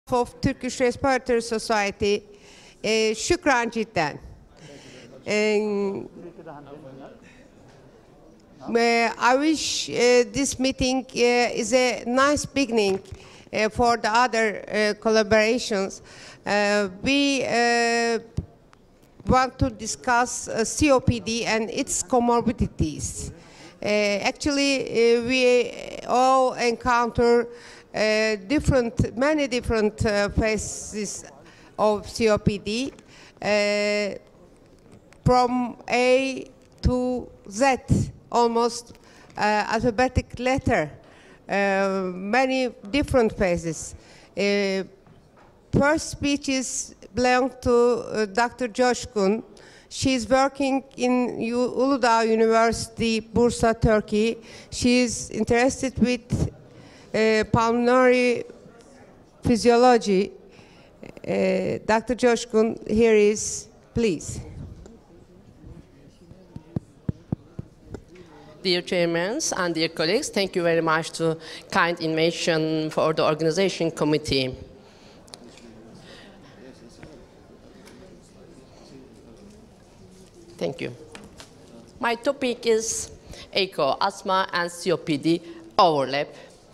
of Turkish Respiratory Society e, şükran cidden. E, uh, I wish uh, this meeting uh, is a nice beginning uh, for the other uh, collaborations. Uh, we uh, want to discuss uh, COPD and its comorbidities. Uh, actually, uh, we all encounter uh, different, many different uh, phases of COPD, uh, from A to Z, almost uh, alphabetic letter, uh, many different phases. Uh, first speeches belong to uh, Dr. Joshkun. She's working in U- Uludağ University, Bursa, Turkey. She's interested with uh, pulmonary physiology. Uh, Dr. Joshkun, here is, please. Dear chairmen and dear colleagues, thank you very much to kind invitation for the organization committee. Thank you. My topic is ACO, asthma and COPD overlap.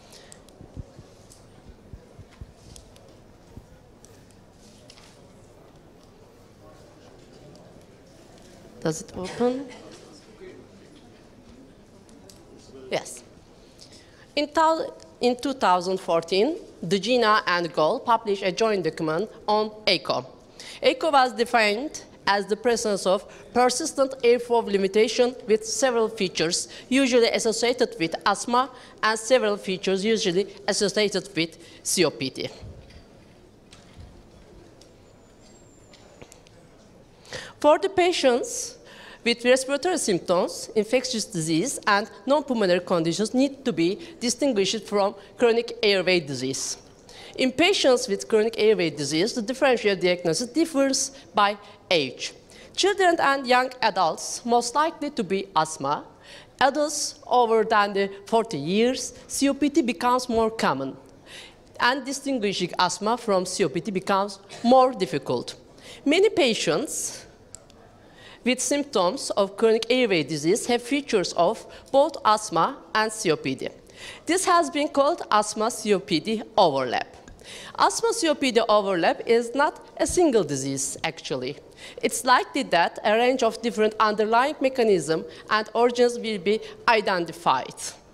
Does it open? Yes. In, thou- in 2014, Dugina and Gold published a joint document on ACO. ACO was defined as the presence of persistent airflow limitation with several features usually associated with asthma and several features usually associated with COPD. For the patients with respiratory symptoms, infectious disease, and non-pulmonary conditions need to be distinguished from chronic airway disease. In patients with chronic airway disease, the differential diagnosis differs by age. Children and young adults most likely to be asthma. Adults over than the 40 years, COPD becomes more common. And distinguishing asthma from COPD becomes more difficult. Many patients with symptoms of chronic airway disease have features of both asthma and COPD. This has been called asthma COPD overlap. Asthma COPD overlap is not a single disease, actually. It's likely that a range of different underlying mechanisms and origins will be identified.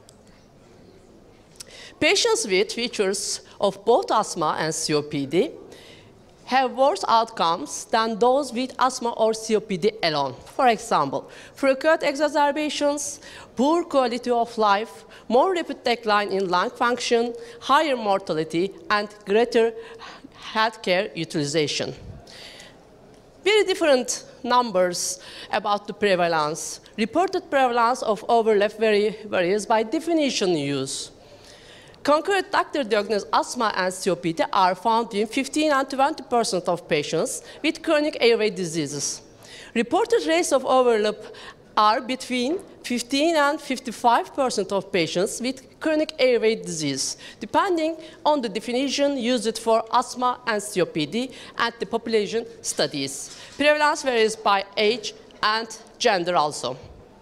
Patients with features of both asthma and COPD have worse outcomes than those with asthma or COPD alone. For example, frequent exacerbations, poor quality of life, more rapid decline in lung function, higher mortality, and greater healthcare utilization. Very different numbers about the prevalence. Reported prevalence of overlap vary, varies by definition use. Concurrent doctor diagnosed asthma and COPD are found in 15 and 20 percent of patients with chronic airway diseases. Reported rates of overlap are between 15 and 55 percent of patients with chronic airway disease, depending on the definition used for asthma and COPD and the population studies. Prevalence varies by age and gender also.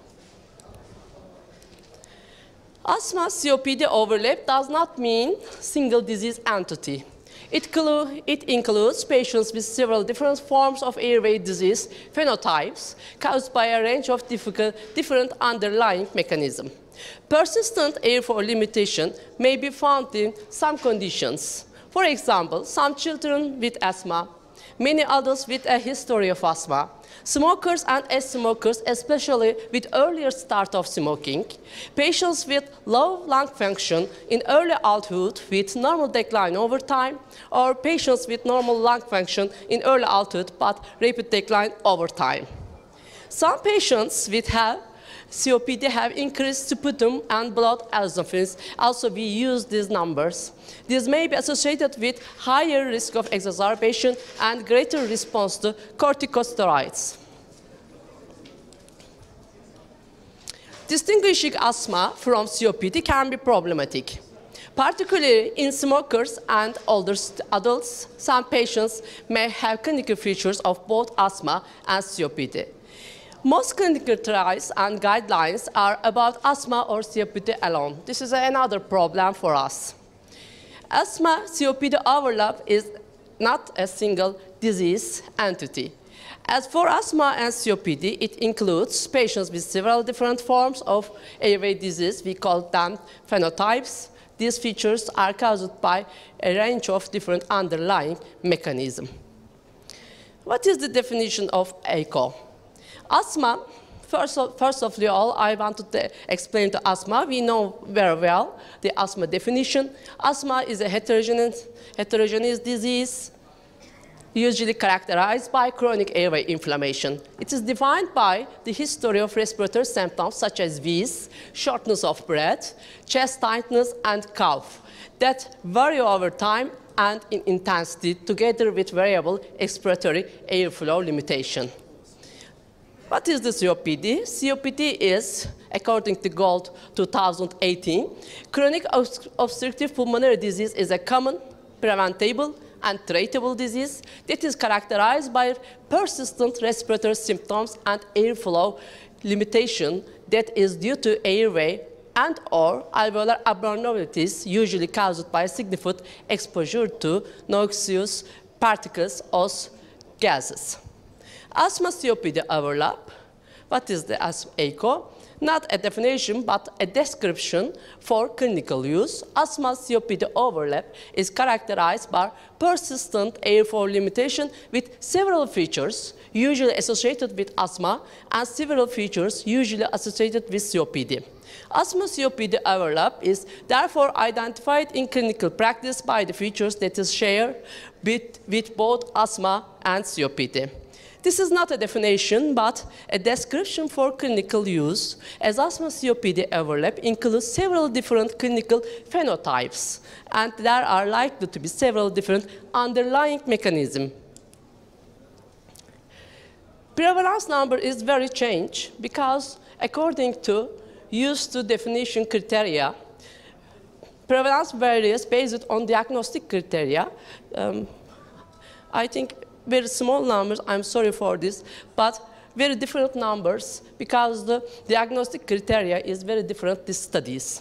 Asthma COPD overlap does not mean single disease entity. It, clu- it includes patients with several different forms of airway disease phenotypes caused by a range of difficult, different underlying mechanisms. Persistent airflow limitation may be found in some conditions. For example, some children with asthma, many adults with a history of asthma, smokers and ex-smokers, especially with earlier start of smoking, patients with low lung function in early adulthood with normal decline over time, or patients with normal lung function in early adulthood but rapid decline over time. Some patients with have COPD have increased sputum and blood eosinophils. Also, we use these numbers. This may be associated with higher risk of exacerbation and greater response to corticosteroids. Distinguishing asthma from COPD can be problematic. Particularly in smokers and older st- adults, some patients may have clinical features of both asthma and COPD. Most clinical trials and guidelines are about asthma or COPD alone. This is another problem for us. Asthma COPD overlap is not a single disease entity. As for asthma and COPD, it includes patients with several different forms of airway disease. We call them phenotypes. These features are caused by a range of different underlying mechanisms. What is the definition of ACO? Asthma, first of, first of all, I want to explain to asthma. We know very well the asthma definition. Asthma is a heterogeneous, heterogeneous disease usually characterized by chronic airway inflammation. It is defined by the history of respiratory symptoms such as wheeze, shortness of breath, chest tightness, and cough that vary over time and in intensity together with variable expiratory airflow limitation. What is the COPD? COPD is, according to Gold 2018, chronic obstructive pulmonary disease is a common, preventable, and treatable disease that is characterized by persistent respiratory symptoms and airflow limitation that is due to airway and or alveolar abnormalities usually caused by significant exposure to noxious particles or gases. Asthma COPD overlap. What is the asthma ACO? Not a definition, but a description for clinical use. Asthma COPD overlap is characterized by persistent airflow limitation with several features usually associated with asthma and several features usually associated with COPD. Asthma COPD overlap is therefore identified in clinical practice by the features that is shared with, with both asthma and COPD. This is not a definition, but a description for clinical use, as asthma COPD overlap includes several different clinical phenotypes, and there are likely to be several different underlying mechanisms. Prevalence number is very changed because according to used to definition criteria, prevalence varies based on diagnostic criteria. Um, I think very small numbers, I'm sorry for this, but very different numbers because the diagnostic criteria is very different these studies.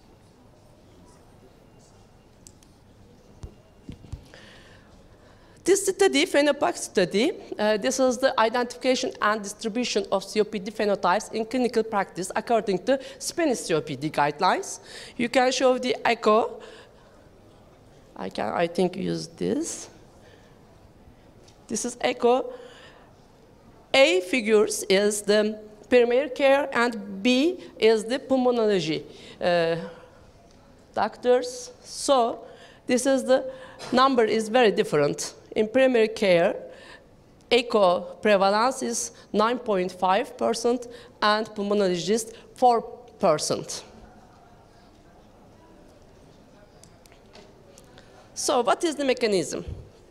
This study, phenotype study, uh, this is the identification and distribution of COPD phenotypes in clinical practice according to Spanish COPD guidelines. You can show the echo. I can, I think, use this. This is echo. A figures is the primary care and B is the pulmonology uh, doctors. So this is the number is very different. In primary care, echo prevalence is 9.5% and pulmonologist 4%. So what is the mechanism?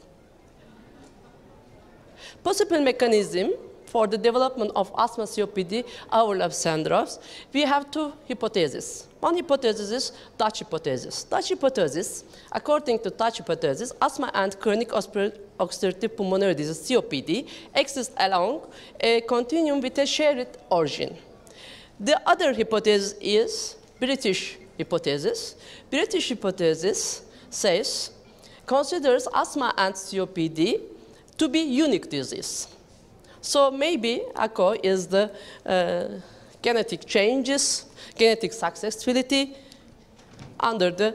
Possible mechanism for the development of asthma COPD overlap syndromes, we have two hypotheses. One hypothesis is Dutch hypothesis. Dutch hypothesis, according to Dutch hypothesis, asthma and chronic obstructive pulmonary disease, COPD, exist along a continuum with a shared origin. The other hypothesis is British hypothesis. British hypothesis says, considers asthma and COPD to be unique disease. So maybe ACO is the uh, genetic changes, genetic successfulity under the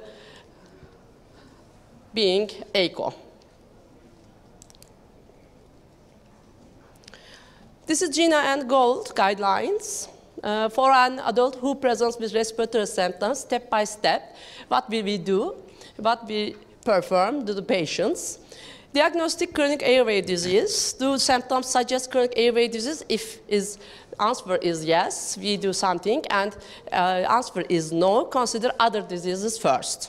being ACO. This is GINA and GOLD guidelines uh, for an adult who presents with respiratory symptoms step by step. What will we do? What we perform to the patients? Diagnostic chronic airway disease. Do symptoms suggest chronic airway disease? If is answer is yes, we do something, and uh, answer is no, consider other diseases first.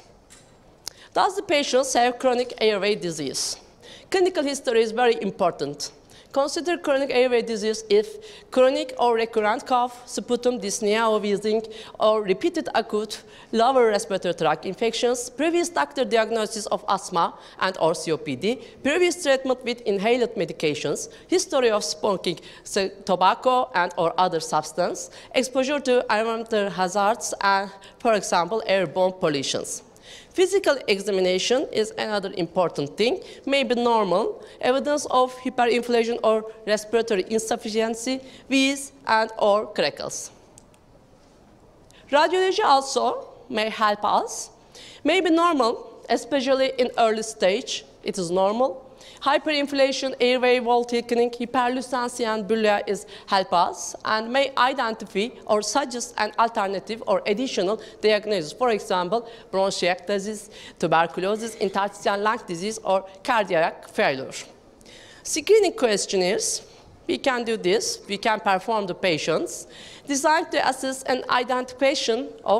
Does the patient have chronic airway disease? Clinical history is very important. Consider chronic airway disease if chronic or recurrent cough, sputum, dyspnea or wheezing, or repeated acute lower respiratory tract infections, previous doctor diagnosis of asthma and or COPD, previous treatment with inhaled medications, history of smoking so tobacco and or other substance, exposure to environmental hazards, and, for example, airborne pollutions. Physical examination is another important thing, may be normal, evidence of hyperinflation or respiratory insufficiency, wheeze and or crackles. Radiology also may help us, may be normal, especially in early stage, it is normal. Hyperinflation, airway wall thickening, hyperlucency, and bulia is help us and may identify or suggest an alternative or additional diagnosis. For example, bronchiectasis, tuberculosis, interstitial lung disease, or cardiac failure. Screening questionnaires, we can do this. We can perform the patients designed to assess an identification of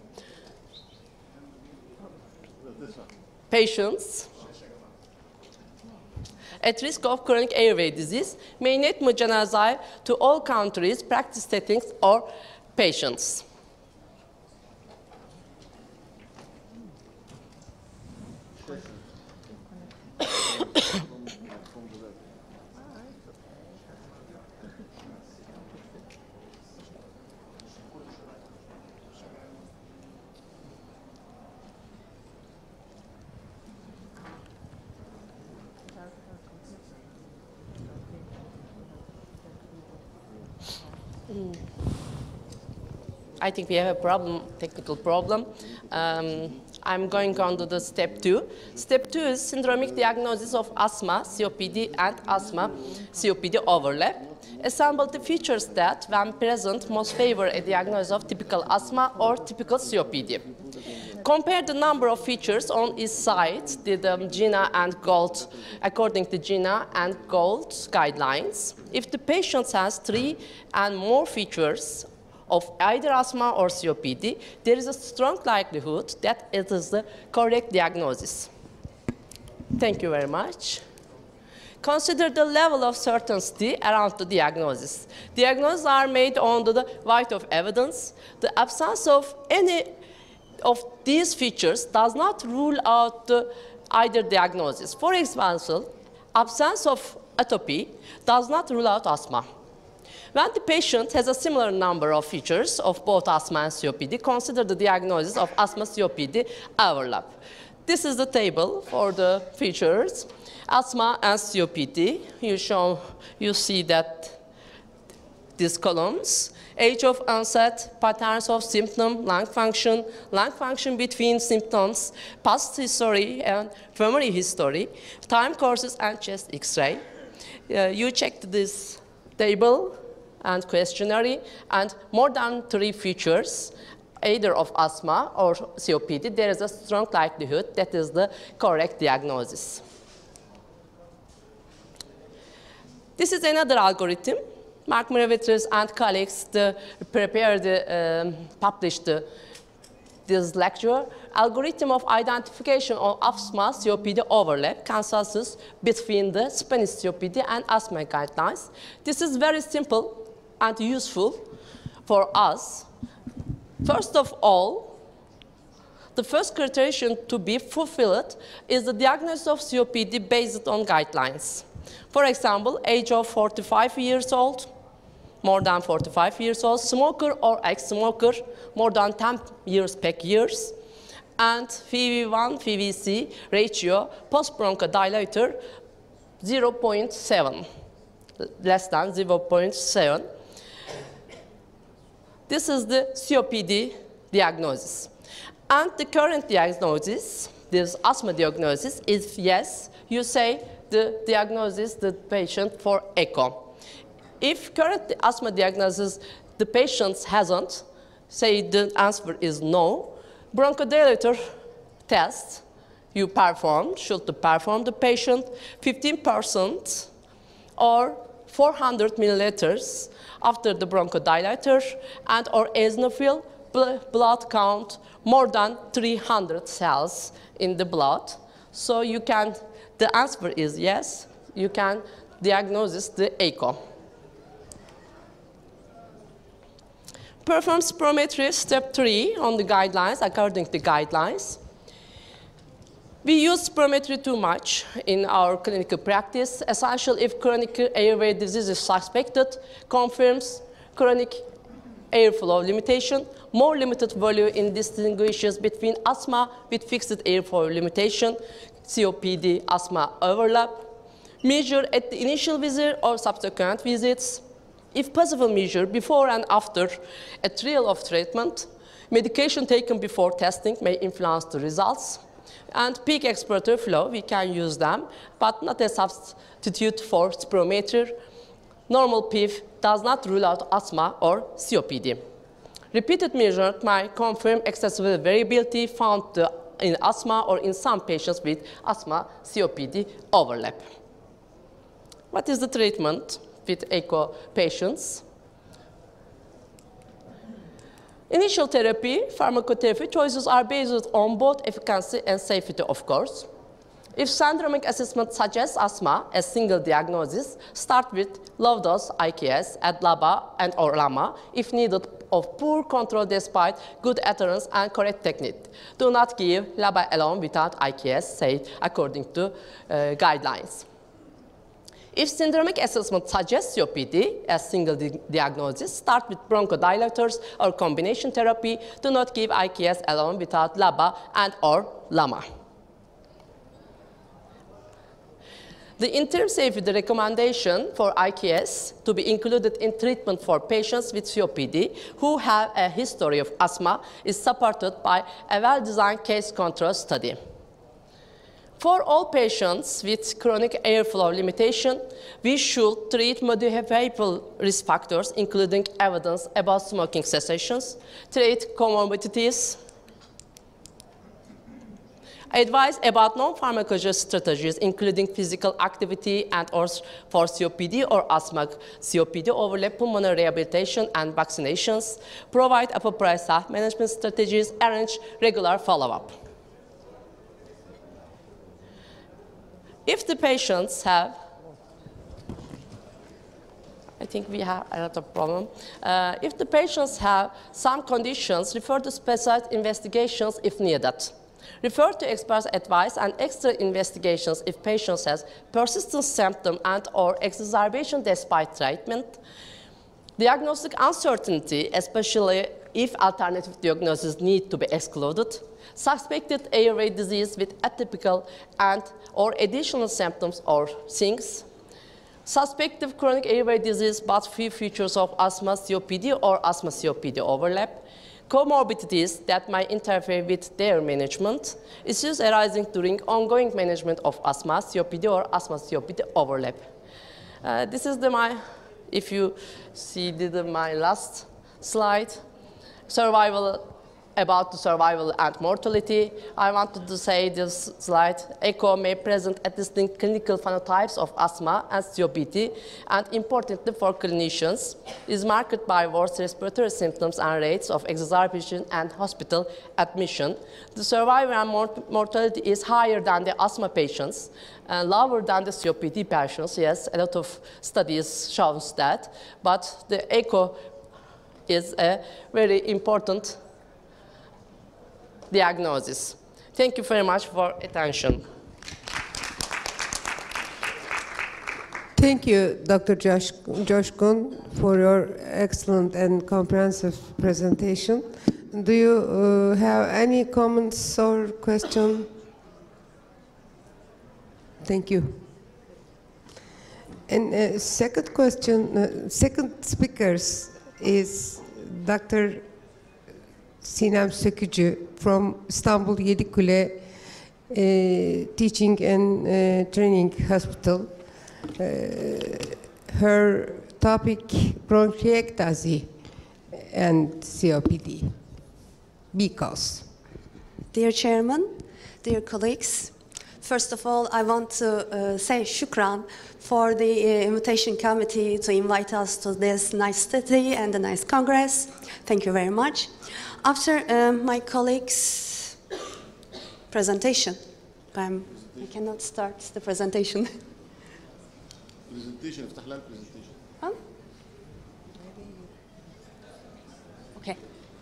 patients at risk of chronic airway disease may not generalize to all countries, practice settings, or patients. I think we have a problem, technical problem. Um, I'm going on to the step two. Step two is syndromic diagnosis of asthma, COPD, and asthma, COPD overlap. Assemble the features that, when present, most favor a diagnosis of typical asthma or typical COPD. Compare the number of features on each side, the, the GINA and GOLD, according to GINA and GOLD guidelines. If the patient has three and more features of either asthma or COPD, there is a strong likelihood that it is the correct diagnosis. Thank you very much. Consider the level of certainty around the diagnosis. Diagnoses are made on the weight of evidence. The absence of any of these features does not rule out the either diagnosis. For example, absence of atopy does not rule out asthma. When the patient has a similar number of features of both asthma and COPD, consider the diagnosis of asthma-COPD overlap. This is the table for the features. Asthma and COPD, you, show, you see that these columns, age of onset, patterns of symptom, lung function, lung function between symptoms, past history and family history, time courses and chest x-ray. Uh, you checked this table and questionnaire and more than three features either of asthma or COPD, there is a strong likelihood that is the correct diagnosis. This is another algorithm. Mark Miravitres and colleagues the, prepared, um, published the, this lecture. Algorithm of identification of asthma COPD overlap consensus between the Spanish COPD and asthma guidelines. This is very simple and useful for us. First of all, the first criterion to be fulfilled is the diagnosis of COPD based on guidelines. For example, age of 45 years old, more than 45 years old, smoker or ex-smoker, more than 10 years per years, and FEV1, FVC ratio post-bronchodilator 0.7, less than 0.7. This is the COPD diagnosis. And the current diagnosis, this asthma diagnosis, is yes, you say the diagnosis, the patient for echo. If current asthma diagnosis, the patient hasn't, say the answer is no, bronchodilator test you perform, should perform the patient 15% or 400 milliliters after the bronchodilator and or eosinophil blood count more than 300 cells in the blood. So you can, the answer is yes, you can diagnosis, the echo. Perform spirometry step three on the guidelines, according to the guidelines. We use spirometry too much in our clinical practice, especially if chronic airway disease is suspected, confirms chronic airflow limitation, more limited value in distinguishes between asthma with fixed airflow limitation, COPD asthma overlap, measure at the initial visit or subsequent visits, if possible measure before and after a trial of treatment, medication taken before testing may influence the results, and peak expiratory flow, we can use them, but not a substitute for spirometry. Normal PIF does not rule out asthma or COPD. Repeated measurement might confirm excessive variability found in asthma or in some patients with asthma COPD overlap. What is the treatment with echo patients? Initial therapy, pharmacotherapy choices are based on both efficacy and safety, of course. If syndromic assessment suggests asthma as single diagnosis, start with low-dose IKS at LABA and or LAMA if needed of poor control despite good adherence and correct technique. Do not give LABA alone without IKS, say according to uh, guidelines. If syndromic assessment suggests COPD as single di diagnosis, start with bronchodilators or combination therapy. Do not give IKS alone without LABA and or LAMA. The interim safety recommendation for IKS to be included in treatment for patients with COPD who have a history of asthma is supported by a well-designed case control study. For all patients with chronic airflow limitation, we should treat modifiable risk factors, including evidence about smoking cessations, treat comorbidities, advise about non-pharmacological strategies, including physical activity and or for COPD or asthma, COPD overlap pulmonary rehabilitation and vaccinations, provide appropriate self-management strategies, arrange regular follow-up. If the patients have I think we have a lot of problem. Uh, if the patients have some conditions, refer to specialized investigations if needed. Refer to expert advice and extra investigations if patients has persistent symptom and or exacerbation despite treatment. Diagnostic uncertainty, especially if alternative diagnoses need to be excluded. Suspected airway disease with atypical and or additional symptoms or things. Suspected chronic airway disease but few features of asthma COPD or asthma COPD overlap. Comorbidities that might interfere with their management. Issues arising during ongoing management of asthma COPD or asthma COPD overlap. Uh, this is the my, if you see the, my last slide, survival about the survival and mortality, I wanted to say this slide, ECHO may present a distinct clinical phenotypes of asthma and COPD, and importantly for clinicians, is marked by worse respiratory symptoms and rates of exacerbation and hospital admission. The survival and mort mortality is higher than the asthma patients, and lower than the COPD patients. Yes, a lot of studies shows that, but the ECHO is a very important diagnosis. Thank you very much for attention. Thank you, Dr. Josh, Josh Kun, for your excellent and comprehensive presentation. Do you uh, have any comments or question? Thank you. And uh, second question, uh, second speakers is Dr. Sinem Sökücü from Istanbul Yedikule uh, Teaching and uh, Training Hospital. Uh, her topic bronchiectasis and COPD. Because. Dear Chairman, dear colleagues, first of all, I want to uh, say shukran for the uh, invitation committee to invite us to this nice study and a nice congress. Thank you very much. After uh, my colleague's presentation, um, I cannot start the presentation. برزنتيشن افتح لها البرزنتيشن Huh? Okay.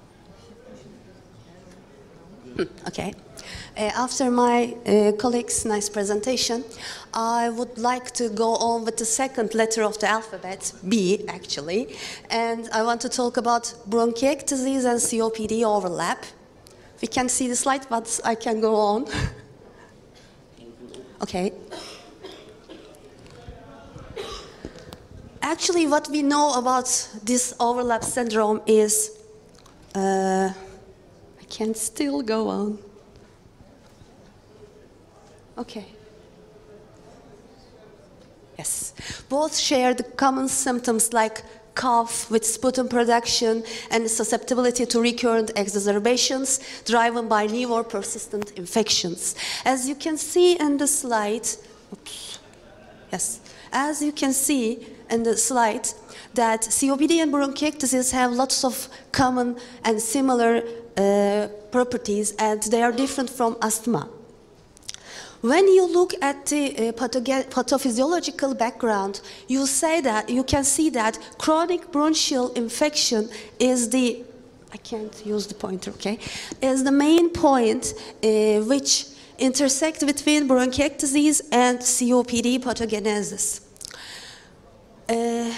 Hmm, Okay. Uh, after my uh, colleague's nice presentation, I would like to go on with the second letter of the alphabet, B actually, and I want to talk about bronchiectasis and COPD overlap. We can see the slide, but I can go on. okay. Actually, what we know about this overlap syndrome is uh, I can still go on. Okay. Yes. Both share the common symptoms like cough with sputum production and susceptibility to recurrent exacerbations driven by new or persistent infections. As you can see in the slide, oops, Yes. As you can see in the slide, that COPD and bronchiectasis have lots of common and similar uh, properties, and they are different from asthma. When you look at the uh, pathoge- pathophysiological background, you say that you can see that chronic bronchial infection is the I can't use the pointer, okay? Is the main point uh, which intersect between bronchiectasis and COPD pathogenesis. Uh,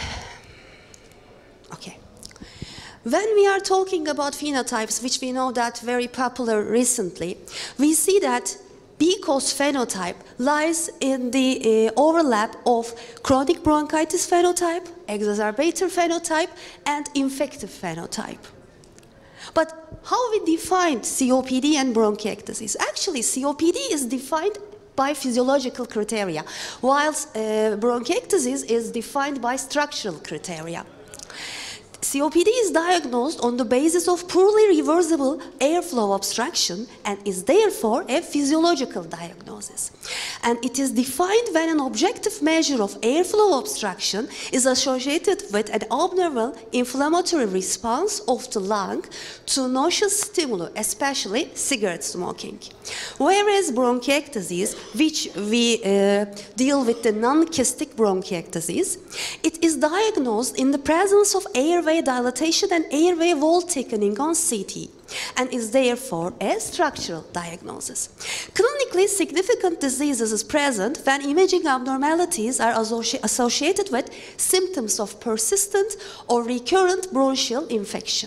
okay. When we are talking about phenotypes, which we know that very popular recently, we see that B-cause phenotype lies in the uh, overlap of chronic bronchitis phenotype, exacerbator phenotype, and infective phenotype. But how we define COPD and bronchiectasis? Actually, COPD is defined by physiological criteria, whilst uh, bronchiectasis is defined by structural criteria. COPD is diagnosed on the basis of poorly reversible airflow obstruction and is therefore a physiological diagnosis. And it is defined when an objective measure of airflow obstruction is associated with an abnormal inflammatory response of the lung to noxious stimuli, especially cigarette smoking. Whereas bronchiectasis, which we uh, deal with the non-kystic bronchiectasis, it is diagnosed in the presence of airway dilatation and airway wall thickening on CT and is therefore a structural diagnosis. Clinically significant diseases is present when imaging abnormalities are associ- associated with symptoms of persistent or recurrent bronchial infection.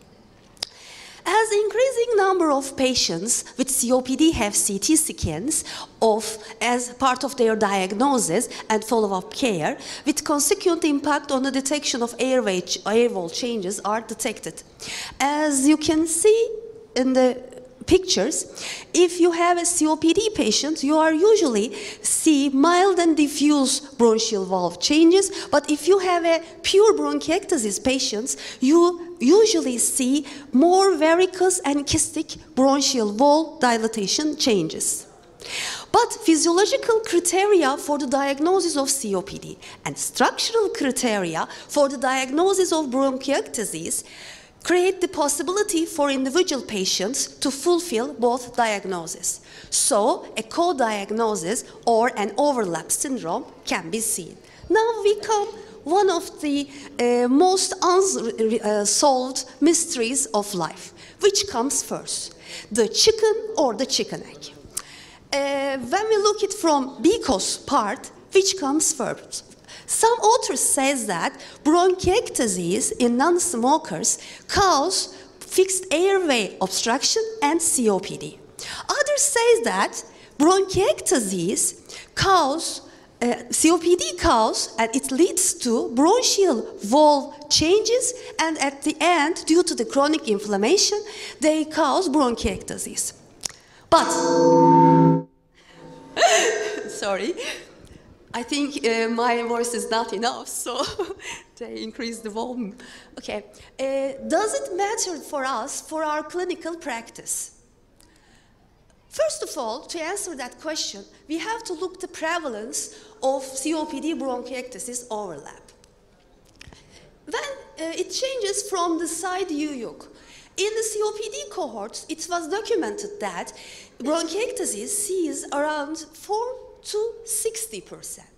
As increasing number of patients with COPD have CT scans of as part of their diagnosis and follow-up care, with consequent impact on the detection of airway ch- air wall changes are detected. As you can see in the pictures, if you have a COPD patient, you are usually see mild and diffuse bronchial valve changes, but if you have a pure bronchiectasis patients, you usually see more varicose and kystic bronchial wall dilatation changes. But physiological criteria for the diagnosis of COPD and structural criteria for the diagnosis of bronchiectasis create the possibility for individual patients to fulfill both diagnoses. So, a co diagnosis or an overlap syndrome can be seen. Now we come one of the uh, most unsolved mysteries of life. Which comes first, the chicken or the chicken egg? Uh, when we look it from because part, which comes first? Some authors says that bronchiectasis in non-smokers cause fixed airway obstruction and COPD. Others say that bronchiectasis cause uh, COPD cause and it leads to bronchial wall changes and at the end due to the chronic inflammation they cause bronchiectasis. But sorry. I think uh, my voice is not enough, so they increase the volume. Okay. Uh, does it matter for us for our clinical practice? First of all, to answer that question, we have to look the prevalence of COPD bronchiectasis overlap. Then uh, it changes from the side you look. In the COPD cohorts, it was documented that bronchiectasis sees around 4 to 60 percent.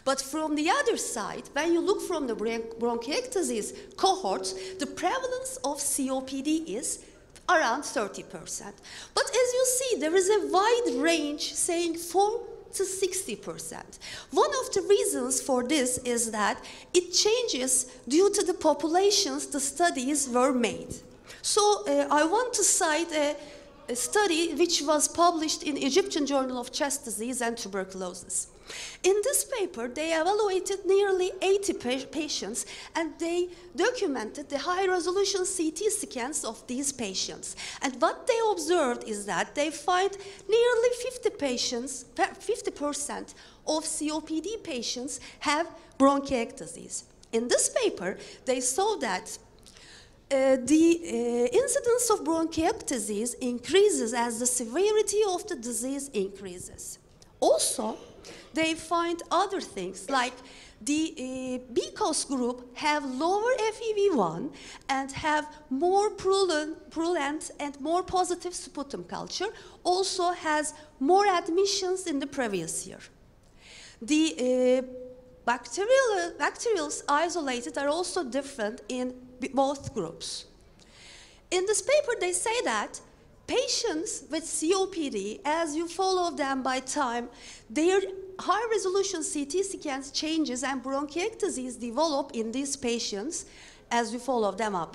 But from the other side, when you look from the bron- bronchiectasis cohorts, the prevalence of COPD is around 30%. But as you see, there is a wide range saying 4 to 60%. One of the reasons for this is that it changes due to the populations the studies were made. So uh, I want to cite a, a study which was published in Egyptian Journal of Chest Disease and Tuberculosis. In this paper, they evaluated nearly 80 pa- patients and they documented the high resolution CT scans of these patients. And what they observed is that they find nearly 50 patients, 50% of COPD patients have bronchiectasis. In this paper, they saw that uh, the uh, incidence of bronchiectasis increases as the severity of the disease increases. Also, they find other things like the uh, BCOS group have lower FEV1 and have more purulent, purulent and more positive sputum culture, also has more admissions in the previous year. The uh, bacterial, bacterials isolated are also different in b- both groups. In this paper, they say that patients with COPD, as you follow them by time, their high resolution CT scans changes and bronchiectasis develop in these patients as you follow them up.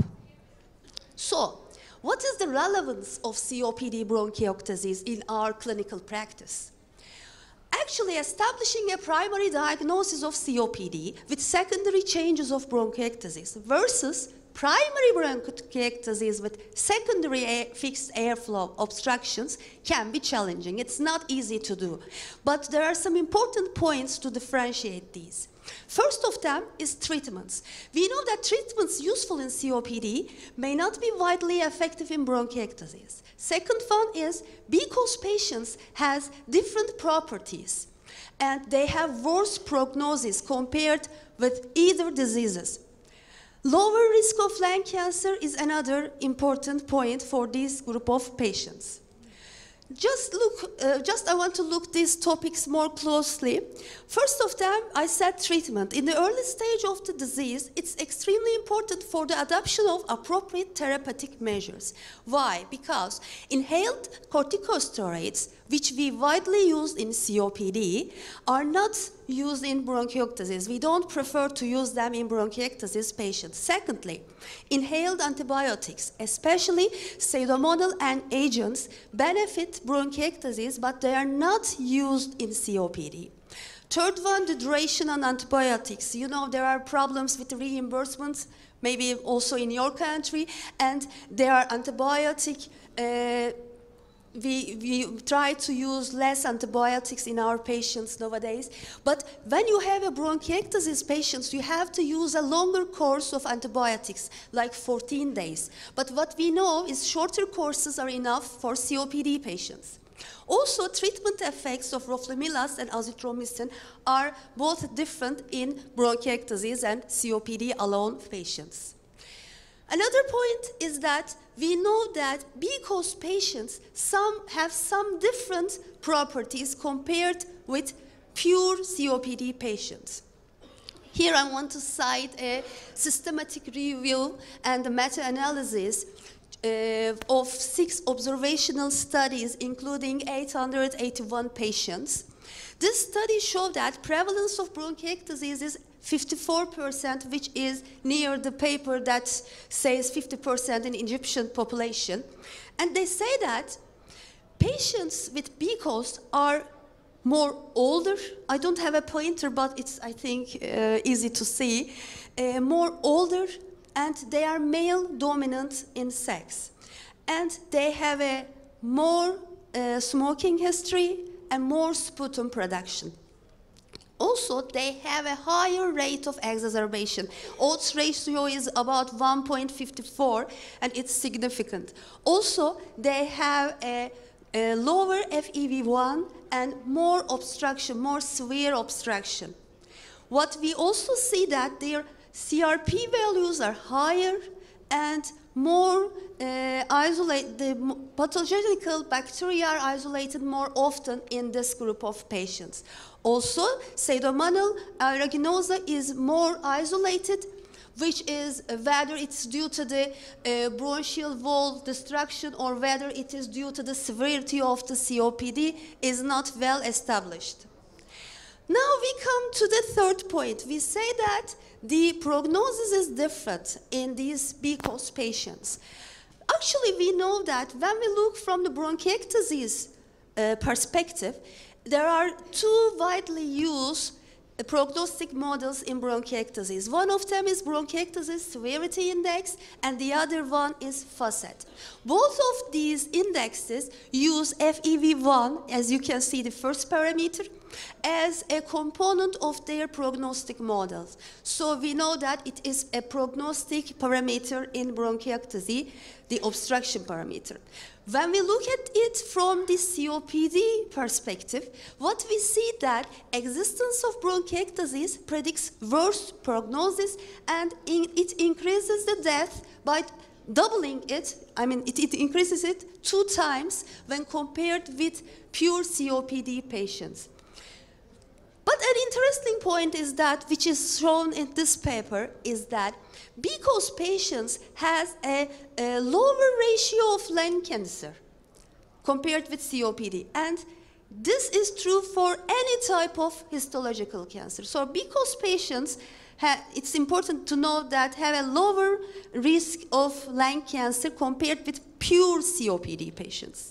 So, what is the relevance of COPD bronchiectasis in our clinical practice? Actually, establishing a primary diagnosis of COPD with secondary changes of bronchiectasis versus primary bronchiectasis with secondary air, fixed airflow obstructions can be challenging. It's not easy to do. But there are some important points to differentiate these. First of them is treatments. We know that treatments useful in COPD may not be widely effective in bronchiectasis. Second one is because patients has different properties and they have worse prognosis compared with either diseases. Lower risk of lung cancer is another important point for this group of patients. Just look, uh, just I want to look these topics more closely. First of them, I said treatment. In the early stage of the disease, it's extremely important for the adoption of appropriate therapeutic measures. Why? Because inhaled corticosteroids, which we widely use in COPD, are not used in bronchiectasis. We don't prefer to use them in bronchiectasis patients. Secondly, inhaled antibiotics, especially pseudomonal and agents, benefit bronchiectasis, but they are not used in COPD. Third one, the duration on antibiotics. You know, there are problems with reimbursements, maybe also in your country, and there are antibiotic uh, we, we try to use less antibiotics in our patients nowadays. But when you have a bronchiectasis patients, you have to use a longer course of antibiotics, like 14 days. But what we know is shorter courses are enough for COPD patients. Also, treatment effects of roflumilast and azithromycin are both different in bronchiectasis and COPD alone patients. Another point is that we know that because patients some have some different properties compared with pure COPD patients. Here I want to cite a systematic review and a meta-analysis uh, of six observational studies, including 881 patients. This study showed that prevalence of bronchiectasis is 54%, which is near the paper that says 50% in Egyptian population. And they say that patients with BCOS are more older. I don't have a pointer, but it's, I think, uh, easy to see. Uh, more older, and they are male dominant in sex. And they have a more uh, smoking history and more sputum production. Also, they have a higher rate of exacerbation. Odds ratio is about 1.54, and it's significant. Also, they have a, a lower FEV1 and more obstruction, more severe obstruction. What we also see that their CRP values are higher and more uh, isolate, the m- pathological bacteria are isolated more often in this group of patients. Also, Pseudomonas aeruginosa is more isolated, which is uh, whether it's due to the uh, bronchial wall destruction or whether it is due to the severity of the COPD is not well established. Now we come to the third point. We say that the prognosis is different in these BCOS patients. Actually, we know that when we look from the bronchiectasis uh, perspective, there are two widely used uh, prognostic models in bronchiectasis. One of them is bronchiectasis severity index, and the other one is FACET. Both of these indexes use FEV1, as you can see, the first parameter, as a component of their prognostic models. So we know that it is a prognostic parameter in bronchiectasis, the obstruction parameter. When we look at it from the COPD perspective, what we see that existence of bronchiectasis predicts worse prognosis and in- it increases the death by doubling it, I mean, it, it increases it two times when compared with pure COPD patients. But an interesting point is that, which is shown in this paper, is that because patients has a, a lower ratio of lung cancer compared with COPD, and this is true for any type of histological cancer. So because patients ha- it's important to know that have a lower risk of lung cancer compared with pure COPD patients.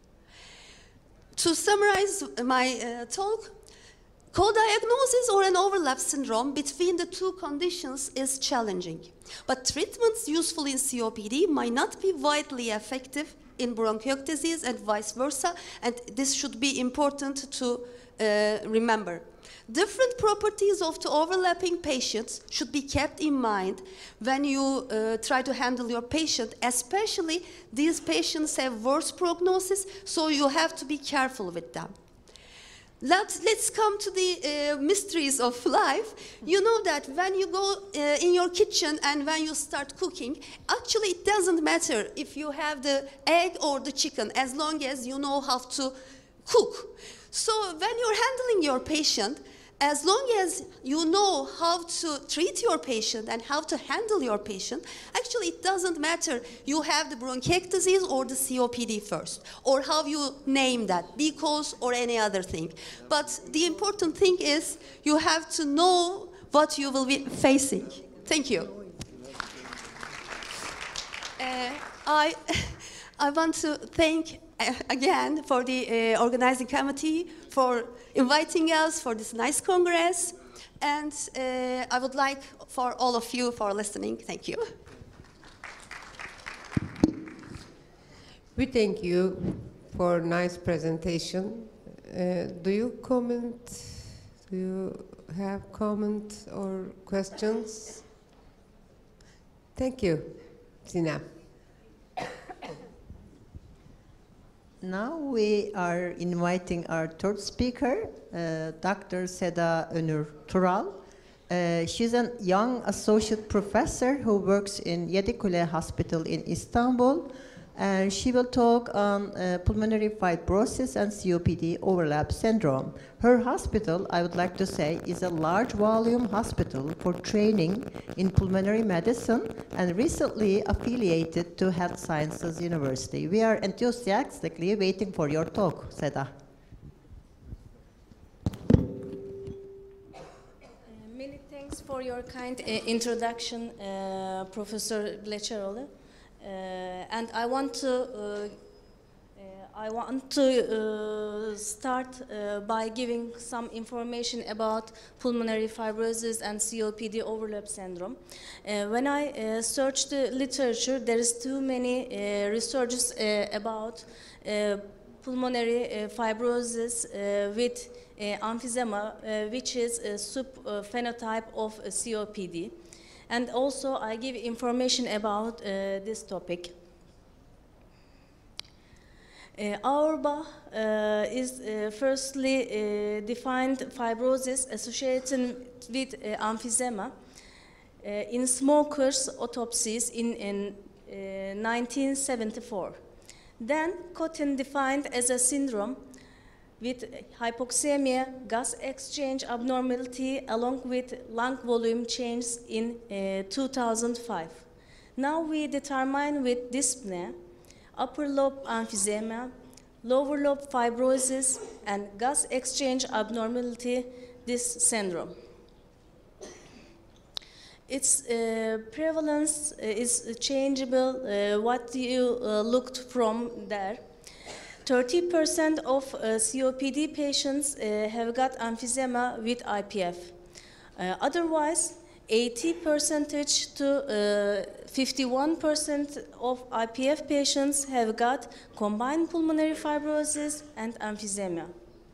To summarize my uh, talk, Co-diagnosis or an overlap syndrome between the two conditions is challenging, but treatments useful in COPD might not be widely effective in bronchiectasis and vice versa, and this should be important to uh, remember. Different properties of the overlapping patients should be kept in mind when you uh, try to handle your patient, especially these patients have worse prognosis, so you have to be careful with them. Let's, let's come to the uh, mysteries of life. You know that when you go uh, in your kitchen and when you start cooking, actually it doesn't matter if you have the egg or the chicken as long as you know how to cook. So when you're handling your patient, as long as you know how to treat your patient and how to handle your patient, actually it doesn't matter you have the bronchiectasis or the COPD first, or how you name that, because or any other thing. But the important thing is you have to know what you will be facing. Thank you. Uh, I, I want to thank uh, again for the uh, organizing committee for inviting us for this nice congress. And uh, I would like for all of you for listening. Thank you. We thank you for nice presentation. Uh, do you comment? Do you have comment or questions? Thank you, Sina. Now we are inviting our third speaker, uh, Dr. Seda Önür Tural. Uh, she's a young associate professor who works in Yedikule Hospital in Istanbul, and she will talk on uh, pulmonary fibrosis and COPD overlap syndrome. Her hospital, I would like to say, is a large volume hospital for training in pulmonary medicine and recently affiliated to Health Sciences University. We are enthusiastically waiting for your talk, Seda. Many thanks for your kind uh, introduction, uh, Professor Blecheroğlu. Uh, and I want to uh, uh, I want to uh, start uh, by giving some information about pulmonary fibrosis and COPD overlap syndrome. Uh, when I uh, searched the literature, there is too many uh, researches uh, about uh, pulmonary uh, fibrosis uh, with uh, emphysema, uh, which is a subphenotype of uh, COPD. And also, I give information about uh, this topic. Uh, Auerbach uh, is uh, firstly uh, defined fibrosis associated with uh, emphysema uh, in smokers' autopsies in, in uh, 1974. Then Cotten defined as a syndrome with hypoxemia, gas exchange abnormality, along with lung volume change in uh, 2005. Now we determine with dyspnea, upper lobe emphysema, lower lobe fibrosis, and gas exchange abnormality this syndrome. Its uh, prevalence uh, is changeable, uh, what you uh, looked from there. 30% of uh, COPD patients uh, have got emphysema with IPF. Uh, otherwise, 80 percentage to uh, 51% of IPF patients have got combined pulmonary fibrosis and emphysema.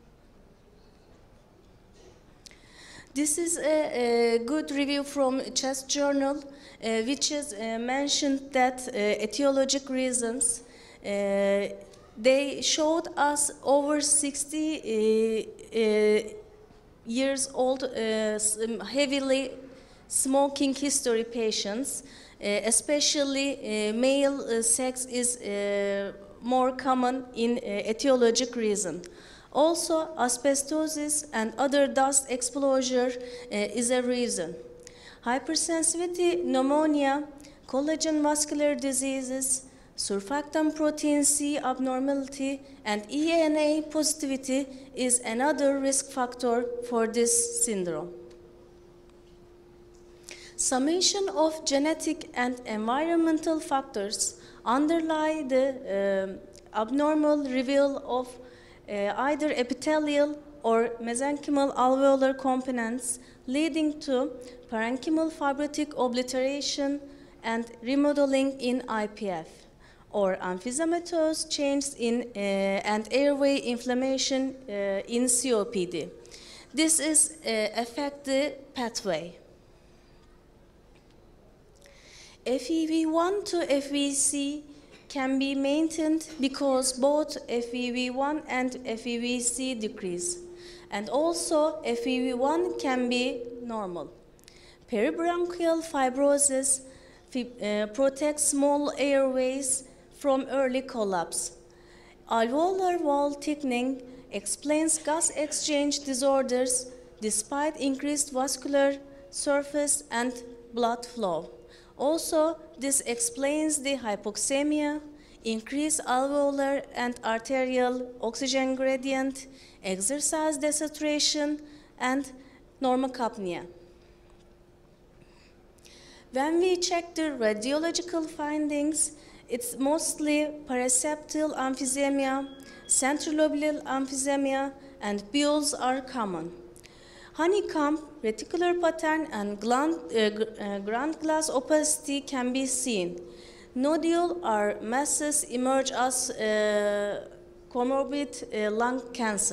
This is a, a good review from Chest Journal, uh, which has uh, mentioned that uh, etiologic reasons. uh, they showed us over 60 uh, uh, years old, uh, s- um, heavily smoking history patients, uh, especially uh, male uh, sex is uh, more common in uh, etiologic reason. Also, asbestosis and other dust exposure uh, is a reason. Hypersensitivity, pneumonia, collagen vascular diseases, surfactant protein C abnormality, and ENA positivity is another risk factor for this syndrome. Summation of genetic and environmental factors underlie the um, abnormal reveal of uh, either epithelial or mesenchymal alveolar components, leading to parenchymal fibrotic obliteration and remodeling in IPF, or emphysematous change in uh, and airway inflammation uh, in COPD. This is uh, affect the pathway. FEV1 to FVC can be maintained because both FEV1 and FEVC decrease. And also FEV1 can be normal. Peribronchial fibrosis fi- uh, protects small airways from early collapse. Alveolar wall thickening explains gas exchange disorders despite increased vascular surface and blood flow. Also, this explains the hypoxemia, increased alveolar and arterial oxygen gradient, exercise desaturation, and normocapnia. When we check the radiological findings, it's mostly paraseptal emphysema, centrilobular emphysema, and bules are common. Honeycomb, reticular pattern, and gland, uh, gr- uh, ground glass opacity can be seen. Nodule or masses emerge as uh, comorbid uh, lung cancer.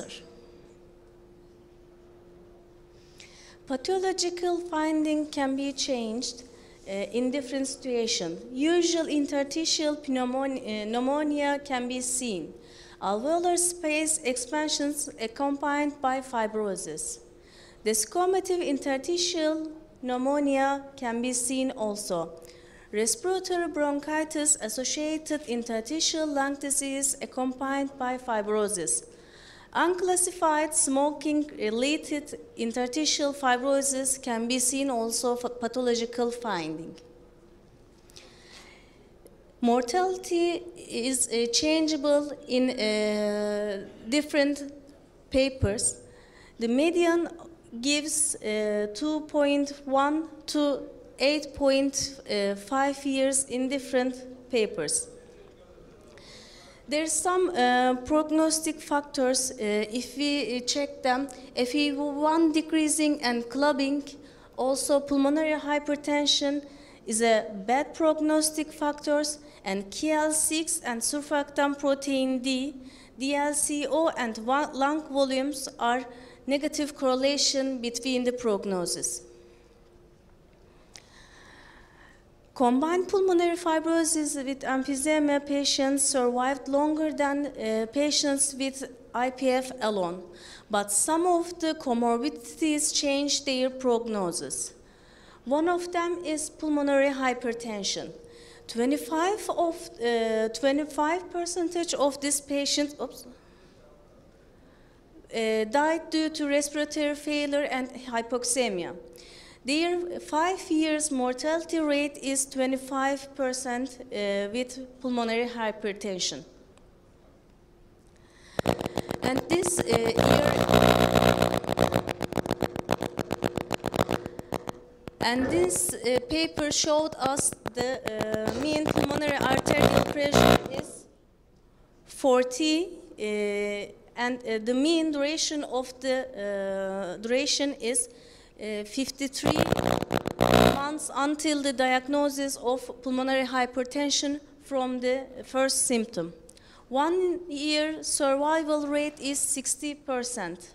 Pathological finding can be changed uh, in different situations. Usual interstitial pneumonia, pneumonia can be seen. Alveolar space expansions accompanied by fibrosis. Desquamative interstitial pneumonia can be seen also. Respiratory bronchitis associated interstitial lung disease accompanied by fibrosis. Unclassified smoking related interstitial fibrosis can be seen also for pathological finding. Mortality is uh, changeable in uh, different papers. The median gives uh, 2.1 to 8.5 years in different papers. There's some uh, prognostic factors. Uh, if we uh, check them, FEV1 decreasing and clubbing, also pulmonary hypertension is a bad prognostic factors, and KL6 and surfactant protein D, DLCO and wa- lung volumes are negative correlation between the prognosis. Combined pulmonary fibrosis with emphysema patients survived longer than uh, patients with IPF alone, but some of the comorbidities changed their prognosis. One of them is pulmonary hypertension. 25 of uh, 25 percentage of this patient oops, uh, died due to respiratory failure and hypoxemia. Their five years mortality rate is 25 percent uh, with pulmonary hypertension. And this uh, year And this uh, paper showed us the uh, mean pulmonary arterial pressure is 40 uh, and uh, the mean duration of the uh, duration is uh, 53 months until the diagnosis of pulmonary hypertension from the first symptom. One year survival rate is 60 percent.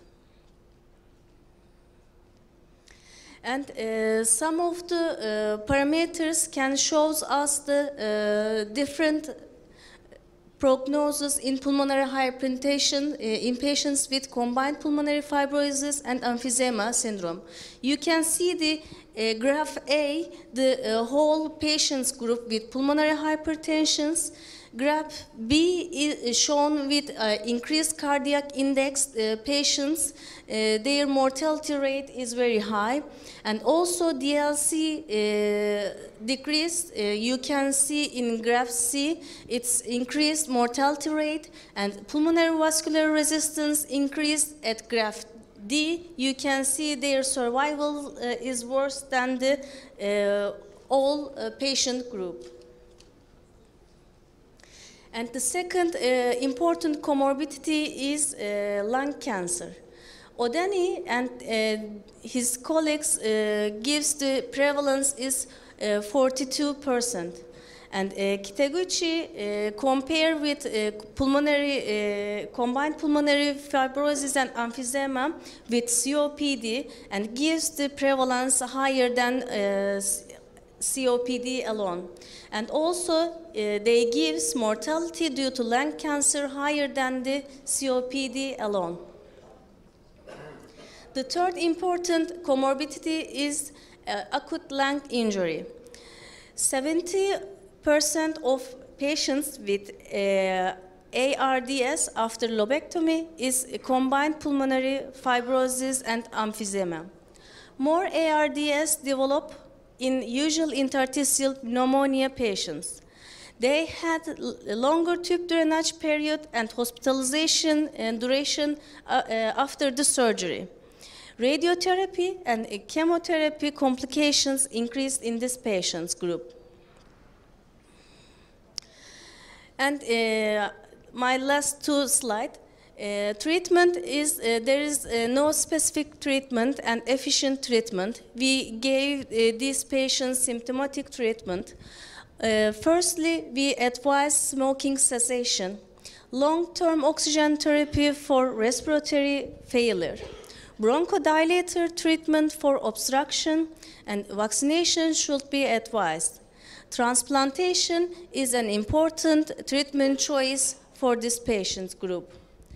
And uh, some of the uh, parameters can shows us the uh, different prognosis in pulmonary hypertension uh, in patients with combined pulmonary fibrosis and emphysema syndrome. You can see the uh, graph A, the uh, whole patients group with pulmonary hypertensions. Graph B is shown with uh, increased cardiac index uh, patients. Uh, their mortality rate is very high. And also DLC uh, decreased. Uh, you can see in graph C, it's increased mortality rate and pulmonary vascular resistance increased at graph D. You can see their survival uh, is worse than the uh, all uh, patient group. And the second uh, important comorbidity is uh, lung cancer. Odani and uh, his colleagues uh, gives the prevalence is uh, 42%. And uh, Kitaguchi uh, compare with uh, pulmonary, uh, combined pulmonary fibrosis and emphysema with COPD and gives the prevalence higher than uh, COPD alone. And also, uh, they gives mortality due to lung cancer higher than the COPD alone. The third important comorbidity is uh, acute lung injury. 70% of patients with uh, ARDS after lobectomy is combined pulmonary fibrosis and emphysema. More ARDS develop in usual interstitial pneumonia patients. They had l- longer tube drainage period and hospitalization and duration uh, uh, after the surgery. Radiotherapy and uh, chemotherapy complications increased in this patients group. And uh, my last two slide. Uh, treatment is uh, there is uh, no specific treatment and efficient treatment. We gave uh, these patients symptomatic treatment. Uh, firstly, we advise smoking cessation, long-term oxygen therapy for respiratory failure, bronchodilator treatment for obstruction, and vaccination should be advised. Transplantation is an important treatment choice for this patient group.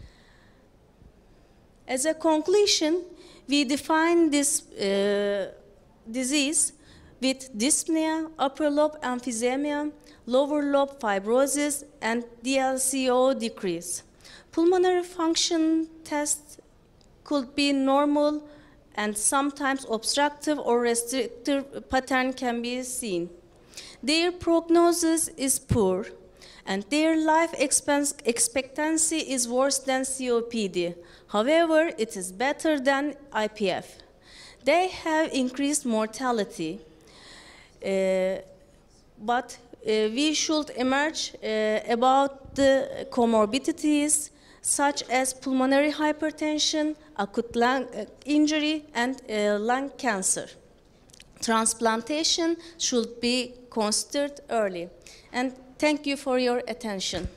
As a conclusion, we define this uh, disease with dyspnea, upper lobe emphysema, lower lobe fibrosis, and DLCO decrease. Pulmonary function tests could be normal and sometimes obstructive or restrictive pattern can be seen. Their prognosis is poor and their life expense- expectancy is worse than COPD. However, it is better than IPF. They have increased mortality, uh, but uh, we should emerge uh, about the comorbidities such as pulmonary hypertension, acute lung uh, injury, and uh, lung cancer. Transplantation should be considered early. And thank you for your attention.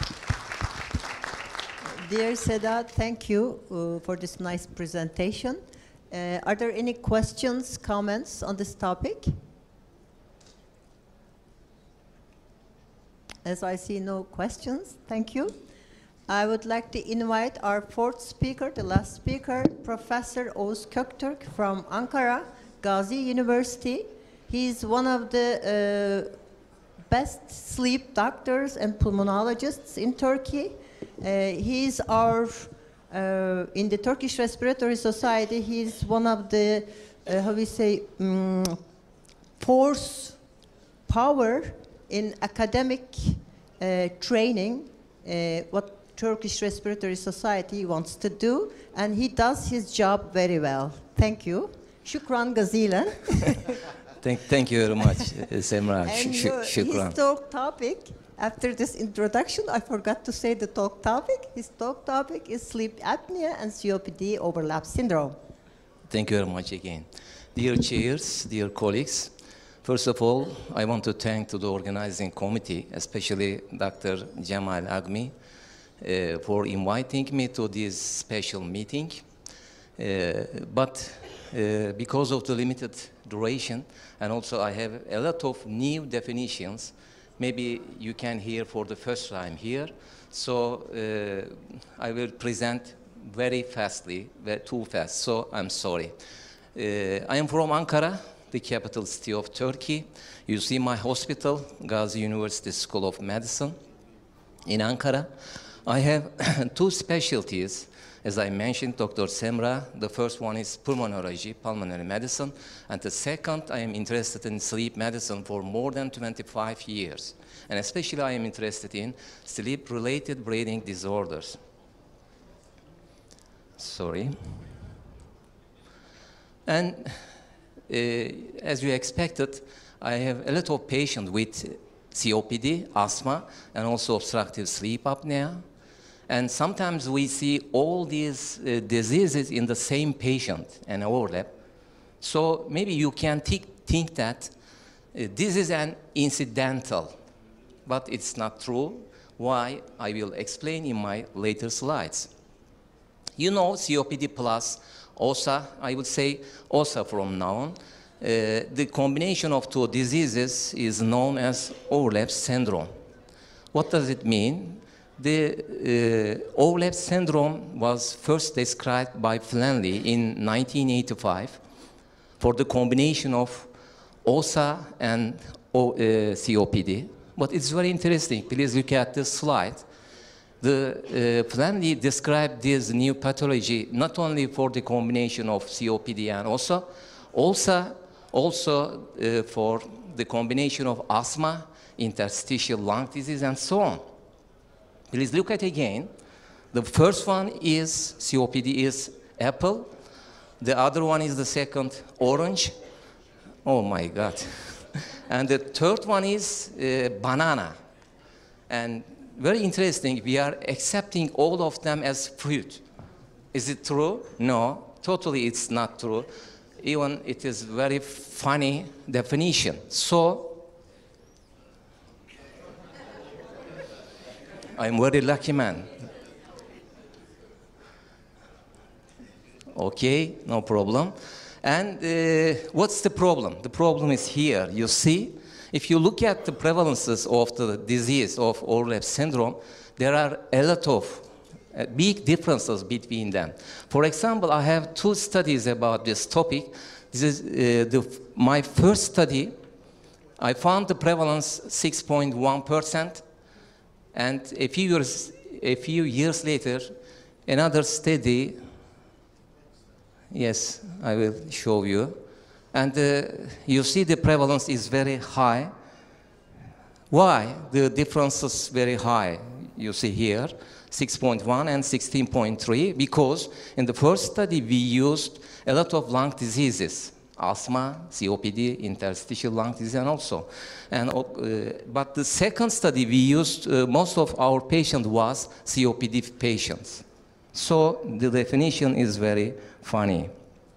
Dear Seda, thank you uh, for this nice presentation. Uh, are there any questions, comments on this topic? As I see no questions, thank you. I would like to invite our fourth speaker, the last speaker, Professor Oğuz Köktürk from Ankara, Gazi University. He is one of the uh, best sleep doctors and pulmonologists in Turkey. Uh, he's our, uh, in the Turkish Respiratory Society, he's one of the, uh, how we say, mm, force power in academic uh, training, uh, what Turkish Respiratory Society wants to do, and he does his job very well. Thank you. Shukran Gazilan. Thank, thank you very much, uh, Semra. And Sh- uh, sh- shukran. his talk topic, after this introduction, I forgot to say the talk topic. His talk topic is sleep apnea and COPD overlap syndrome. Thank you very much again. Dear chairs, dear colleagues, first of all, I want to thank to the organizing committee, especially Dr. Jamal Agmi, uh, for inviting me to this special meeting. Uh, but uh, because of the limited duration, and also I have a lot of new definitions, maybe you can hear for the first time here. So uh, I will present very fastly, ve- too fast, so I'm sorry. Uh, I am from Ankara, the capital city of Turkey. You see my hospital, Gazi University School of Medicine in Ankara. I have two specialties, as I mentioned, Dr. Semra. The first one is pulmonology, pulmonary medicine, and the second, I am interested in sleep medicine for more than 25 years. And especially I am interested in sleep-related breathing disorders. Sorry. And uh, as you expected, I have a lot of patients with COPD, asthma, and also obstructive sleep apnea. And sometimes we see all these uh, diseases in the same patient and overlap. So maybe you can thi- think that uh, this is an incidental, but it's not true. Why? I will explain in my later slides. You know COPD plus OSA, I would say OSA from now on. Uh, the combination of two diseases is known as overlap syndrome. What does it mean? The uh, overlap syndrome was first described by Flanley in 1985 for the combination of OSA and O- uh, COPD. But it's very interesting. Please look at this slide. The uh, Flanley described this new pathology not only for the combination of COPD and OSA, also, also uh, for the combination of asthma, interstitial lung disease, and so on. Please look at again. The first one is COPD is apple. The other one is the second orange. Oh my God. and the third one is uh, banana. And very interesting, we are accepting all of them as fruit. Is it true? No, totally it's not true. Even it is very funny definition. So I'm very lucky man. Okay, no problem. And uh, what's the problem? The problem is here. You see, if you look at the prevalences of the disease of overlap syndrome, there are a lot of uh, big differences between them. For example, I have two studies about this topic. This is uh, the, my first study. I found the prevalence 6.1%, and a few years, a few years later, another study Yes, I will show you. And uh, you see the prevalence is very high. Why? The difference is very high. You see here, 6.1 and 16.3, because in the first study we used a lot of lung diseases, asthma, COPD, interstitial lung disease, and also. And, uh, but the second study we used, uh, most of our patient was COPD patients. So the definition is very funny.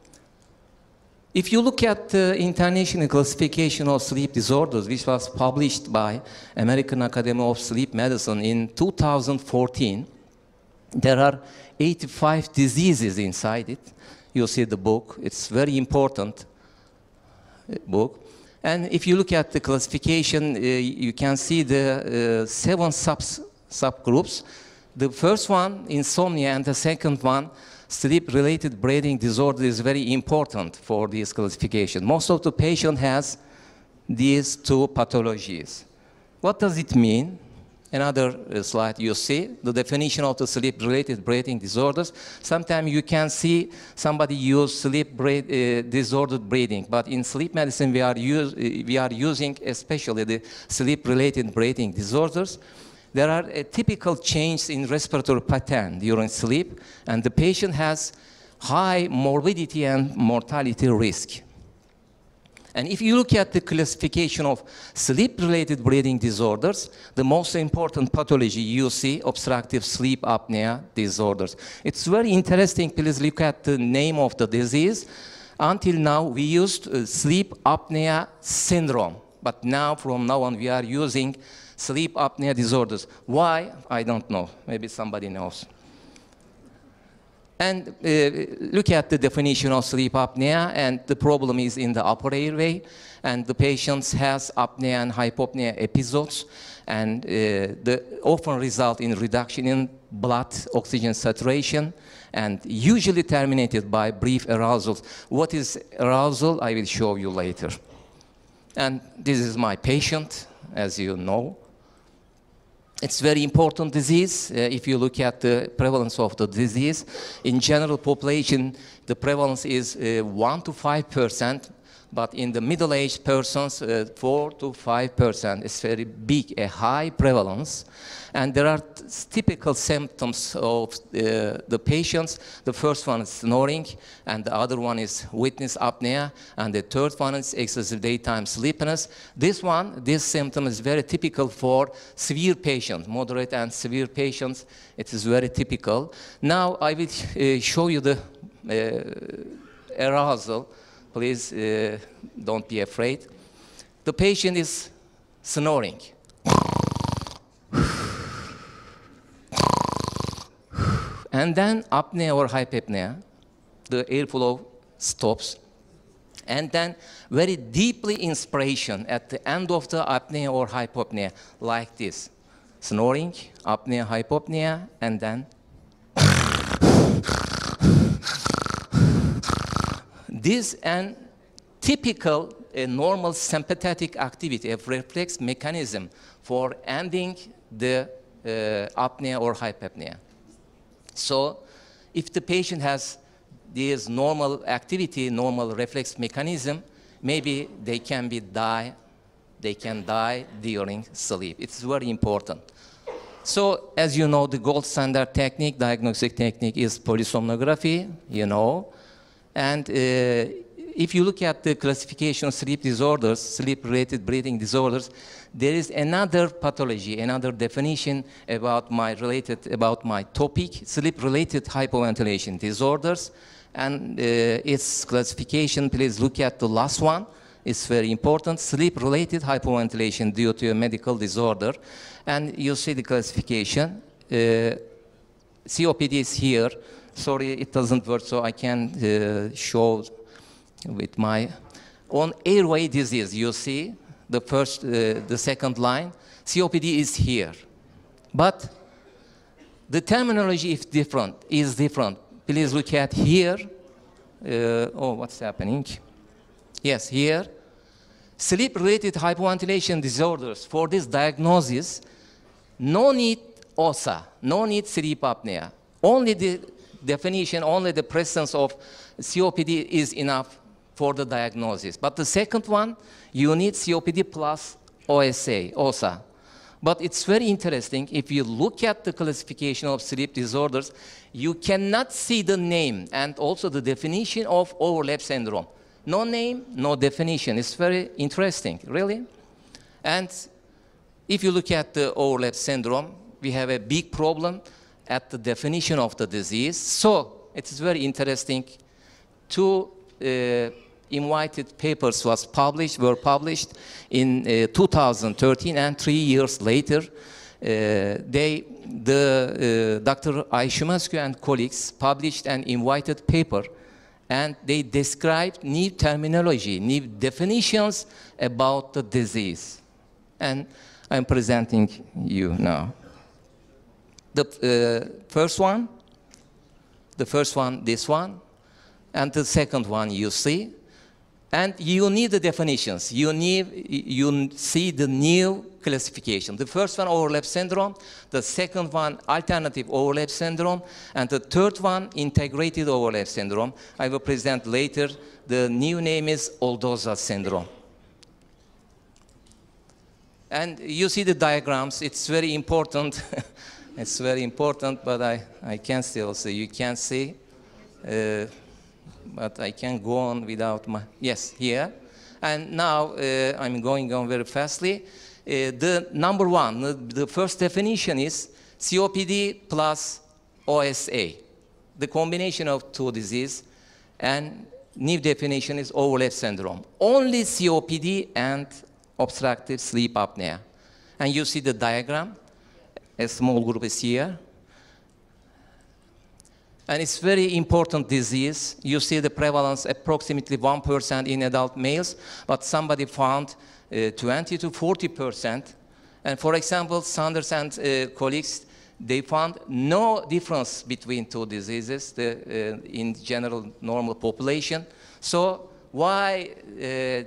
If you look at the International Classification of Sleep Disorders, which was published by American Academy of Sleep Medicine in 2014, there are 85 diseases inside it. You'll see the book. It's very important uh, book. And if you look at the classification, uh, you can see the uh, seven subs, subgroups. The first one, insomnia, and the second one, sleep-related breathing disorder is very important for this classification. Most of the patient has these two pathologies. what does it mean? Another uh, slide you see, the definition of the sleep-related breathing disorders. Sometimes you can see somebody use sleep breath, uh, disordered breathing, but in sleep medicine we are, use, uh, we are using especially the sleep-related breathing disorders. There are uh, typical changes in respiratory pattern during sleep, and the patient has high morbidity and mortality risk. And if you look at the classification of sleep-related breathing disorders, the most important pathology you see, obstructive sleep apnea disorders. It's very interesting, please look at the name of the disease. Until now, we used uh, sleep apnea syndrome, but now, from now on, we are using sleep apnea disorders. Why? I don't know. Maybe somebody knows. And uh, look at the definition of sleep apnea, and the problem is in the upper airway, and the patient has apnea and hypopnea episodes, and uh, the often result in reduction in blood oxygen saturation, and usually terminated by brief arousal. What is arousal? I will show you later. And this is my patient, as you know. It's very important disease. Uh, if you look at the prevalence of the disease, in general population, the prevalence is uh, 1 to 5 percent, but in the middle-aged persons, uh, 4 to 5 percent. It's very big, a high prevalence. And there are t- typical symptoms of uh, the patients. The first one is snoring, and the other one is witness apnea, and the third one is excessive daytime sleepiness. This one, this symptom is very typical for severe patients, moderate and severe patients. It is very typical. Now I will uh, show you the uh, arousal. Please uh, don't be afraid. The patient is snoring. And then apnea or hypopnea, the airflow stops. And then very deeply inspiration at the end of the apnea or hypopnea, like this. Snoring, apnea, hypopnea, and then this and typical a normal sympathetic activity, a reflex mechanism for ending the uh, apnea or hypopnea. So if the patient has this normal activity, normal reflex mechanism, maybe they can be die, they can die during sleep. It's very important. So as you know, the gold standard technique, diagnostic technique is polysomnography, you know. And uh, if you look at the classification of sleep disorders, sleep-related breathing disorders, there is another pathology, another definition about my related about my topic, sleep-related hypoventilation disorders, and uh, its classification. Please look at the last one. It's very important. Sleep-related hypoventilation due to a medical disorder, and you see the classification. Uh, COPD is here. Sorry, it doesn't work, so I can uh, show with my on airway disease. You see the first, uh, the second line. COPD is here, but the terminology is different. Is different. Please look at here. Uh, oh, what's happening? Yes, here. Sleep-related hypoventilation disorders. For this diagnosis, no need OSA, no need sleep apnea. Only the definition, only the presence of COPD is enough for the diagnosis. But the second one, you need COPD plus OSA, OSA. But it's very interesting, if you look at the classification of sleep disorders, you cannot see the name and also the definition of overlap syndrome. No name, no definition. It's very interesting, really. And if you look at the overlap syndrome, we have a big problem at the definition of the disease. So it is very interesting. Two uh, invited papers was published, were published in uh, 2013, and three years later, uh, they, the uh, Dr. Ayşemascu and colleagues published an invited paper and they described new terminology, new definitions about the disease. And I'm presenting you now. The uh, first one, the first one, this one, and the second one you see. And you need the definitions. You need, you see the new classification. The first one, overlap syndrome. The second one, alternative overlap syndrome. And the third one, integrated overlap syndrome. I will present later. The new name is Oldoza syndrome. And you see the diagrams. It's very important. it's very important, but I, I can still see. You can't see. Uh, but I can go on without my, yes, here. And now uh, I'm going on very fastly. Uh, the number one, the, the first definition is COPD plus OSA, the combination of two diseases, and new definition is overlap syndrome. Only COPD and obstructive sleep apnea. And you see the diagram, a small group is here. And it's very important disease. You see the prevalence approximately 1% in adult males, but somebody found uh, 20 to 40%. And for example, Sanders and uh, colleagues, they found no difference between two diseases the, uh, in general normal population. So why uh, uh,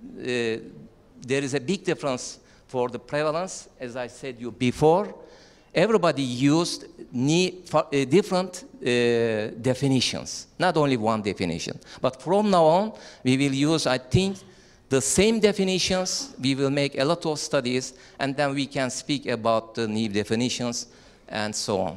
there is a big difference for the prevalence, as I said you before, everybody used uh, different uh, definitions, not only one definition. But from now on, we will use, I think, the same definitions. We will make a lot of studies, and then we can speak about the new definitions and so on.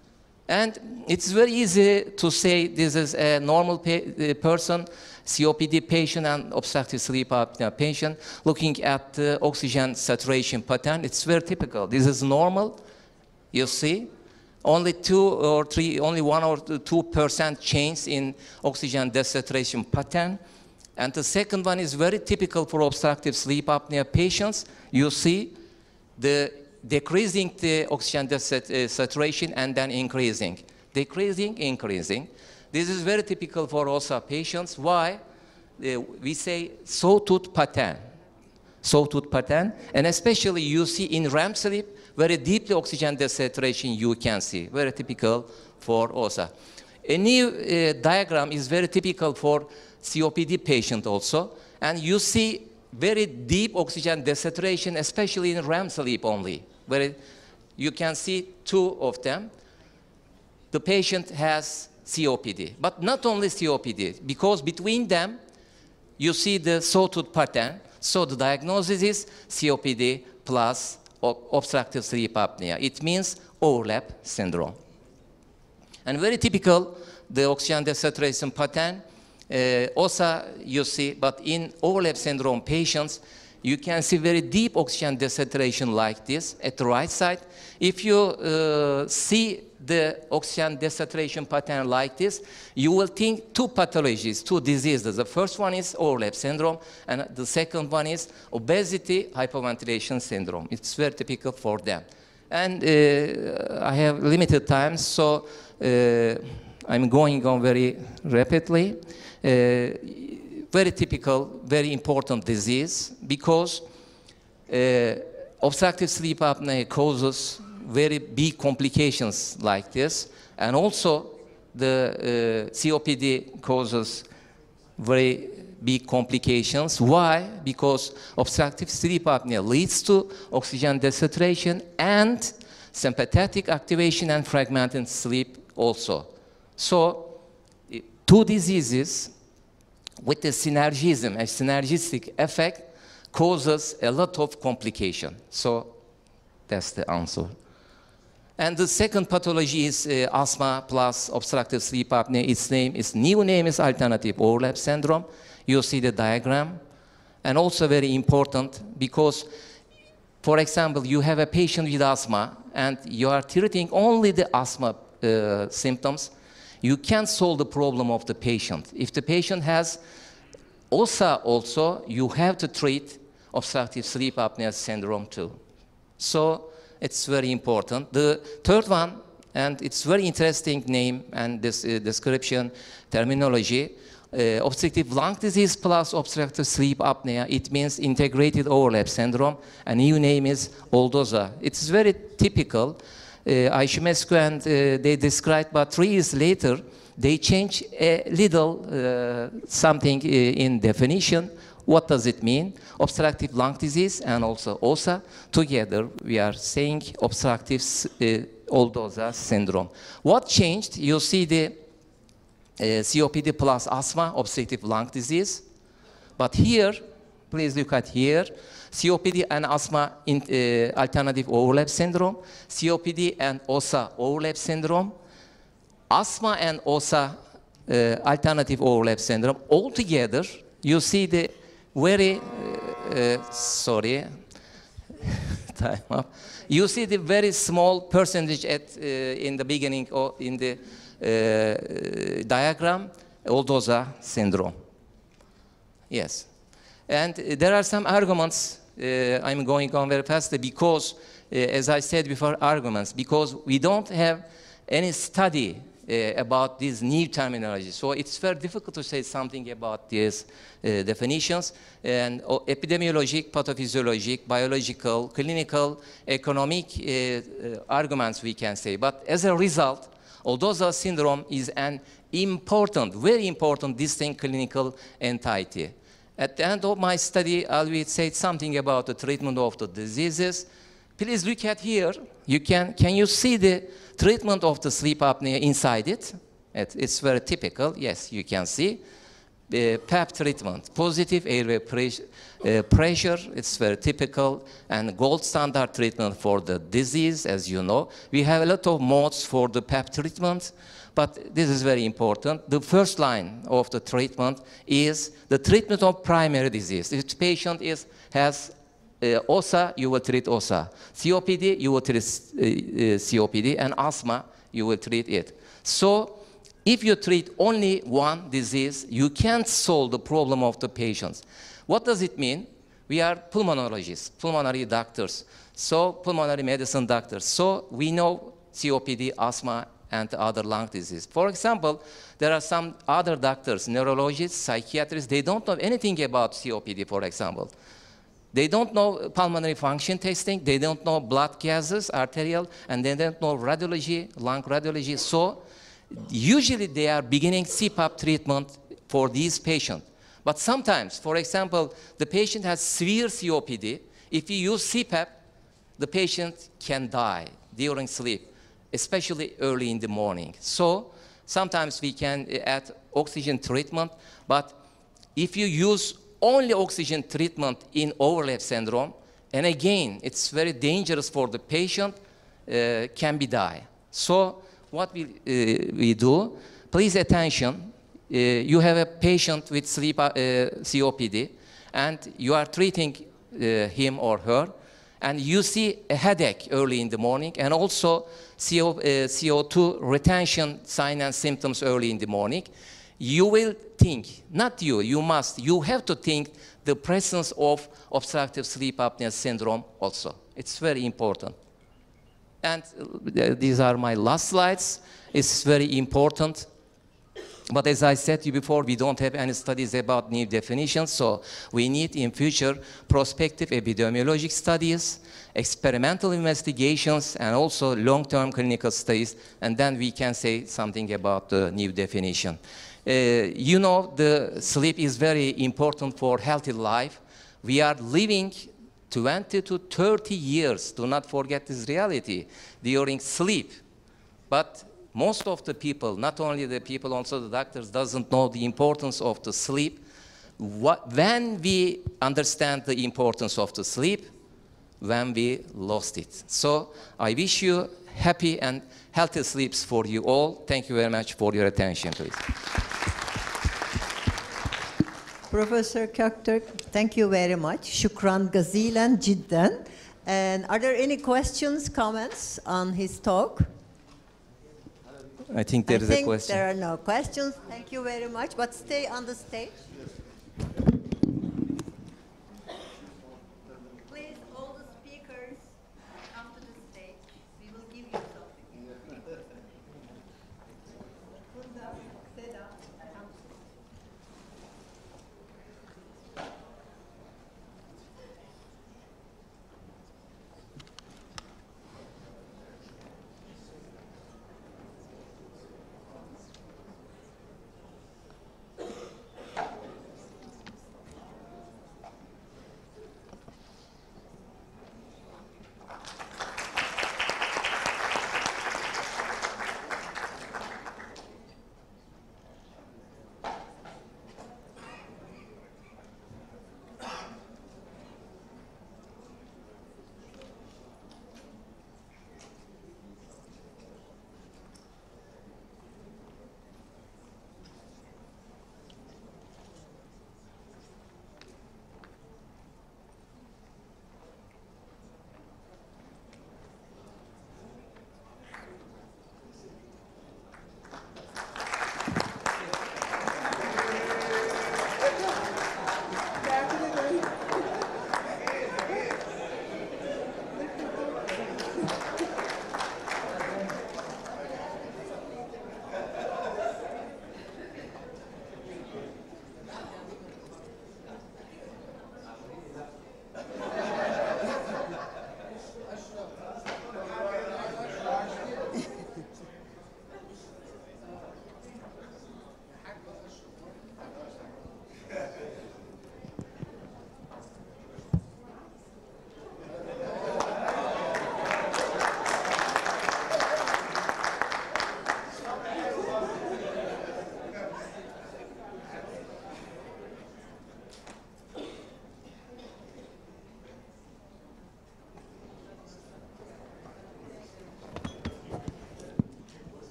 And it's very easy to say this is a normal uh, person, COPD patient and obstructive sleep apnea patient, looking at the oxygen saturation pattern. It's very typical. This is normal you see? Only two or three, only one or two percent change in oxygen desaturation pattern. And the second one is very typical for obstructive sleep apnea patients. You see the decreasing the oxygen desaturation and then increasing. Decreasing, increasing. This is very typical for OSA patients. Why? Uh, we say sawtooth pattern. Sawtooth pattern. And especially you see in REM sleep, very deeply oxygen desaturation you can see, very typical for OSA. A new uh, diagram is very typical for COPD patient also, and you see very deep oxygen desaturation, especially in REM sleep only, where you can see two of them. The patient has COPD, but not only COPD, because between them, you see the sawtooth pattern. So the diagnosis is COPD plus obstructive sleep apnea. It means overlap syndrome. And very typical, the oxygen desaturation pattern, uh, also you see, but in overlap syndrome patients, you can see very deep oxygen desaturation like this at the right side. If you uh, see the oxygen desaturation pattern like this, you will think two pathologies, two diseases. The first one is overlap syndrome, and the second one is obesity hypoventilation syndrome. It's very typical for them. And uh, I have limited time, so uh, I'm going on very rapidly. Uh, very typical, very important disease because uh, obstructive sleep apnea causes very big complications like this. And also the uh, COPD causes very big complications. Why? Because obstructive sleep apnea leads to oxygen desaturation and sympathetic activation and fragmented sleep also. So two diseases with the synergism, a synergistic effect causes a lot of complication. So that's the answer. And the second pathology is uh, asthma plus obstructive sleep apnea. Its name is new name is alternative overlap syndrome. You see the diagram. And also very important because, for example, you have a patient with asthma and you are treating only the asthma uh, symptoms. You can't solve the problem of the patient. If the patient has OSA also, you have to treat obstructive sleep apnea syndrome too. So it's very important. The third one, and it's very interesting name and this uh, description, terminology, uh, obstructive lung disease plus obstructive sleep apnea. It means integrated overlap syndrome, and new name is Oldoza. It's very typical. Uh, Aishimescu and uh, they described, but three years later, they change a little uh, something uh, in definition. What does it mean? Obstructive lung disease and also OSA. Together, we are saying obstructive uh, Oldoza syndrome. What changed? You see the uh, COPD plus asthma, obstructive lung disease. But here, please look at here, COPD and asthma in, uh, alternative overlap syndrome, COPD and OSA overlap syndrome, asthma and OSA uh, alternative overlap syndrome. Altogether, you see the very, uh, uh, sorry, time up. You see the very small percentage at, uh, in the beginning or in the uh, diagram, Oldoza syndrome. Yes. And uh, there are some arguments, uh, I'm going on very fast because, uh, as I said before, arguments, because we don't have any study uh, about these new terminology. So it's very difficult to say something about these uh, definitions. And uh, epidemiologic, pathophysiologic, biological, clinical, economic uh, uh, arguments we can say. But as a result, Oldoza syndrome is an important, very important distinct clinical entity. At the end of my study, I will say something about the treatment of the diseases. Please look at here. You can, can you see the treatment of the sleep apnea inside it? it it's very typical. Yes, you can see. The PAP treatment, positive airway pres- uh, pressure, it's very typical, and gold standard treatment for the disease, as you know. We have a lot of modes for the PAP treatment, but this is very important. The first line of the treatment is the treatment of primary disease. If the patient is, has uh, OSA, you will treat OSA. COPD, you will treat uh, uh, COPD, and asthma, you will treat it. So, if you treat only one disease, you can't solve the problem of the patients. What does it mean? We are pulmonologists, pulmonary doctors, so pulmonary medicine doctors. So we know COPD, asthma, and other lung disease. For example, there are some other doctors, neurologists, psychiatrists, they don't know anything about COPD, for example. They don't know pulmonary function testing, they don't know blood gases, arterial, and they don't know radiology, lung radiology. So usually they are beginning CPAP treatment for these patients. But sometimes, for example, the patient has severe COPD. If you use CPAP, the patient can die during sleep, especially early in the morning. So sometimes we can add oxygen treatment, but if you use only oxygen treatment in overlap syndrome, and again, it's very dangerous for the patient, uh, can be die. So what we, uh, we do, please attention, uh, you have a patient with sleep uh, COPD, and you are treating uh, him or her, and you see a headache early in the morning, and also CO, uh, CO2 retention sign and symptoms early in the morning, you will think, not you, you must, you have to think the presence of obstructive sleep apnea syndrome also. It's very important. And uh, these are my last slides. It's very important. But as I said to you before, we don't have any studies about new definitions, so we need in future prospective epidemiologic studies, experimental investigations, and also long-term clinical studies, and then we can say something about the new definition. Uh, you know, the sleep is very important for healthy life. We are living 20 to 30 years, do not forget this reality, during sleep. But most of the people, not only the people, also the doctors, doesn't know the importance of the sleep. What, when we understand the importance of the sleep, when we lost it. So I wish you happy and healthy sleeps for you all. Thank you very much for your attention, please. Professor Köktürk, thank you very much. Shukran gazilan cidden. And are there any questions, comments on his talk? I think there I is think a question. there are no questions. Thank you very much. But stay on the stage. Please, all the speakers, come to the stage. We will give you something. Funda, Seda, come.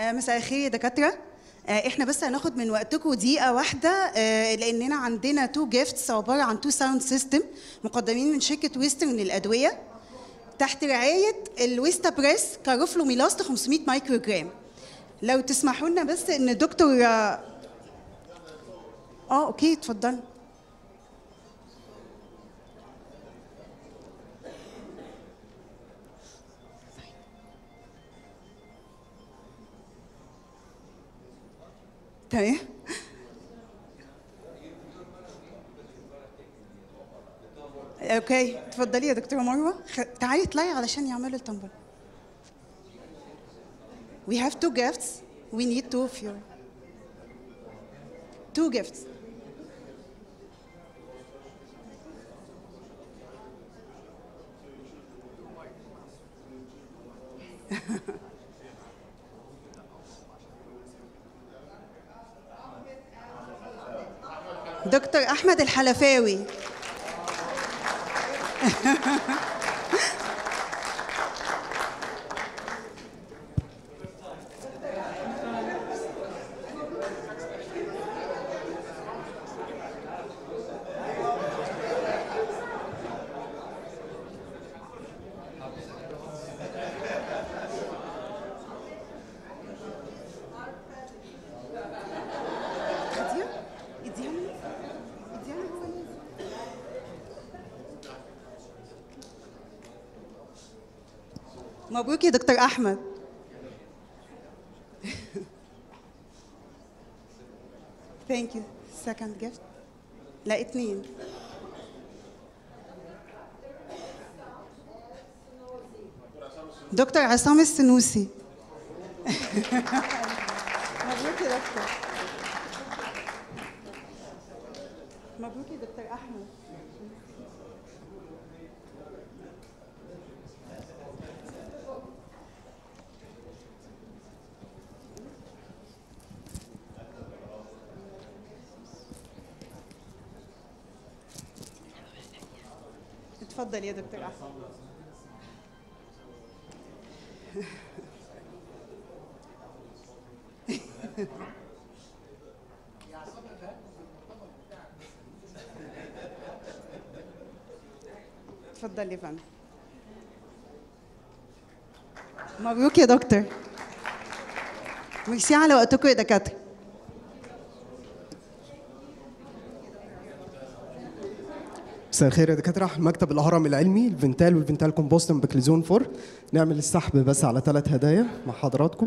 آه، مساء الخير يا دكاترة آه، احنا بس هناخد من وقتكم دقيقة واحدة آه، لأننا عندنا تو جيفتس عبارة عن تو ساوند سيستم مقدمين من شركة ويسترن للأدوية تحت رعاية الويستا بريس كاروفلو ميلاست 500 مايكرو جرام لو تسمحوا لنا بس ان الدكتور اه آه، اوكي اتفضل تمام اوكي اتفضلي يا دكتوره مروه خ- تعالي اطلعي علشان يعملوا التنبل We have two gifts. We need two of you. Two gifts. دكتور احمد الحلفاوي اديها اديها لي. اديها لي هو نازل. مبروك يا دكتور احمد ثانك يو سكند جيفت لا اتنين دكتور عصام السنوسي مبروك يا دكتور مبروك يا دكتور احمد اتفضل يا دكتور احمد اتفضل يا فندم مبروك يا دكتور ميرسي على وقتكم يا دكاتره مساء الخير يا دكاتره مكتب الهرم العلمي الفنتال والفنتال كومبوستن بكليزون فور نعمل السحب بس على ثلاث هدايا مع حضراتكم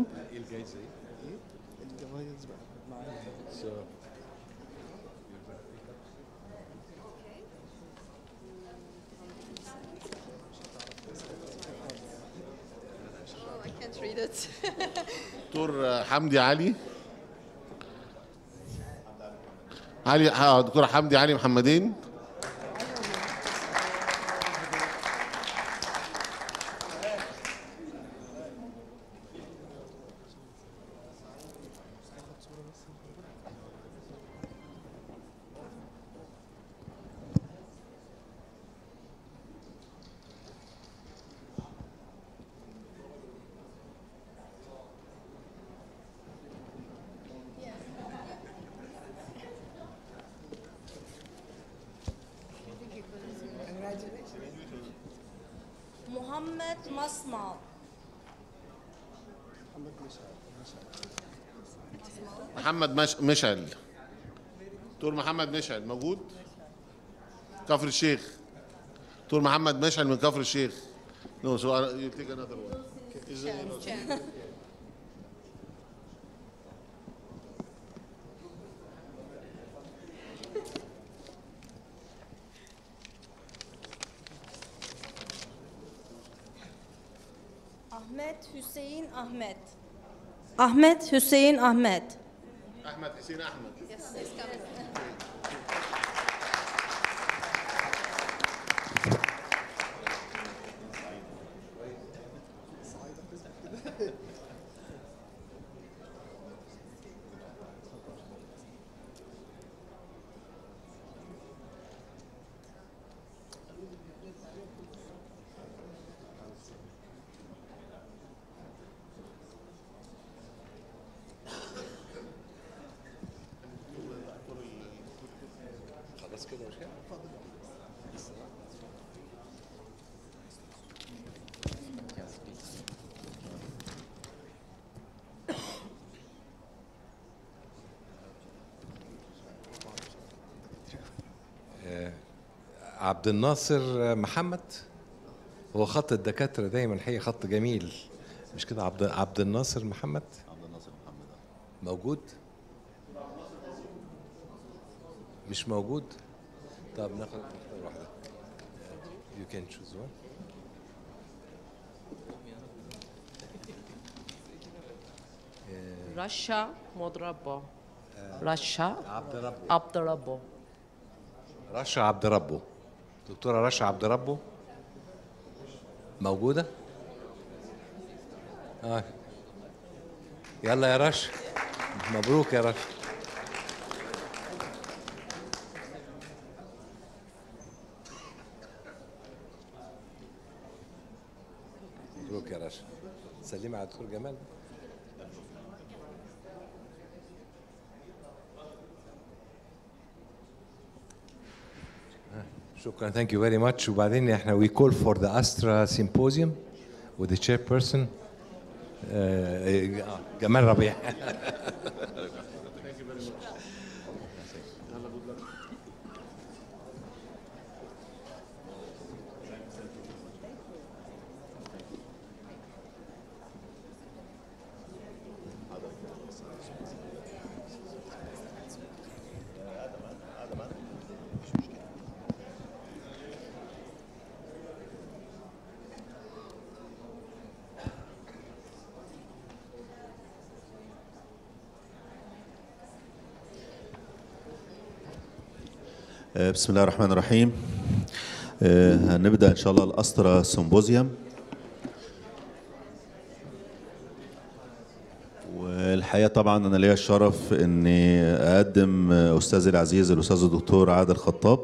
دكتور حمدي علي علي آه، دكتور حمدي علي محمدين محمد مصمع محمد مش... مشعل دكتور محمد مشعل موجود كفر الشيخ دكتور محمد مشعل من كفر الشيخ No, so I- you take another one. Is it- Ahmet Hüseyin Ahmet Ahmet Hüseyin Ahmet Ahmed Hussein Ahmed. عبد الناصر محمد هو خط الدكاترة دايما هي خط جميل مش كده عبد عبد الناصر محمد عبد الناصر محمد موجود مش موجود طب ناخد نختار واحدة you can choose one Russia Modrabo. Russia عبد ربه Abdurrabo. رشا عبد ربه دكتورة رشا عبد ربه موجودة؟ اه يلا يا رشا مبروك يا رشا مبروك يا رشا سلمي على الدكتور جمال شكرا ثانك يو فيري ماتش وبعدين احنا وي كول فور ذا استرا سيمبوزيوم وذ تشير بيرسون جمال ربيع آه، بسم الله الرحمن الرحيم آه، هنبدأ إن شاء الله الأسترا سيمبوزيوم والحقيقة طبعا أنا ليا الشرف إني أقدم آه، أستاذي العزيز الأستاذ الدكتور عادل خطاب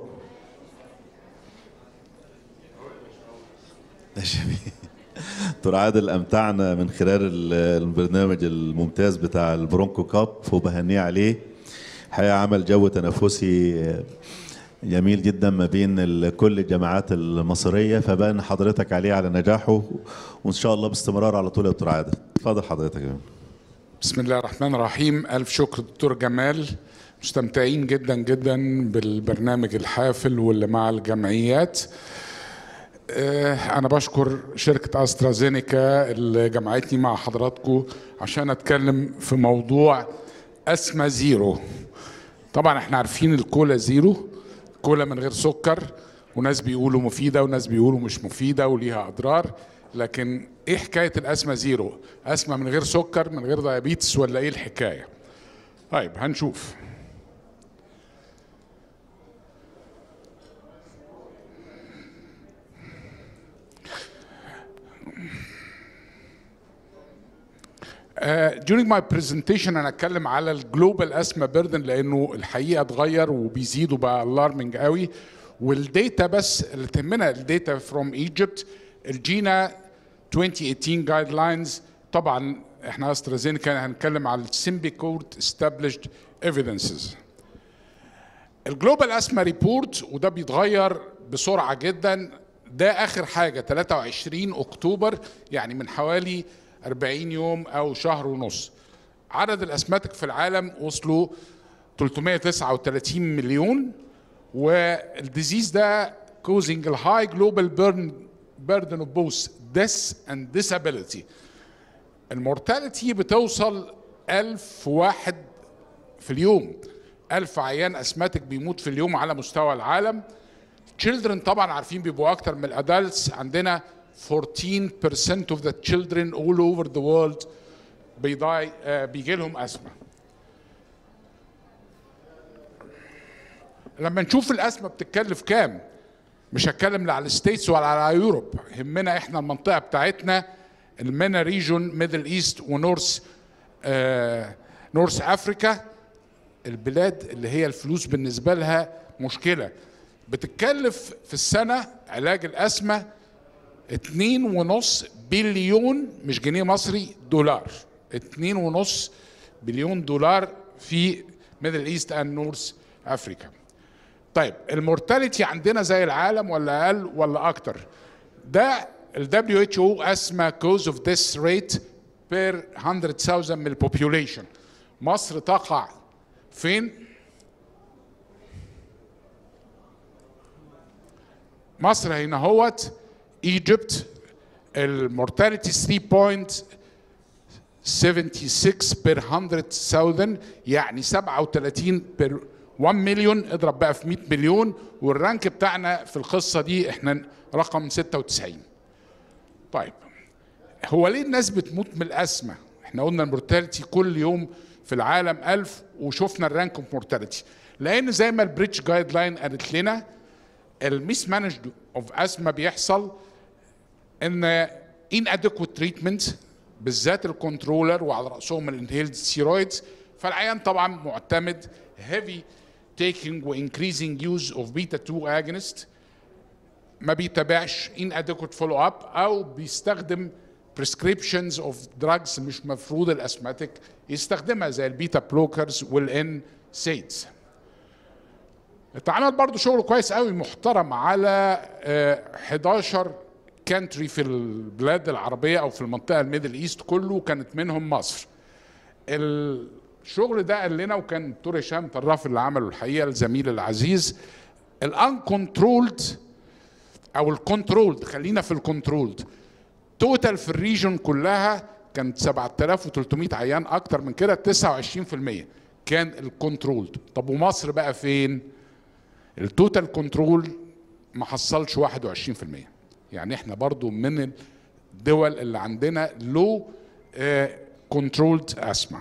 ماشي دكتور عادل أمتعنا من خلال ال- البرنامج الممتاز بتاع البرونكو كاب وبهنيه عليه الحقيقة عمل جو تنافسي آه، جميل جدا ما بين ال- كل الجامعات المصرية فبان حضرتك عليه على نجاحه وإن شاء الله باستمرار على طول يا دكتور عادل اتفضل حضرتك يا فندم. بسم الله الرحمن الرحيم ألف شكر دكتور جمال مستمتعين جدا جدا بالبرنامج الحافل واللي مع الجمعيات آه، أنا بشكر شركة أسترازينيكا اللي جمعتني مع حضراتكم عشان أتكلم في موضوع أسمى زيرو طبعا احنا عارفين الكولا زيرو كولا من غير سكر وناس بيقولوا مفيدة وناس بيقولوا مش مفيدة وليها أضرار لكن ايه حكاية الأسمى زيرو أسمى من غير سكر من غير دايابيتس ولا ايه الحكاية طيب هنشوف Uh, during my presentation انا اتكلم على الجلوبال اسما بيردن لانه الحقيقه اتغير وبيزيد وبقى الارمنج قوي والديتا بس اللي تهمنا الديتا فروم ايجيبت الجينا 2018 جايد لاينز طبعا احنا استرازينيكا هنتكلم على السيمبيكورت established evidences الجلوبال اسما ريبورت وده بيتغير بسرعه جدا ده اخر حاجه 23 اكتوبر يعني من حوالي 40 يوم او شهر ونص عدد الاسماتك في العالم وصلوا 339 مليون والديزيز ده causing a high global burden burden of both death and disability المورتاليتي بتوصل 1000 واحد في اليوم 1000 عيان اسماتيك بيموت في اليوم على مستوى العالم children طبعا عارفين بيبقوا اكتر من الادلتس عندنا 14% of the children all over the world بيضاي آه، بيجي لهم اسمه لما نشوف الاسمه بتتكلف كام مش هتكلم لا على الستيتس ولا على يوروب يهمنا احنا المنطقه بتاعتنا المينا ريجون ميدل ايست ونورث آه نورث افريكا البلاد اللي هي الفلوس بالنسبه لها مشكله بتتكلف في السنه علاج الاسمه اتنين ونص بليون مش جنيه مصري دولار اتنين ونص بليون دولار في ميدل ايست اند نورث افريكا طيب المورتاليتي عندنا زي العالم ولا اقل ولا اكتر ده ال WHO اسمى cause of death rate per 100,000 من البوبيوليشن مصر تقع فين مصر هنا هوت ايجيبت المورتاليتي 3.76 بير 100,000 يعني 37 بير 1 مليون اضرب بقى في 100 مليون والرانك بتاعنا في القصه دي احنا رقم 96 طيب هو ليه الناس بتموت من الاسمى احنا قلنا المورتاليتي كل يوم في العالم 1000 وشفنا الرانك اوف مورتاليتي لان زي ما البريتش جايد لاين قالت لنا الميس مانج اوف اسما بيحصل ان ان ادكوت تريتمنت بالذات الكنترولر وعلى راسهم الانهيلد ستيرويدز فالعيان طبعا معتمد هيفي taking وانكريزنج يوز اوف بيتا 2 اجونست ما بيتابعش ان ادكوت فولو اب او بيستخدم prescriptions of drugs مش مفروض الاسماتيك يستخدمها زي البيتا بلوكرز والان سيدز اتعمل برضو شغل كويس قوي محترم على آه، 11 كانتري في البلاد العربية أو في المنطقة الميدل إيست كله كانت منهم مصر الشغل ده قال لنا وكان دكتور هشام طراف اللي عمله الحقيقة الزميل العزيز الانكونترولد أو الكنترولد خلينا في الكنترولد توتال في الريجون كلها كانت 7300 عيان أكتر من كده 29% كان الكنترولد طب ومصر بقى فين؟ التوتال كنترول ما حصلش 21% يعني احنا برضو من الدول اللي عندنا لو كنترولد اسما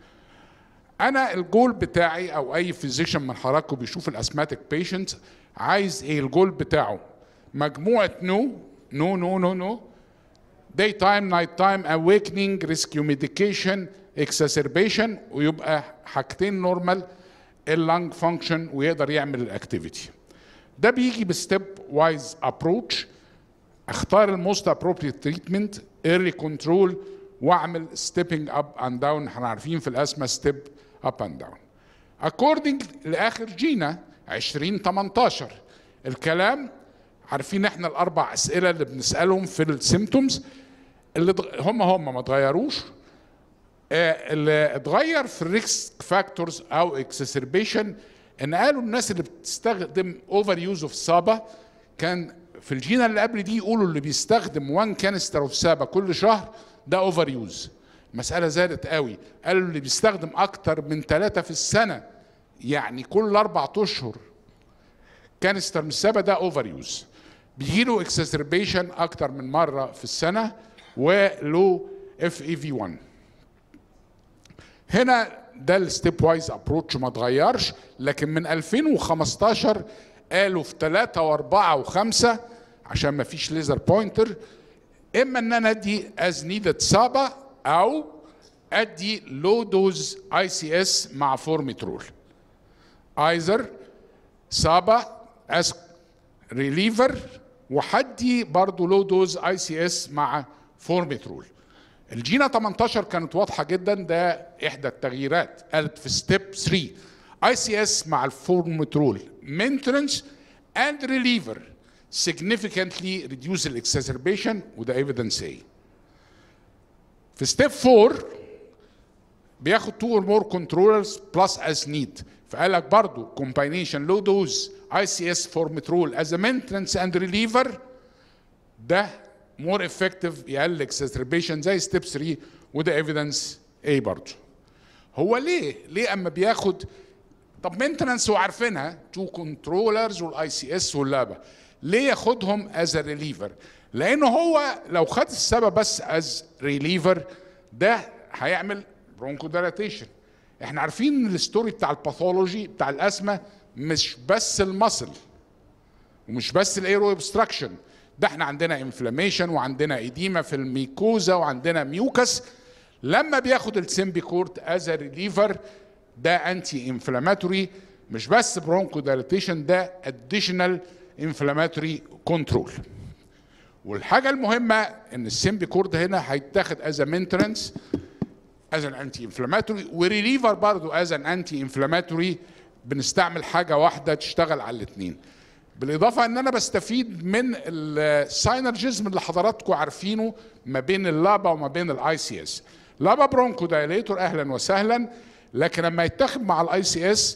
انا الجول بتاعي او اي فيزيشن من حضراتكم بيشوف الاسماتيك بيشنت عايز ايه الجول بتاعه مجموعه نو نو نو نو نو داي تايم نايت تايم awakening ريسكيو ميديكيشن exacerbation ويبقى حاجتين نورمال اللنج فانكشن ويقدر يعمل الاكتيفيتي ده بيجي بستيب وايز ابروتش اختار الموست ابروبريت تريتمنت ايرلي كنترول واعمل ستيبنج اب اند داون احنا عارفين في الاسما ستيب اب اند داون اكوردنج لاخر جينا 2018 الكلام عارفين احنا الاربع اسئله اللي بنسالهم في السيمتومز اللي اتغ- هم هم ما اتغيروش آه، اللي اتغير في الريسك فاكتورز او اكسسربيشن ان قالوا الناس اللي بتستخدم اوفر يوز اوف سابا كان في الجينا اللي قبل دي يقولوا اللي بيستخدم 1 كانستر اوف سابا كل شهر ده اوفر يوز المسألة زادت قوي قالوا اللي بيستخدم أكتر من ثلاثة في السنة يعني كل أربع أشهر كانستر من السابا ده اوفر يوز بيجيله اكسسربيشن أكتر من مرة في السنة ولو اف اي في 1 هنا ده الستيب وايز ابروتش ما اتغيرش لكن من 2015 قالوا في 3 و4 و5 عشان ما فيش ليزر بوينتر اما ان انا ادي از نيدد سابا او ادي لو دوز اي سي اس مع فورميترول ايزر سابا از ريليفر وحدي برضه لو دوز اي سي اس مع فورميترول الجينا 18 كانت واضحه جدا ده احدى التغييرات قالت في ستيب 3 اي سي اس مع الفورميترول مينتنس اند ريليفر significantly reduce the exacerbation وده evidence A. في ستيب 4 بياخد 2 or more controllers plus as need فقال لك برضه combination low dose ICS formitrol as a maintenance and reliever ده more effective يقلل exacerbation زي ستيب 3 وده evidence A برضه هو ليه؟ ليه اما بياخد طب مينتننس وعارفينها تو كنترولرز والاي سي اس واللابا ليه ياخدهم از ريليفر؟ لانه هو لو خد السبب بس از ريليفر ده هيعمل برونكو ديلاتيشن احنا عارفين الستوري بتاع الباثولوجي بتاع الاسمه مش بس المصل ومش بس الايرو ابستراكشن ده احنا عندنا انفلاميشن وعندنا ايديما في الميكوزا وعندنا ميوكس لما بياخد السيمبيكورت از ريليفر ده انتي انفلاماتوري مش بس برونكو دايليتيشن ده اديشنال انفلاماتوري كنترول والحاجه المهمه ان السيمبيكورد هنا هيتاخد از مينترنس از ان انتي انفلاماتوري وريليفر برضه از ان انتي انفلاماتوري بنستعمل حاجه واحده تشتغل على الاثنين بالاضافه ان انا بستفيد من الساينرجيزم اللي حضراتكم عارفينه ما بين اللابا وما بين الاي سي اس لابا برونكو دايليتور اهلا وسهلا لكن لما يتاخد مع الاي سي اس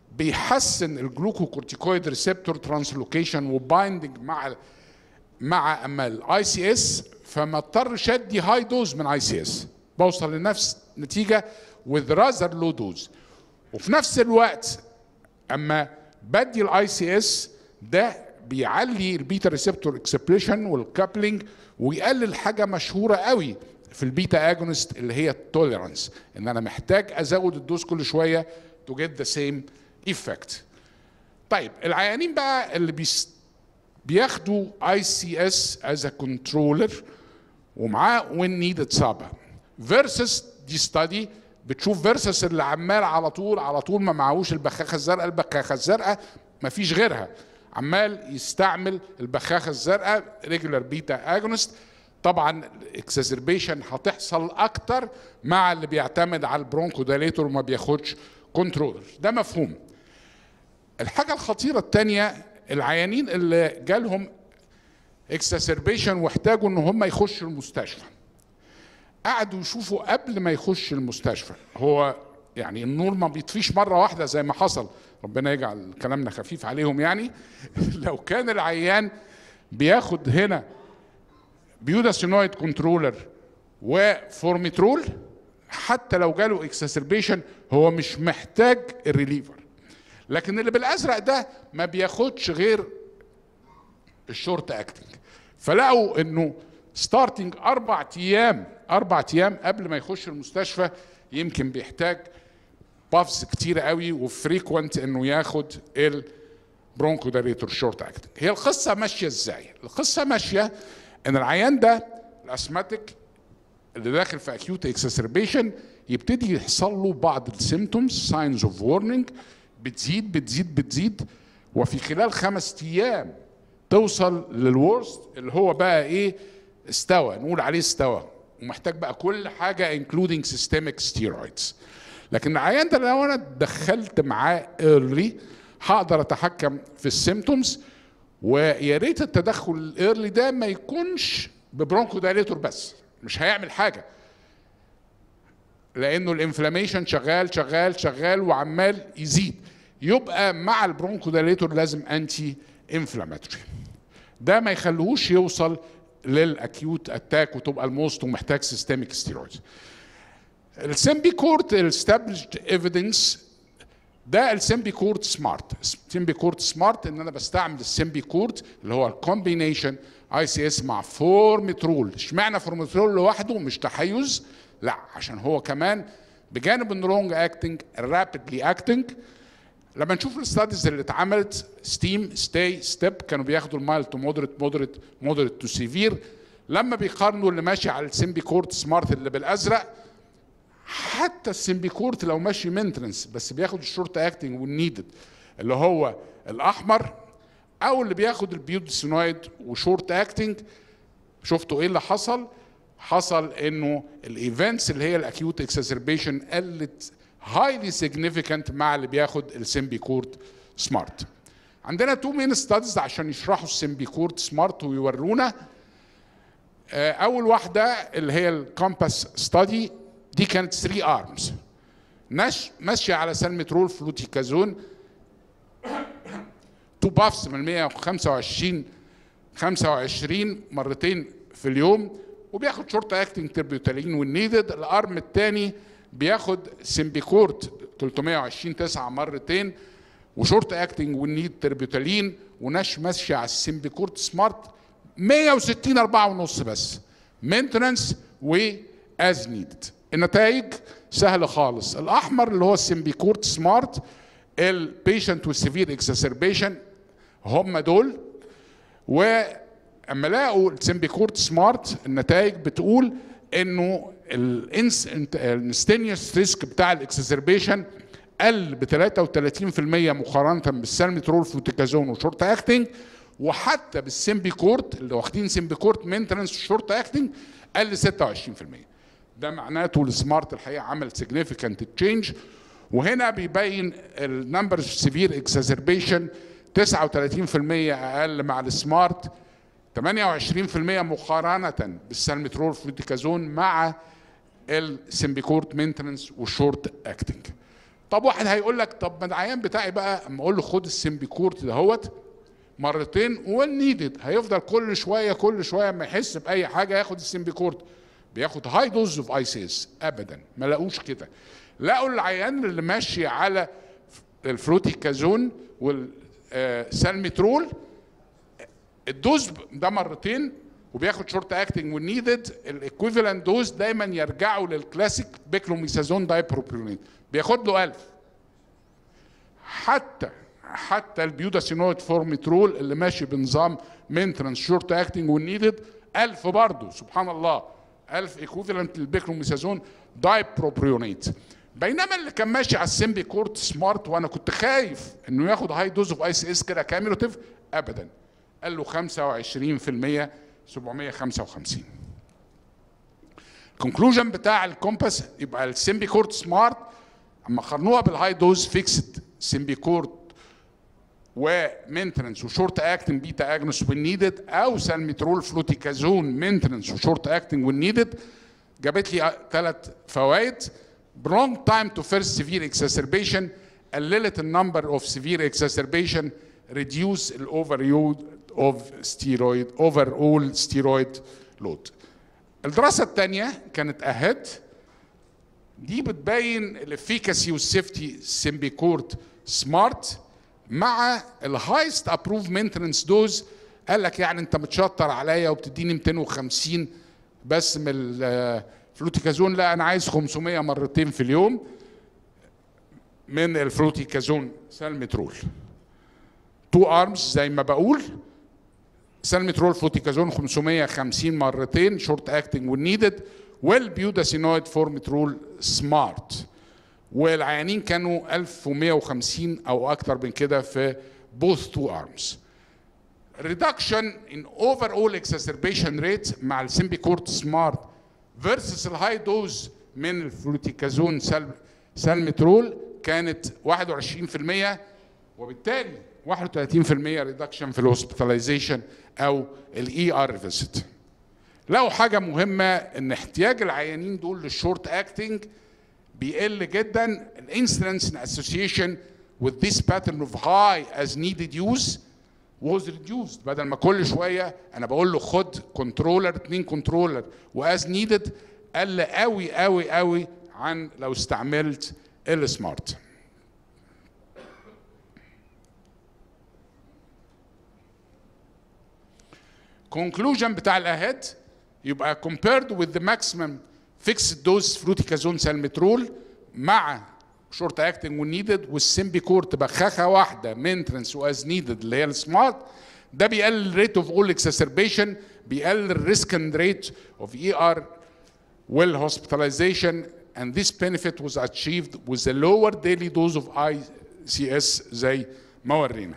بيحسن الجلوكوكورتيكويد ريسبتور ترانسلوكيشن وبايندنج مع مع اما الاي سي اس فما اضطرش ادي هاي دوز من اي سي اس بوصل لنفس نتيجه with rather low dose وفي نفس الوقت اما بدي الاي سي اس ده بيعلي البيتا ريسبتور اكسبريشن والكابلنج ويقلل حاجه مشهوره قوي في البيتا اجونست اللي هي التوليرانس ان انا محتاج ازود الدوز كل شويه to get the same effect طيب العيانين بقى اللي بيس بياخدوا اي سي اس از ا كنترولر ومعاه وين نيدد سابا فيرسس دي ستادي بتشوف فيرسس اللي عمال على طول على طول ما معهوش البخاخه الزرقاء البخاخه الزرقاء ما فيش غيرها عمال يستعمل البخاخه الزرقاء ريجولار بيتا اجونست طبعا الاكسسربيشن هتحصل اكتر مع اللي بيعتمد على البرونكو دايليتور وما بياخدش كنترولر ده مفهوم الحاجه الخطيره الثانيه العيانين اللي جالهم اكسسربيشن واحتاجوا ان هم يخشوا المستشفى قعدوا يشوفوا قبل ما يخش المستشفى هو يعني النور ما بيطفيش مره واحده زي ما حصل ربنا يجعل كلامنا خفيف عليهم يعني لو كان العيان بياخد هنا بيوداسينويد كنترولر وفورميترول حتى لو جاله اكسسربيشن هو مش محتاج الريليفر لكن اللي بالازرق ده ما بياخدش غير الشورت اكتنج فلقوا انه ستارتنج اربع ايام اربع ايام قبل ما يخش المستشفى يمكن بيحتاج بافز كتير قوي وفريكوينت انه ياخد البرونكو داريتور شورت اكتنج هي القصه ماشيه ازاي القصه ماشيه ان العيان ده الاسماتيك اللي داخل في اكيوت اكسسربيشن يبتدي يحصل له بعض السيمتومز ساينز اوف وورنينج بتزيد بتزيد بتزيد وفي خلال خمس ايام توصل للورست اللي هو بقى ايه استوى نقول عليه استوى ومحتاج بقى كل حاجه انكلودينج سيستميك ستيرويدز لكن العيان ده لو انا دخلت معاه ايرلي هقدر اتحكم في السيمتومز ويا ريت التدخل الايرلي ده ما يكونش ببرونكو دايليتور بس مش هيعمل حاجه لانه الانفلاميشن شغال شغال شغال وعمال يزيد يبقى مع البرونكو دايليتور لازم انتي انفلاماتوري ده ما يخليهوش يوصل للاكيوت اتاك وتبقى الموست ومحتاج سيستميك ستيرويدز السيمبيكورت الاستابلشد ايفيدنس ده السيمبيكورت سمارت السيمبيكورت سمارت ان انا بستعمل السيمبيكورت اللي هو الكومبينيشن اي سي اس مع فورميترول اشمعنى فورميترول لوحده مش تحيز لا عشان هو كمان بجانب انه لونج اكتنج رابيدلي اكتنج لما نشوف الستاديز اللي اتعملت ستيم ستاي ستيب كانوا بياخدوا المايل تو مودريت مودريت مودريت تو سيفير لما بيقارنوا اللي ماشي على السيمبيكورت سمارت اللي بالازرق حتى السيمبيكورت لو ماشي مينتنس بس بياخد الشورت اكتنج والنيدد اللي هو الاحمر او اللي بياخد البيودسينويد وشورت اكتنج شفتوا ايه اللي حصل حصل انه الايفنتس اللي هي الاكيوت اكسسربيشن قلت هايلي سيجنيفيكانت مع اللي بياخد السيمبيكورت سمارت عندنا تو مين ستاديز عشان يشرحوا السيمبيكورت سمارت ويورونا اول واحده اللي هي الكومباس ستادي دي كانت 3 ارمز ناش ماشيه على سلمترول فلوتيكازون تو بافس من 125 25 مرتين في اليوم وبياخد شورت اكتنج تربيوتالين والنيدد الارم الثاني بياخد سيمبيكورت 320 9 مرتين وشورت اكتنج والنيد تربيوتالين وناش ماشيه على السيمبيكورت سمارت 160 4 ونص بس مينتننس واز نيدد النتائج سهله خالص الاحمر اللي هو السيمبيكورت سمارت البيشنت والسيفير اكسسربيشن هم دول واما لقوا السيمبيكورت سمارت النتائج بتقول انه الانستينيوس ريسك بتاع الاكسسربيشن قل ب 33% مقارنه بالسالمترول فلوتيكازون وشورت اكتنج وحتى بالسيمبيكورت اللي واخدين سيمبيكورت مينتنس شورت اكتنج قل 26% ده معناته السمارت الحقيقه عمل سيجنيفيكانت تشينج وهنا بيبين النمبر سيفير اكسسربيشن 39% اقل مع السمارت 28% مقارنة بالسالمترول فلوتيكازون مع السيمبيكورت مينتنس والشورت اكتنج طب واحد هيقول لك طب ما العيان بتاعي بقى اما اقول له خد السمبيكورت دهوت مرتين وين نيدد هيفضل كل شويه كل شويه ما يحس باي حاجه ياخد السمبيكورت بياخد هاي دوز اوف اي سي اس ابدا ما لقوش كده لقوا العيان اللي ماشي على الفلوتيكازون والسالمترول الدوز ده مرتين وبياخد شورت اكتنج والنيدد الايكويفالنت دوز دايما يرجعوا للكلاسيك بيكلوميسازون دايبروبيونين بياخد له 1000 حتى حتى البيوداسينويد فورميترول اللي ماشي بنظام مينترنس شورت اكتنج والنيدد 1000 برضه سبحان الله 1000 ايكوفالنت للبيكلوميسازون دايبروبيونيت بينما اللي كان ماشي على السيمبي كورت سمارت وانا كنت خايف انه ياخد هاي دوز اوف اي سي اس كده كاميروتيف ابدا قال له 25% 755 الكونكلوجن بتاع الكومباس يبقى السيمبي كورت سمارت اما قارنوها بالهاي دوز فيكسد سيمبي كورت ومينتننس وشورت اكتنج بيتا اجنس والنيدد او سالمترول فلوتيكازون مينتننس وشورت اكتنج والنيدد جابت لي ثلاث فوائد long time to first severe exacerbation قللت النمبر اوف severe exacerbation reduce الاوفر يود اوف ستيرويد اوفر اول ستيرويد لود الدراسه الثانيه كانت اهيد دي بتبين الافيكاسي والسيفتي سيمبيكورت سمارت مع الهايست ابروف مينتنس دوز قال لك يعني انت متشطر عليا وبتديني 250 بس من الفلوتيكازون لا انا عايز 500 مرتين في اليوم من الفلوتيكازون سالمترول تو ارمز زي ما بقول سالمترول فلوتيكازون 550 مرتين شورت اكتنج والنيدد والبيوداسينويد فورمترول سمارت والعيانين كانوا 1150 او اكتر من كده في both two arms. Reduction in overall exacerbation rate مع السيمبيكورت سمارت versus الهاي دوز من الفلوتيكازون سال سالمترول كانت 21% وبالتالي 31% ريدكشن في الهوسبيتاليزيشن او الاي ار فيزيت. لقوا حاجه مهمه ان احتياج العيانين دول للشورت اكتنج بيقل جدا الانسيدنس ان اسوسيشن with this pattern of high as needed use was reduced بدل ما كل شويه انا بقول له خد كنترولر اتنين كنترولر واز نيدد قل قوي قوي قوي عن لو استعملت السمارت conclusion بتاع الاهيد يبقى compared with the maximum fixed dose فلوتيكازون سالمترول مع شورت اكتنج والنيدد والسيمبيكورت بخاخه واحده مينترنس واز نيدد اللي هي السمارت ده بيقلل ريت اوف اول اكسسربيشن بيقلل الريسك اند ريت اوف اي ار والهوسبيتاليزيشن and this benefit was achieved with a lower daily dose of ICS زي ما ورينا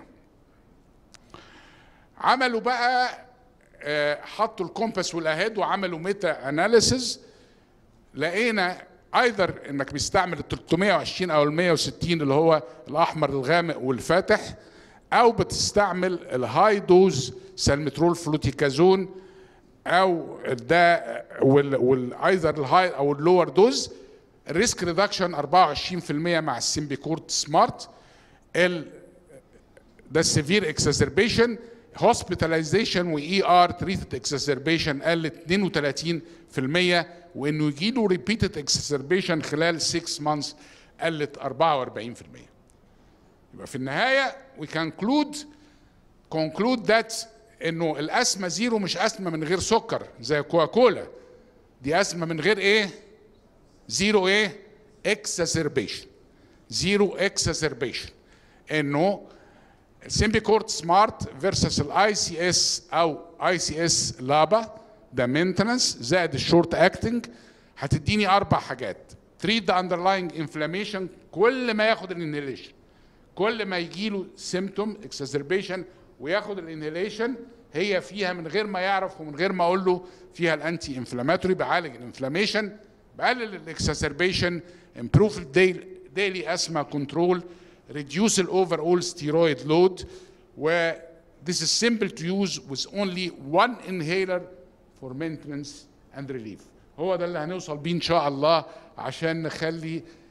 عملوا بقى حطوا الكومباس والاهيد وعملوا ميتا اناليسز لقينا ايذر انك بيستعمل ال 320 او ال 160 اللي هو الاحمر الغامق والفاتح او بتستعمل الهاي دوز سالمترول فلوتيكازون او ده والايذر الهاي او اللور دوز الريسك ريدكشن 24% مع السيمبيكورت سمارت ال ده السيفير اكسسربيشن هوسبيتاليزيشن واي ار تريتد اكسسربيشن قلت 32% وانه يجي له ريبيتد اكسسربيشن خلال 6 مانثs قلت 44% يبقى في النهايه we conclude conclude that انه الاسمى زيرو مش اسمى من غير سكر زي كوكولا دي اسمى من غير ايه زيرو ايه اكسسربيشن زيرو اكسسربيشن انه السيمبيكورت سمارت فيرسس الاي سي اس او اي سي اس لابا ده مينتنس زائد الشورت اكتنج هتديني اربع حاجات تريد ذا اندرلاينج انفلاميشن كل ما ياخد الانهيليشن كل ما يجي له سيمتوم اكسسربيشن وياخد الانهيليشن هي فيها من غير ما يعرف ومن غير ما اقول له فيها الانتي انفلاماتوري بعالج الانفلاميشن بقلل الاكسسربيشن امبروف الديلي اسما كنترول reduce the overall steroid load where this is simple to use with only one inhaler for maintenance and relief هو ده اللي هنوصل بيه ان شاء الله عشان نخلي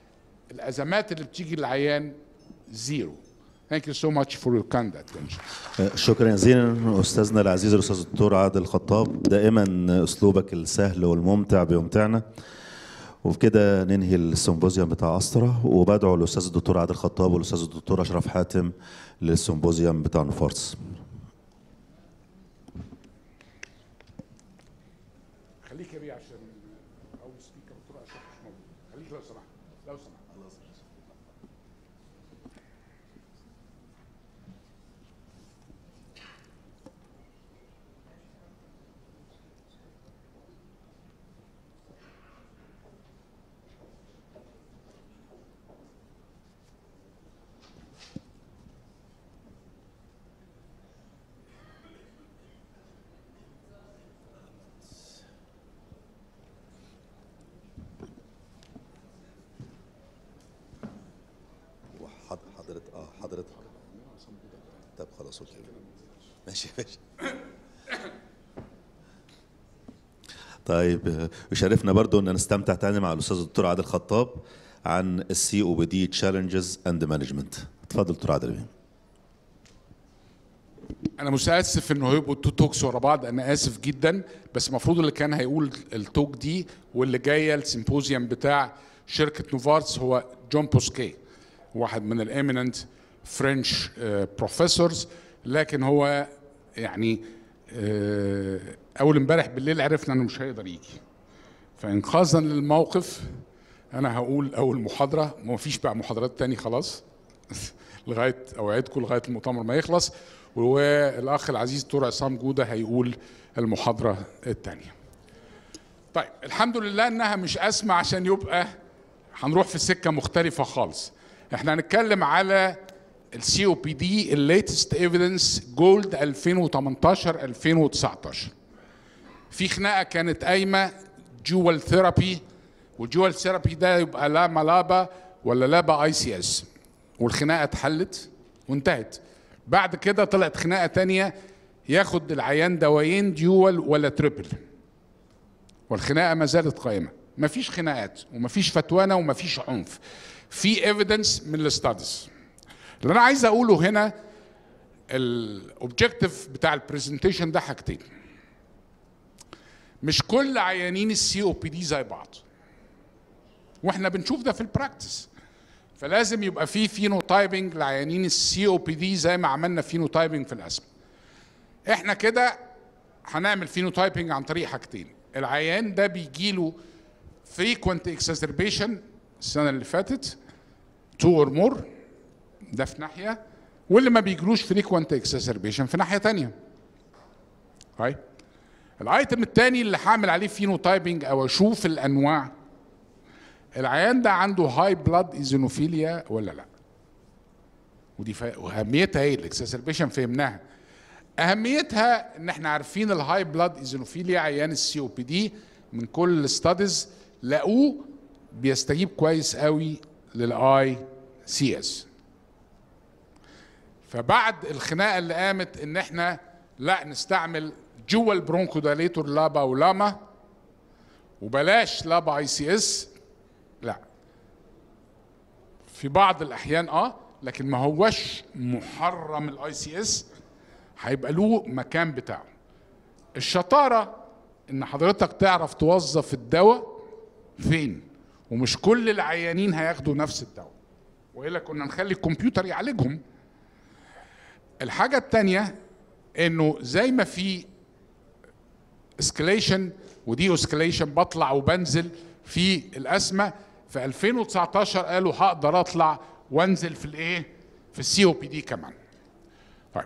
الازمات اللي بتيجي للعيان زيرو Thank you so much for your kind attention. شكرا جزيلا استاذنا العزيز الاستاذ الدكتور عادل خطاب دائما اسلوبك السهل والممتع بيمتعنا وبكده ننهي السيمبوزيوم بتاع أسطرة وبدعو الأستاذ الدكتور عادل خطاب والأستاذ الدكتور أشرف حاتم للسيمبوزيوم بتاع نفارس خليك يا بيه عشان اول سبيكر دكتور اشرف مش موجود خليك لو سمحت لو سمحت حضرتك اه حضرتك طب خلاص اوكي ماشي ماشي طيب آه، يشرفنا برضو ان نستمتع تاني مع الاستاذ الدكتور عادل خطاب عن السي او بي دي تشالنجز اند مانجمنت اتفضل دكتور عادل بيه انا متاسف انه هيبقوا تو توكس ورا بعض انا اسف جدا بس المفروض اللي كان هيقول التوك دي واللي جايه السيمبوزيوم بتاع شركه نوفارتس هو جون بوسكي واحد من الاميننت فرنش بروفيسورز لكن هو يعني آه، اول امبارح بالليل عرفنا انه مش هيقدر يجي فانقاذا للموقف انا هقول اول محاضره ما فيش بقى محاضرات تاني خلاص لغايه اوعدكم لغايه المؤتمر ما يخلص والاخ العزيز دكتور عصام جوده هيقول المحاضره الثانيه. طيب الحمد لله انها مش اسمى عشان يبقى هنروح في سكه مختلفه خالص. احنا هنتكلم على السي او بي دي الليتست ايفيدنس جولد 2018 2019 في خناقه كانت قايمه جوال ثيرابي والجوال ثيرابي ده يبقى لا ملابا ولا لابا اي سي اس والخناقه اتحلت وانتهت بعد كده طلعت خناقه تانية ياخد العيان دوايين ديوال ولا تريبل والخناقه ما زالت قائمه مفيش خناقات ومفيش فتوانه ومفيش عنف في ايفيدنس من الستاديز اللي انا عايز اقوله هنا الاوبجيكتيف بتاع البرزنتيشن ده حاجتين مش كل عيانين السي او بي دي زي بعض واحنا بنشوف ده في البراكتس فلازم يبقى في فينوتايبنج لعيانين السي او بي دي زي ما عملنا فينوتايبنج في الاسم احنا كده هنعمل فينوتايبنج عن طريق حاجتين العيان ده بيجيله frequent exacerbation السنه اللي فاتت 2 اور مور ده في ناحيه واللي ما بيجلوش frequent exacerbation في ناحيه تانية طيب الايتم الثاني اللي هعمل عليه فينوتايبنج او اشوف الانواع العيان ده عنده هاي بلاد ايزينوفيليا ولا لا ودي فا... واهميتها ايه الاكسسربيشن فهمناها اهميتها ان احنا عارفين الهاي بلاد ايزينوفيليا عيان السي او بي دي من كل الستاديز لقوه بيستجيب كويس قوي للاي سي اس فبعد الخناقه اللي قامت ان احنا لا نستعمل جوه البرونكوداليتور لابا ولاما وبلاش لابا اي سي اس لا في بعض الاحيان اه لكن ما هوش محرم الاي سي اس هيبقى له مكان بتاعه الشطاره ان حضرتك تعرف توظف الدواء فين ومش كل العيانين هياخدوا نفس الدواء والا كنا نخلي الكمبيوتر يعالجهم الحاجه الثانيه انه زي ما في اسكليشن ودي اسكليشن بطلع وبنزل في الاسمى في 2019 قالوا هقدر اطلع وانزل في الايه في السي او بي دي كمان طيب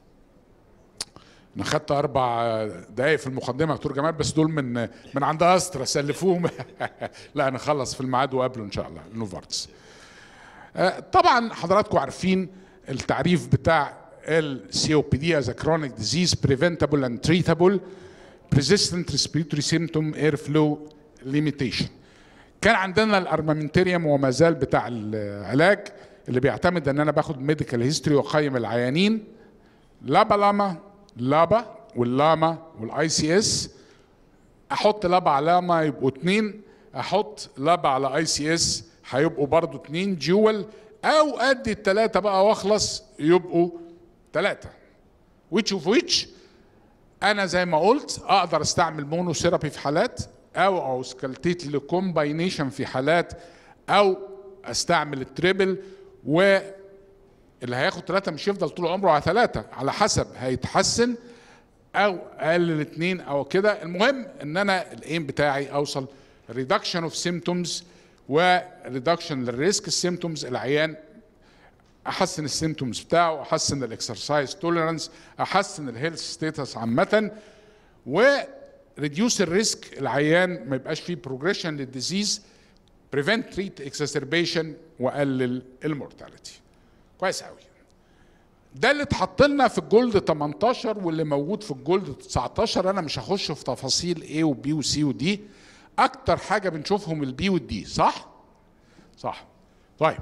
انا خدت اربع دقايق في المقدمه يا دكتور جمال بس دول من من عند استرا سلفوهم لا انا خلص في الميعاد وقبله ان شاء الله نوفارتس آه، طبعا حضراتكم عارفين التعريف بتاع السي او بي دي as a chronic disease preventable and treatable persistent respiratory symptom airflow limitation كان عندنا الارمامنتيريوم وما زال بتاع العلاج اللي بيعتمد ان انا باخد ميديكال هيستوري واقيم العيانين لابا لاما لابا واللاما والاي سي اس احط لابا على لاما يبقوا اتنين احط لابا على اي سي اس هيبقوا برضو اتنين جول او ادي التلاتة بقى واخلص يبقوا تلاتة which of which انا زي ما قلت اقدر استعمل مونو ثيرابي في حالات او او سكالتيت لكومباينيشن في حالات او استعمل التريبل و اللي هياخد ثلاثة مش يفضل طول عمره على ثلاثة على حسب هيتحسن او اقلل اتنين او كده المهم ان انا الايم بتاعي اوصل ريدكشن اوف سيمتومز وريدكشن للريسك السيمتومز العيان احسن السيمتومز بتاعه احسن الاكسرسايز توليرانس احسن الهيلث ستيتس عامه وريديوس الريسك العيان ما يبقاش فيه بروجريشن للديزيز بريفنت تريت اكسسربيشن واقلل المورتاليتي كويس قوي ده اللي اتحط لنا في الجولد 18 واللي موجود في الجولد 19 انا مش هخش في تفاصيل A وبي وسي ودي اكتر حاجه بنشوفهم البي والدي صح صح طيب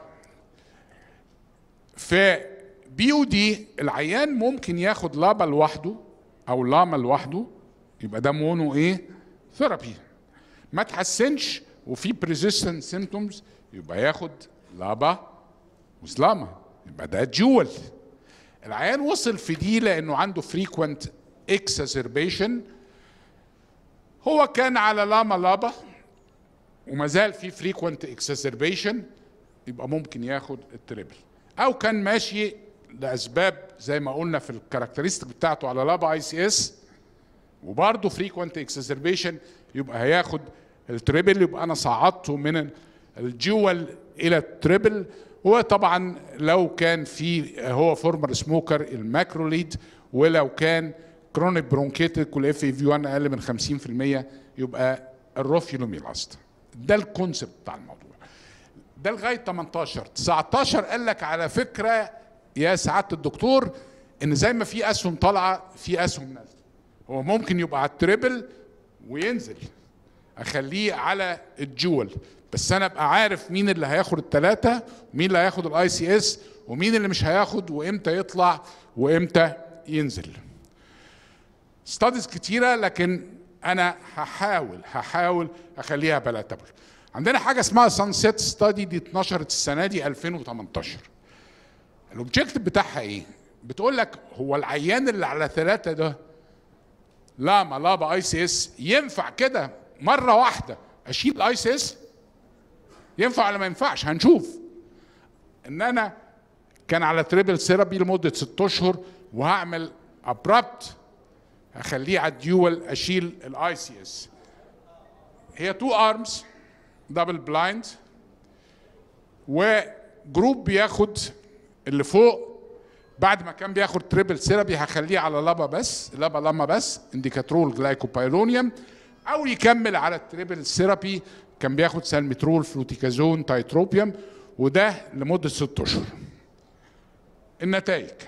في بي ودي العيان ممكن ياخد لابا لوحده او لاما لوحده يبقى ده مونو ايه ثيرابي ما تحسنش وفي بريزيستنت سيمتومز يبقى ياخد لابا وسلاما يبقى ده جول العيان وصل في دي لانه عنده فريكوينت اكسسربيشن هو كان على لاما لابا وما زال في فريكوينت اكسسربيشن يبقى ممكن ياخد التريبل او كان ماشي لاسباب زي ما قلنا في الكاركترستيك بتاعته على لابا اي سي اس وبرضه فريكوينت اكسسربيشن يبقى هياخد التريبل يبقى انا صعدته من الجوال الى التريبل وطبعا لو كان في هو فورمر سموكر الماكروليد ولو كان كرونيك برونكيتك والاف اي في 1 اقل من 50% يبقى الروفيلوميلاست ده الكونسبت بتاع الموضوع ده لغايه 18 19 قال لك على فكره يا سعاده الدكتور ان زي ما في اسهم طالعه في اسهم نازله هو ممكن يبقى على التريبل وينزل اخليه على الجول بس انا ابقى عارف مين اللي هياخد الثلاثه ومين اللي هياخد الاي سي اس ومين اللي مش هياخد وامتى يطلع وامتى ينزل ستاديز كتيره لكن انا هحاول هحاول اخليها بلاتبل عندنا حاجه اسمها سانسيت ستادي دي اتنشرت السنه دي 2018 الاوبجيكتيف بتاعها ايه بتقول لك هو العيان اللي على ثلاثه ده لاما لابا اي سي اس ينفع كده مره واحده اشيل الاي سي اس ينفع ولا ما ينفعش هنشوف ان انا كان على تريبل ثيرابي لمده ست اشهر وهعمل ابرابت اخليه على الديول اشيل الاي سي اس هي تو ارمز دبل بلايند وجروب بياخد اللي فوق بعد ما كان بياخد تريبل ثيرابي هخليه على لابا بس لابا لاما بس انديكاترول جلايكوبايرونيوم او يكمل على التريبل ثيرابي كان بياخد سالمترول فلوتيكازون تايتروبيوم وده لمده ست اشهر النتائج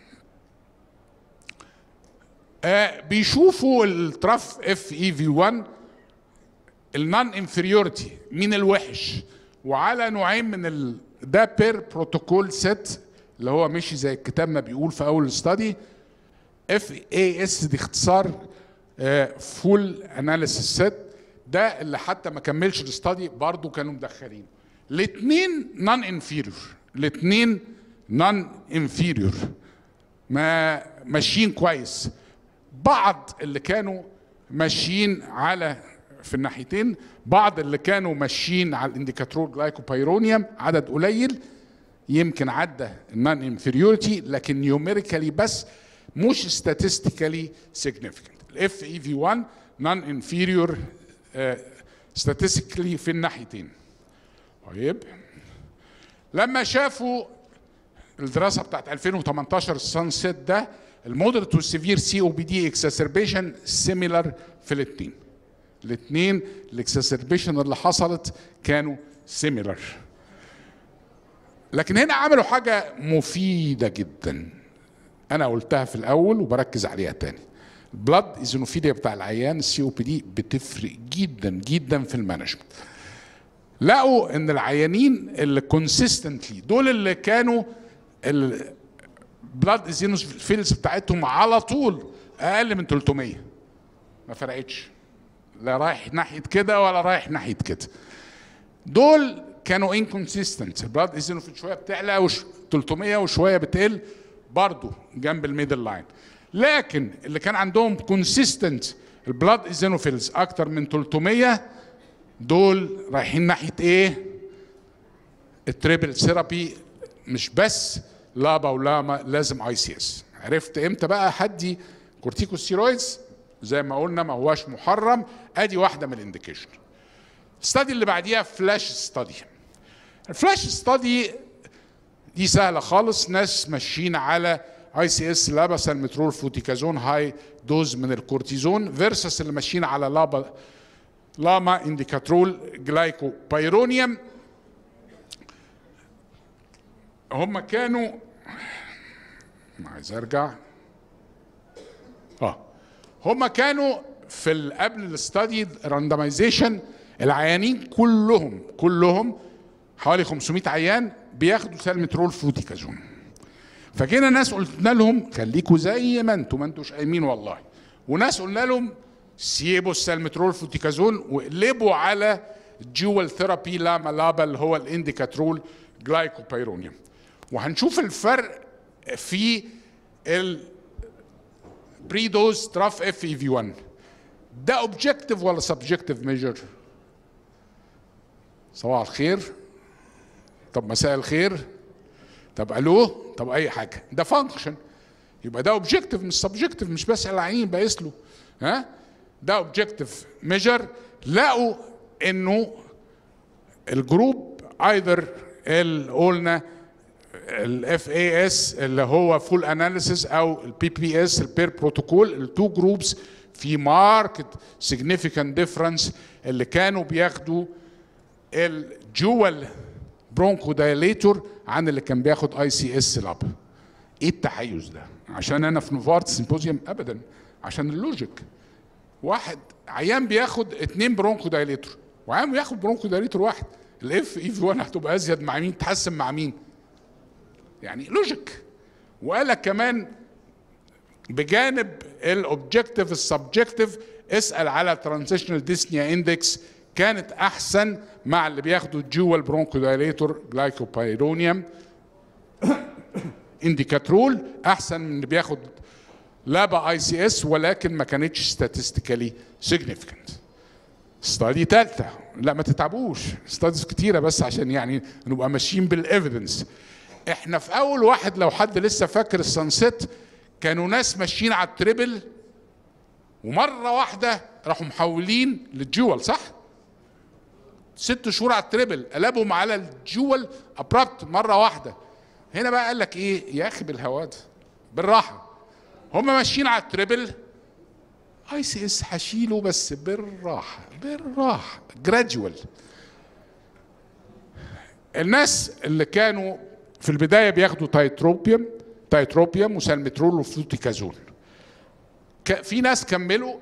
آه بيشوفوا التراف اف اي في 1 النون انفيريورتي مين الوحش وعلى نوعين من ال... ده بير بروتوكول سيت اللي هو مشي زي الكتاب ما بيقول في اول الاستادي اف اي اس دي اختصار فول اناليسيس سيت ده اللي حتى ما كملش الاستادي برضه كانوا مدخلينه الاثنين نون انفيريور الاثنين نون انفيريور ما ماشيين كويس بعض اللي كانوا ماشيين على في الناحيتين بعض اللي كانوا ماشيين على الانديكاترول جلايكوبايرونيوم عدد قليل يمكن عدى النون انفيريورتي لكن نيوميريكالي بس مش statistically significant الاف اي في 1 نون انفيريور statistically في الناحيتين طيب لما شافوا الدراسه بتاعت 2018 السانسيت ده المودريت والسيفير سي او بي دي اكسسربيشن سيميلر في الاثنين الاثنين الاكسسربيشن اللي حصلت كانوا سيميلر لكن هنا عملوا حاجه مفيده جدا انا قلتها في الاول وبركز عليها تاني البلاد ايزونوفيليا بتاع العيان السي او بي دي بتفرق جدا جدا في المانجمنت لقوا ان العيانين اللي كونسيستنتلي دول اللي كانوا البلاد ايزونوفيلز بتاعتهم على طول اقل من 300 ما فرقتش لا رايح ناحيه كده ولا رايح ناحيه كده دول كانوا انكونسيستنت البلاد ايزينوفيل شويه بتعلى وش 300 وشويه بتقل برضه جنب الميدل لاين لكن اللي كان عندهم كونسيستنت البلاد ايزينوفيلز اكتر من 300 دول رايحين ناحيه ايه؟ التريبل ثيرابي مش بس لابا ولاما لازم اي سي اس عرفت امتى بقى هدي كورتيكوستيرويدز زي ما قلنا ما هواش محرم ادي واحده من الانديكيشن الستادي اللي بعديها فلاش ستادي الفلاش ستادي دي سهله خالص ناس ماشيين على اي سي اس لابا سالمترول فوتيكازون هاي دوز من الكورتيزون فيرسس اللي ماشيين على لابا لاما انديكاترول جلايكو بايرونيوم هم كانوا عايز ارجع اه هم كانوا في ال- قبل الاستادي راندمايزيشن العيانين كلهم كلهم حوالي 500 عيان بياخدوا سالمترول فوتيكازون فجينا ناس قلنا لهم خليكوا زي ما انتوا ما انتوش قايمين والله وناس قلنا لهم سيبوا السالمترول فوتيكازون واقلبوا على جوال ثيرابي لاما لابا اللي هو الانديكاترول جلايكوبيرونيوم وهنشوف الفرق في ال بري دوز تراف اف اي في 1 ده اوبجكتيف ولا سبجكتيف ميجر صباح الخير طب مساء الخير طب الو طب اي حاجه ده فانكشن يبقى ده اوبجكتيف مش سبجكتيف مش بس العينين بقيس له ها ده اوبجكتيف ميجر لقوا انه الجروب ايذر اللي قلنا الاف اي اس اللي هو فول اناليسيس او البي بي اس البير بروتوكول التو جروبس في ماركت significant difference اللي كانوا بياخدوا الجوال برونكو دايليتور عن اللي كان بياخد اي سي اس لاب ايه التحيز ده عشان انا في نوفارت سيمبوزيوم ابدا عشان اللوجيك واحد عيان بياخد اتنين برونكو دايليتور وعيان بياخد برونكو دايليتور واحد الاف اي في 1 هتبقى ازيد مع مين تحسن مع مين يعني لوجيك وقال لك كمان بجانب الاوبجكتيف السبجكتيف اسال على ترانزيشنال ديسنيا اندكس كانت احسن مع اللي بياخدوا جوال برونكودايليتور جلايكوبيرونيوم انديكاترول احسن من اللي بياخد لابا اي سي اس ولكن ما كانتش statistically significant ستادي ثالثه لا ما تتعبوش ستاديز كتيره بس عشان يعني نبقى ماشيين بالايفيدنس احنا في اول واحد لو حد لسه فاكر السانسيت كانوا ناس ماشيين على التريبل ومره واحده راحوا محولين للجوال صح؟ ست شهور على التريبل قلبهم على الجوال ابرابت مره واحده هنا بقى قال لك ايه يا اخي بالهوا ده بالراحه هم ماشيين على التريبل اي سي اس هشيله بس بالراحه بالراحه جراديوال الناس اللي كانوا في البدايه بياخدوا تايتروبيوم تايتروبيوم وسالمترول وفلوتيكازون ك- في ناس كملوا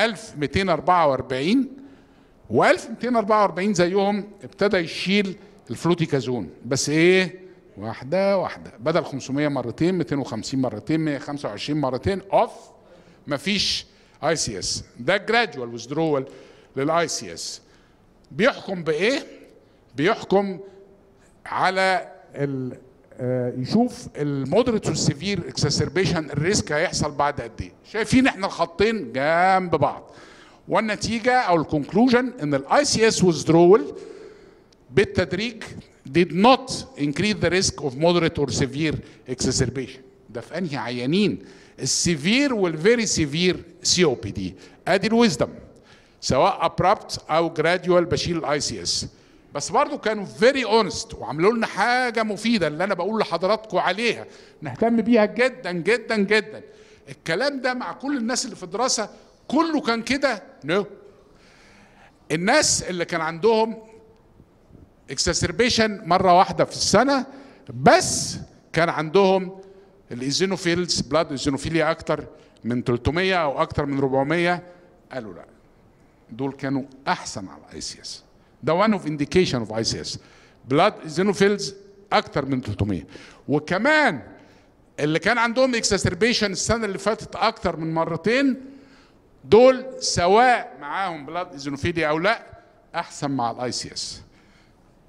1244 و1244 زيهم ابتدى يشيل الفلوتيكازون بس ايه واحده واحده بدل 500 مرتين 250 مرتين 125 مرتين اوف مفيش اي سي اس ده جراديوال ويزدرول للاي سي اس بيحكم بايه بيحكم على ال آه، يشوف المودريت والسيفير اكسسربيشن الريسك هيحصل بعد قد ايه شايفين احنا الخطين جنب بعض والنتيجه او الكونكلوجن ان الاي سي اس withdrawal بالتدريج did not increase the risk of moderate or severe exacerbation ده في انهي عيانين السيفير والفيري سيفير سي او بي دي ادي الويزدم سواء ابرابت او جراديوال بشيل الاي سي اس بس برضو كانوا فيري اونست وعملوا لنا حاجه مفيده اللي انا بقول لحضراتكم عليها نهتم بيها جدا جدا جدا الكلام ده مع كل الناس اللي في الدراسه كله كان كده نو no. الناس اللي كان عندهم اكسسربيشن مره واحده في السنه بس كان عندهم الايزينوفيلز بلاد ايزينوفيليا اكتر من 300 او اكتر من 400 قالوا لا دول كانوا احسن على الاي سي اس ده وان اوف انديكيشن اوف اي سي اس بلاد ايزينوفيلز اكتر من 300 وكمان اللي كان عندهم اكسسربيشن السنه اللي فاتت اكتر من مرتين دول سواء معاهم بلاد ايزينوفيليا او لا احسن مع الاي سي اس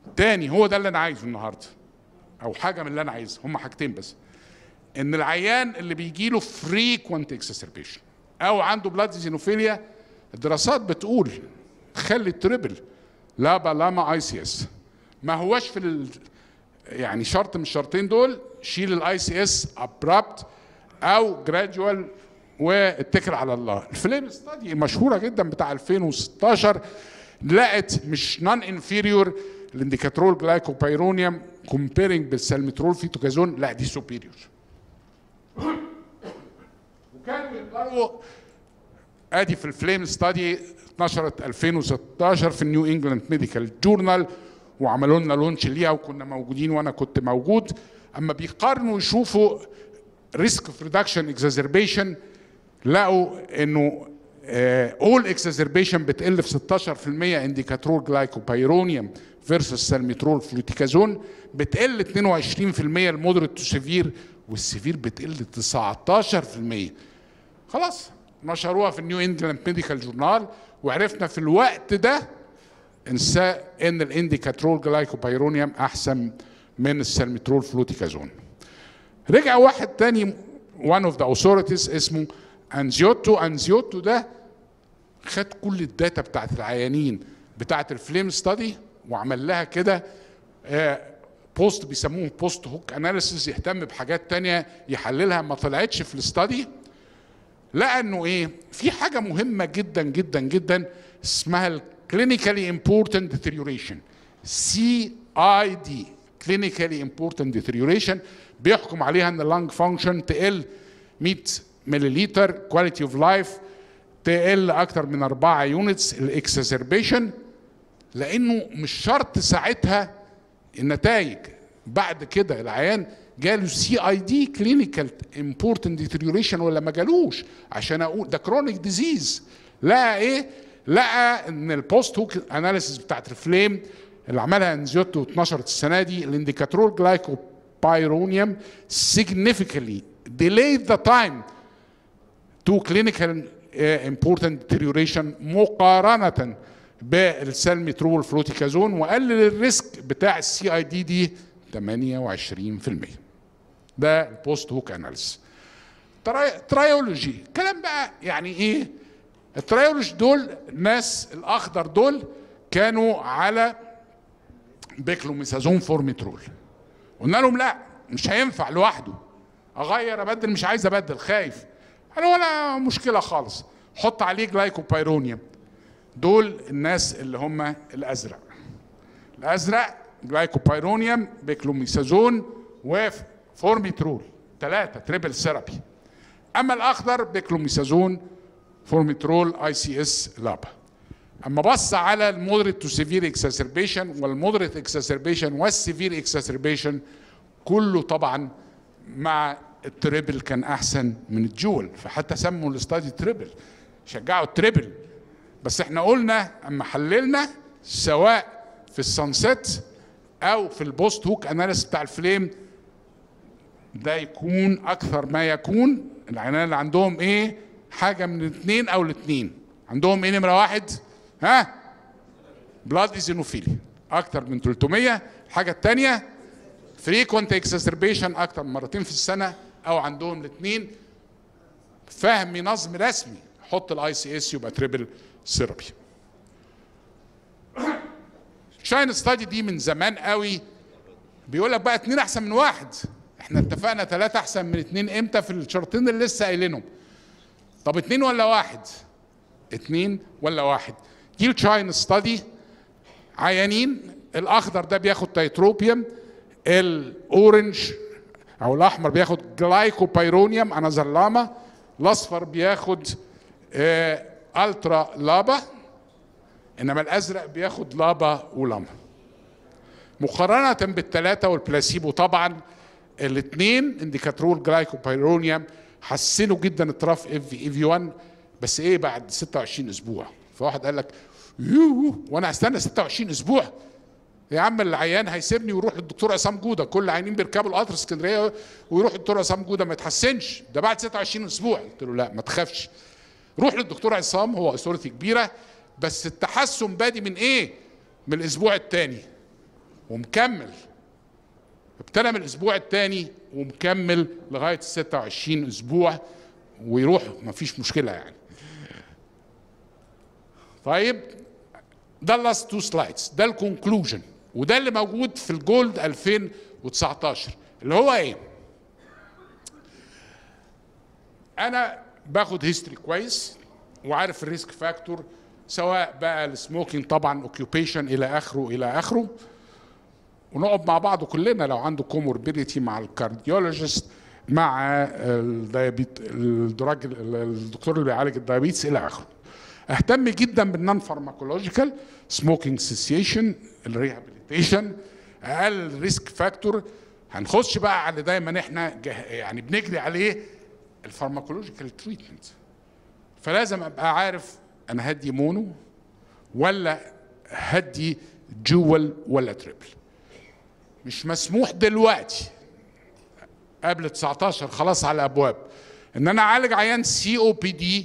تاني هو ده اللي انا عايزه النهارده او حاجه من اللي انا عايزها هم حاجتين بس ان العيان اللي بيجي له فريكوينت اكسسربيشن او عنده بلاد زينوفيليا الدراسات بتقول خلي التريبل لابا لاما اي سي اس ما هوش في ال... يعني شرط من الشرطين دول شيل الاي سي اس ابرابت او جراديوال واتكل على الله الفليم ستادي المشهوره جدا بتاع 2016 لقت مش نون انفيريور الانديكاترول جلايكوبيرونيوم كومبيرنج بالسلمترول فيتوكازون لا دي سوبيريور وكانوا يقدروا ادي في الفليم ستادي اتنشرت 2016 في النيو انجلاند ميديكال جورنال وعملوا لنا لونش ليها وكنا موجودين وانا كنت موجود اما بيقارنوا يشوفوا ريسك اوف ريدكشن اكزازربيشن لقوا انه اول اكزازربيشن بتقل في 16% انديكاترول جلايكوبيرونيوم فيرسس سالميترول فلوتيكازون بتقل 22% المودريت تو سيفير والسيفير بتقل 19% خلاص نشروها في النيو انجلاند ميديكال جورنال وعرفنا في الوقت ده انسى ان الانديكاترول جلايكوبيرونيوم احسن من السالميترول فلوتيكازون رجع واحد تاني one of the authorities اسمه انزيوتو انزيوتو ده خد كل الداتا بتاعت العيانين بتاعت الفليم ستادي وعمل لها كده بوست بيسموه بوست هوك اناليسيس يهتم بحاجات تانية يحللها ما طلعتش في الستادي لقى انه ايه في حاجه مهمه جدا جدا جدا اسمها الكلينيكالي امبورتنت ديتيريوريشن سي اي دي كلينيكالي امبورتنت ديتيريوريشن بيحكم عليها ان اللنج فانكشن تقل 100 ملليلتر كواليتي اوف لايف تقل اكتر من 4 يونتس الاكسسربيشن لانه مش شرط ساعتها النتائج بعد كده العيان جاله سي اي دي كلينيكال امبورتنت ديتيريوريشن ولا ما جالوش عشان اقول ده كرونيك ديزيز لقى ايه؟ لقى ان البوست هوك اناليسيس بتاعت الفليم اللي عملها انزيوتو اتنشرت السنه دي الانديكاترول جلايكوبيرونيوم significantly delayed the time to clinical uh, important deterioration مقارنه بالسلمترول فلوتيكازون وقلل الريسك بتاع السي اي دي دي 28% ده البوست هوك اناليسيس ترايولوجي كلام بقى يعني ايه الترايولوجي دول الناس الاخضر دول كانوا على بيكلوميسازون فورميترول قلنا لهم لا مش هينفع لوحده اغير ابدل مش عايز ابدل خايف قالوا ولا مشكله خالص حط عليه جلايكوبيرونيوم دول الناس اللي هم الازرق الازرق جلايكوبيرونيوم بيكلوميسازون وفورميترول ثلاثه تريبل ثيرابي اما الاخضر بيكلوميسازون فورميترول اي سي اس لابا اما بص على المودريت تو سيفير اكسسربيشن والمودريت اكسسربيشن والسيفير اكسسربيشن كله طبعا مع التريبل كان احسن من الجول فحتى سموا الاستادي تريبل شجعوا التريبل بس احنا قلنا اما حللنا سواء في السانسيت او في البوست هوك اناليس بتاع الفليم ده يكون اكثر ما يكون العينان اللي عندهم ايه حاجه من الاثنين او الاثنين عندهم ايه نمره واحد ها بلاد ايزينوفيلي اكتر من 300 الحاجه الثانيه فريكونت اكسسربيشن اكتر من مرتين في السنه او عندهم الاثنين فهم نظم رسمي حط الاي سي اس يبقى تريبل ثيرابي شاين ستادي دي من زمان قوي بيقول لك بقى اتنين احسن من واحد احنا اتفقنا ثلاثة احسن من اتنين امتى في الشرطين اللي لسه قايلينهم طب اتنين ولا واحد اتنين ولا واحد دي الشاين ستادي عيانين الاخضر ده بياخد تايتروبيوم الاورنج او الاحمر بياخد جلايكوبيرونيوم انذر لاما الاصفر بياخد آه الترا لابا انما الازرق بياخد لابا ولاما مقارنه بالثلاثه والبلاسيبو طبعا الاثنين انديكاترول جلايكوبيرونيوم حسنوا جدا التراف اف في اي في 1 بس ايه بعد 26 اسبوع فواحد قال لك يوه وانا هستنى 26 اسبوع يا عم العيان هيسيبني ويروح للدكتور عصام جوده كل العيانين بيركبوا القطر اسكندريه ويروح للدكتور عصام جوده ما يتحسنش ده بعد 26 اسبوع قلت له لا ما تخافش روح للدكتور عصام هو اثورتي كبيره بس التحسن بادي من ايه؟ من الاسبوع الثاني ومكمل ابتدى من الاسبوع الثاني ومكمل لغايه 26 اسبوع ويروح مفيش مشكله يعني طيب ده اللاست تو سلايدز ده الكونكلوجن وده اللي موجود في الجولد 2019 اللي هو ايه انا باخد هيستوري كويس وعارف الريسك فاكتور سواء بقى السموكينج طبعا اوكيوبيشن الى اخره الى اخره ونقعد مع بعض كلنا لو عنده كوموربيديتي مع الكارديولوجيست مع الديابيت الدراج الدكتور اللي بيعالج الديابيتس الى اخره اهتم جدا بالنون فارماكولوجيكال سموكينج سيسيشن الريهابيليتيشن اقل ريسك فاكتور هنخش بقى على دايما احنا جه- يعني بنجري عليه الفارماكولوجيكال تريتمنت فلازم ابقى عارف انا هدي مونو ولا هدي جوال ولا تريبل مش مسموح دلوقتي قبل 19 خلاص على الابواب ان انا اعالج عيان سي او بي دي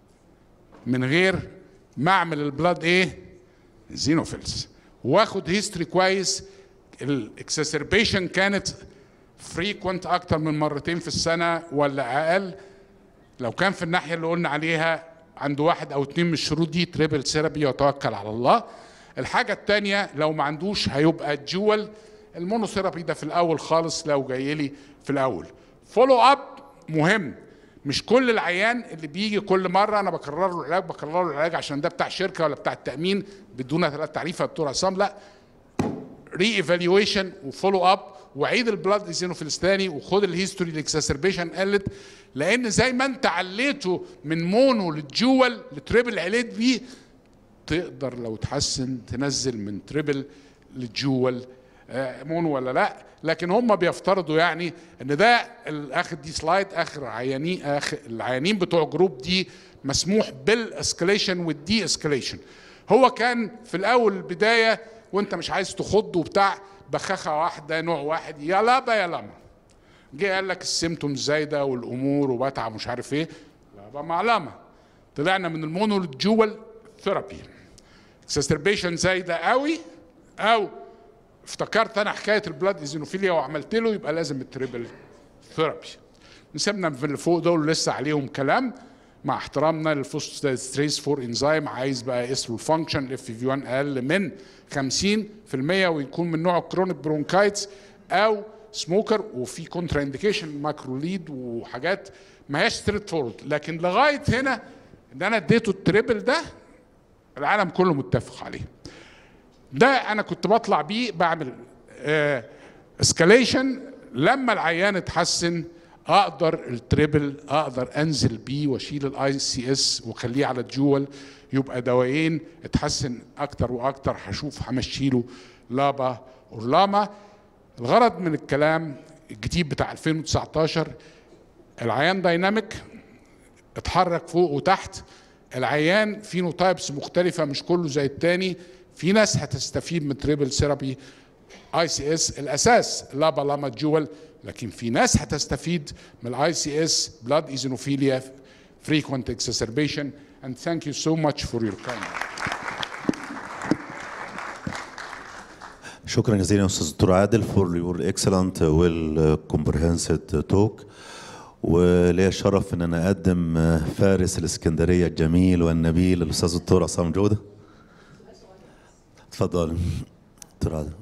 من غير ما اعمل البلاد ايه زينوفيلز واخد هيستوري كويس الاكسسربيشن كانت فريكوينت اكتر من مرتين في السنه ولا اقل لو كان في الناحيه اللي قلنا عليها عنده واحد او اتنين من الشروط دي تريبل ثيرابي وتوكل على الله الحاجه الثانيه لو ما عندوش هيبقى الجوال المونوثيرابي ده في الاول خالص لو جاي لي في الاول فولو اب مهم مش كل العيان اللي بيجي كل مره انا بكرر له العلاج بكرر له العلاج عشان ده بتاع شركه ولا بتاع التامين بدون ثلاث تعريف يا دكتور عصام لا ري ايفالويشن وفولو اب وعيد البلاد ايزينوفيلز تاني وخد الهيستوري الاكسسربيشن قلت لان زي ما انت عليته من مونو للجوال لتريبل عليت بيه تقدر لو تحسن تنزل من تريبل للجوال آه، مونو ولا لا لكن هم بيفترضوا يعني ان ده الاخر دي سلايد اخر عيانين اخر العيانين بتوع جروب دي مسموح بالاسكليشن والدي اسكليشن هو كان في الاول البدايه وانت مش عايز تخض وبتاع بخاخه واحده نوع واحد يا لابا يا لما جه قال لك السيمتومز زايده والامور وبتعب مش عارف ايه لابا معلمه طلعنا من المونو للجوال ثيرابي اكسستربيشن زايده قوي او افتكرت انا حكايه البلاد ايزينوفيليا وعملت له يبقى لازم التريبل ثيرابي نسيبنا من اللي فوق دول لسه عليهم كلام مع احترامنا للفوسفاتيز فور انزيم عايز بقى اسمه الفانكشن الاف في 1 اقل من 50% ويكون من نوع كرونيك برونكايتس او سموكر وفي كونترا انديكيشن ماكروليد وحاجات ما هياش ستريت فورد لكن لغايه هنا ان انا اديته التريبل ده العالم كله متفق عليه ده انا كنت بطلع بيه بعمل اسكاليشن لما العيان اتحسن اقدر التريبل اقدر انزل بيه واشيل الاي سي اس واخليه على الجوال يبقى دوايين اتحسن اكتر واكتر هشوف همشيله لابا اورلاما الغرض من الكلام الجديد بتاع 2019 العيان دايناميك اتحرك فوق وتحت العيان فينوتايبس مختلفة مش كله زي التاني في ناس هتستفيد من تريبل ثيرابي اي سي اس الاساس لابا لاما جوال لكن في ناس هتستفيد من الاي سي اس بلاد ايزينوفيليا frequent exacerbation and thank you so much for your kind شكرا جزيلا استاذ دكتور عادل فور يور اكسلنت ويل كومبرهنسيف توك وليا الشرف ان انا اقدم فارس الاسكندريه الجميل والنبيل الاستاذ الدكتور عصام جوده اتفضل دكتور عادل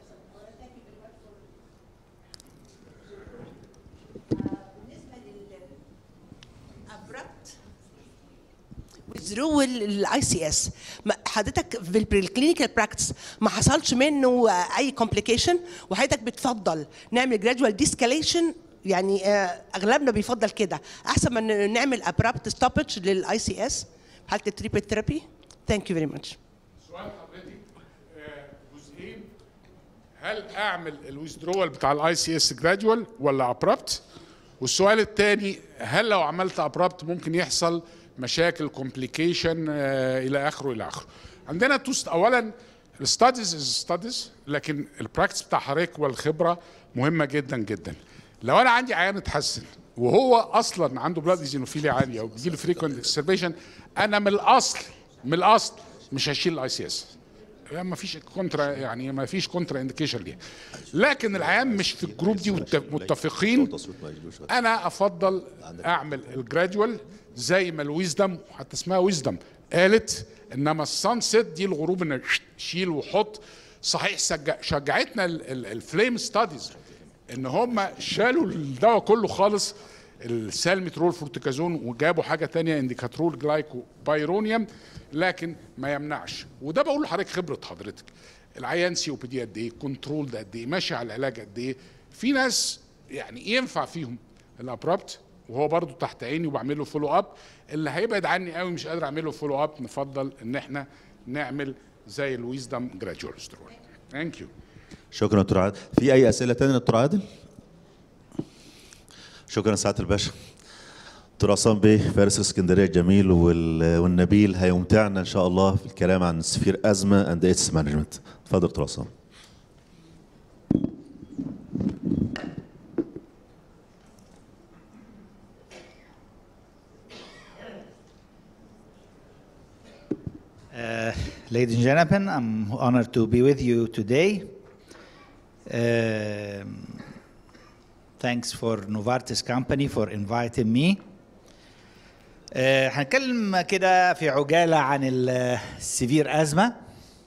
withdrawal الاي سي اس حضرتك في الكلينيكال براكتس ما حصلش منه آه، اي كومبليكيشن وحضرتك بتفضل نعمل جرادوال ديسكاليشن يعني آه، اغلبنا بيفضل كده احسن من نعمل ابرابت ستوبج للاي سي اس في حاله التريبل ثيرابي ثانك يو فيري ماتش سؤال حضرتك آه، جزئين هل اعمل الويزدرول بتاع الاي سي اس جرادوال ولا ابرابت والسؤال الثاني هل لو عملت ابرابت ممكن يحصل مشاكل كومبليكيشن الى اخره الى اخره عندنا توست اولا الستاديز از ستاديز لكن البراكتس بتاع حضرتك والخبره مهمه جدا جدا لو انا عندي عيان اتحسن وهو اصلا عنده بلاد ايزينوفيليا عاليه وبيجي له فريكونت اكسربيشن انا من الاصل من الاصل مش هشيل الاي سي اس ما فيش كونترا يعني ما فيش كونترا انديكيشن ليها لكن العيان مش في الجروب دي مت- متفقين انا افضل اعمل الجراديوال زي ما الويزدم حتى اسمها ويزدم قالت انما السانسيت دي الغروب انك شيل وحط صحيح سج- شجعتنا الفليم ستاديز ان هم شالوا الدواء كله خالص السالمترول فورتيكازون وجابوا حاجه تانية انديكاترول جلايكو بايرونيوم لكن ما يمنعش وده بقول لحضرتك خبره حضرتك العيان سي او بي دي قد ايه كنترول ده قد ايه ماشي على العلاج قد ايه في ناس يعني ينفع فيهم الابرابت وهو برضو تحت عيني وبعمل له فولو اب اللي هيبعد عني قوي مش قادر اعمل له فولو اب نفضل ان احنا نعمل زي الويزدم جراديوال سترول ثانك يو شكرا دكتور عادل في اي اسئله تانية دكتور عادل شكرا سعاده الباشا دكتور عصام بيه فارس اسكندريه الجميل وال- والنبيل هيمتعنا ان شاء الله في الكلام عن سفير ازمه اند ايتس مانجمنت اتفضل دكتور عصام Uh, ladies and gentlemen, I'm honored to be with you today. Um, thanks for Novartis company for inviting me. Uh, هنتكلم كده في عجالة عن السيفير أزمة.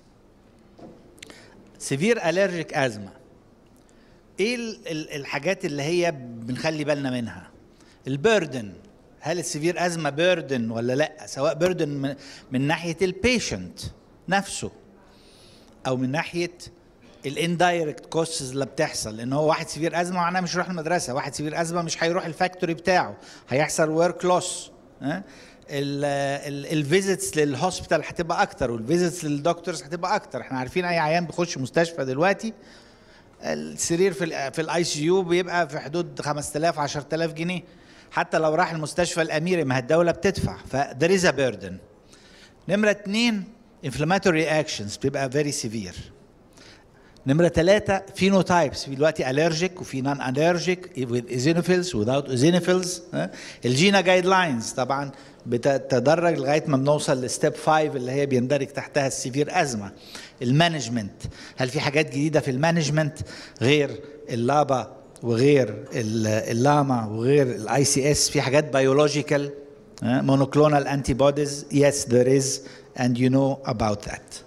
سيفير ألرجيك أزمة. إيه ال- ال- الحاجات اللي هي بنخلي بالنا منها؟ البردن هل السيفير ازمه بيردن ولا لا سواء بيردن من, من ناحيه البيشنت نفسه او من ناحيه الاندايركت كوستس اللي بتحصل لان هو واحد سيفير ازمه معناه مش هيروح المدرسه واحد سيفير ازمه مش هيروح الفاكتوري بتاعه هيحصل ورك لوس الفيزيتس للهوسبيتال هتبقى اكتر والفيزيتس للدكتورز هتبقى اكتر احنا عارفين اي عيان بيخش مستشفى دلوقتي السرير في ال في الاي سي يو بيبقى في حدود 5000 10000 جنيه حتى لو راح المستشفى الاميري ما هي الدوله بتدفع فذير از بيردن نمره اثنين inflammatory reactions بتبقى very severe نمرة ثلاثة phenotypes في دلوقتي allergic وفي non allergic with eosinophils without eosinophils ها؟ الجينا جايد لاينز طبعا بتتدرج لغاية ما بنوصل لستيب 5 اللي هي بيندرج تحتها السيفير أزمة المانجمنت هل في حاجات جديدة في المانجمنت غير اللابا وغير ال- اللاما وغير الاي سي اس في حاجات بيولوجيكال monoclonal antibodies yes there is and you know about that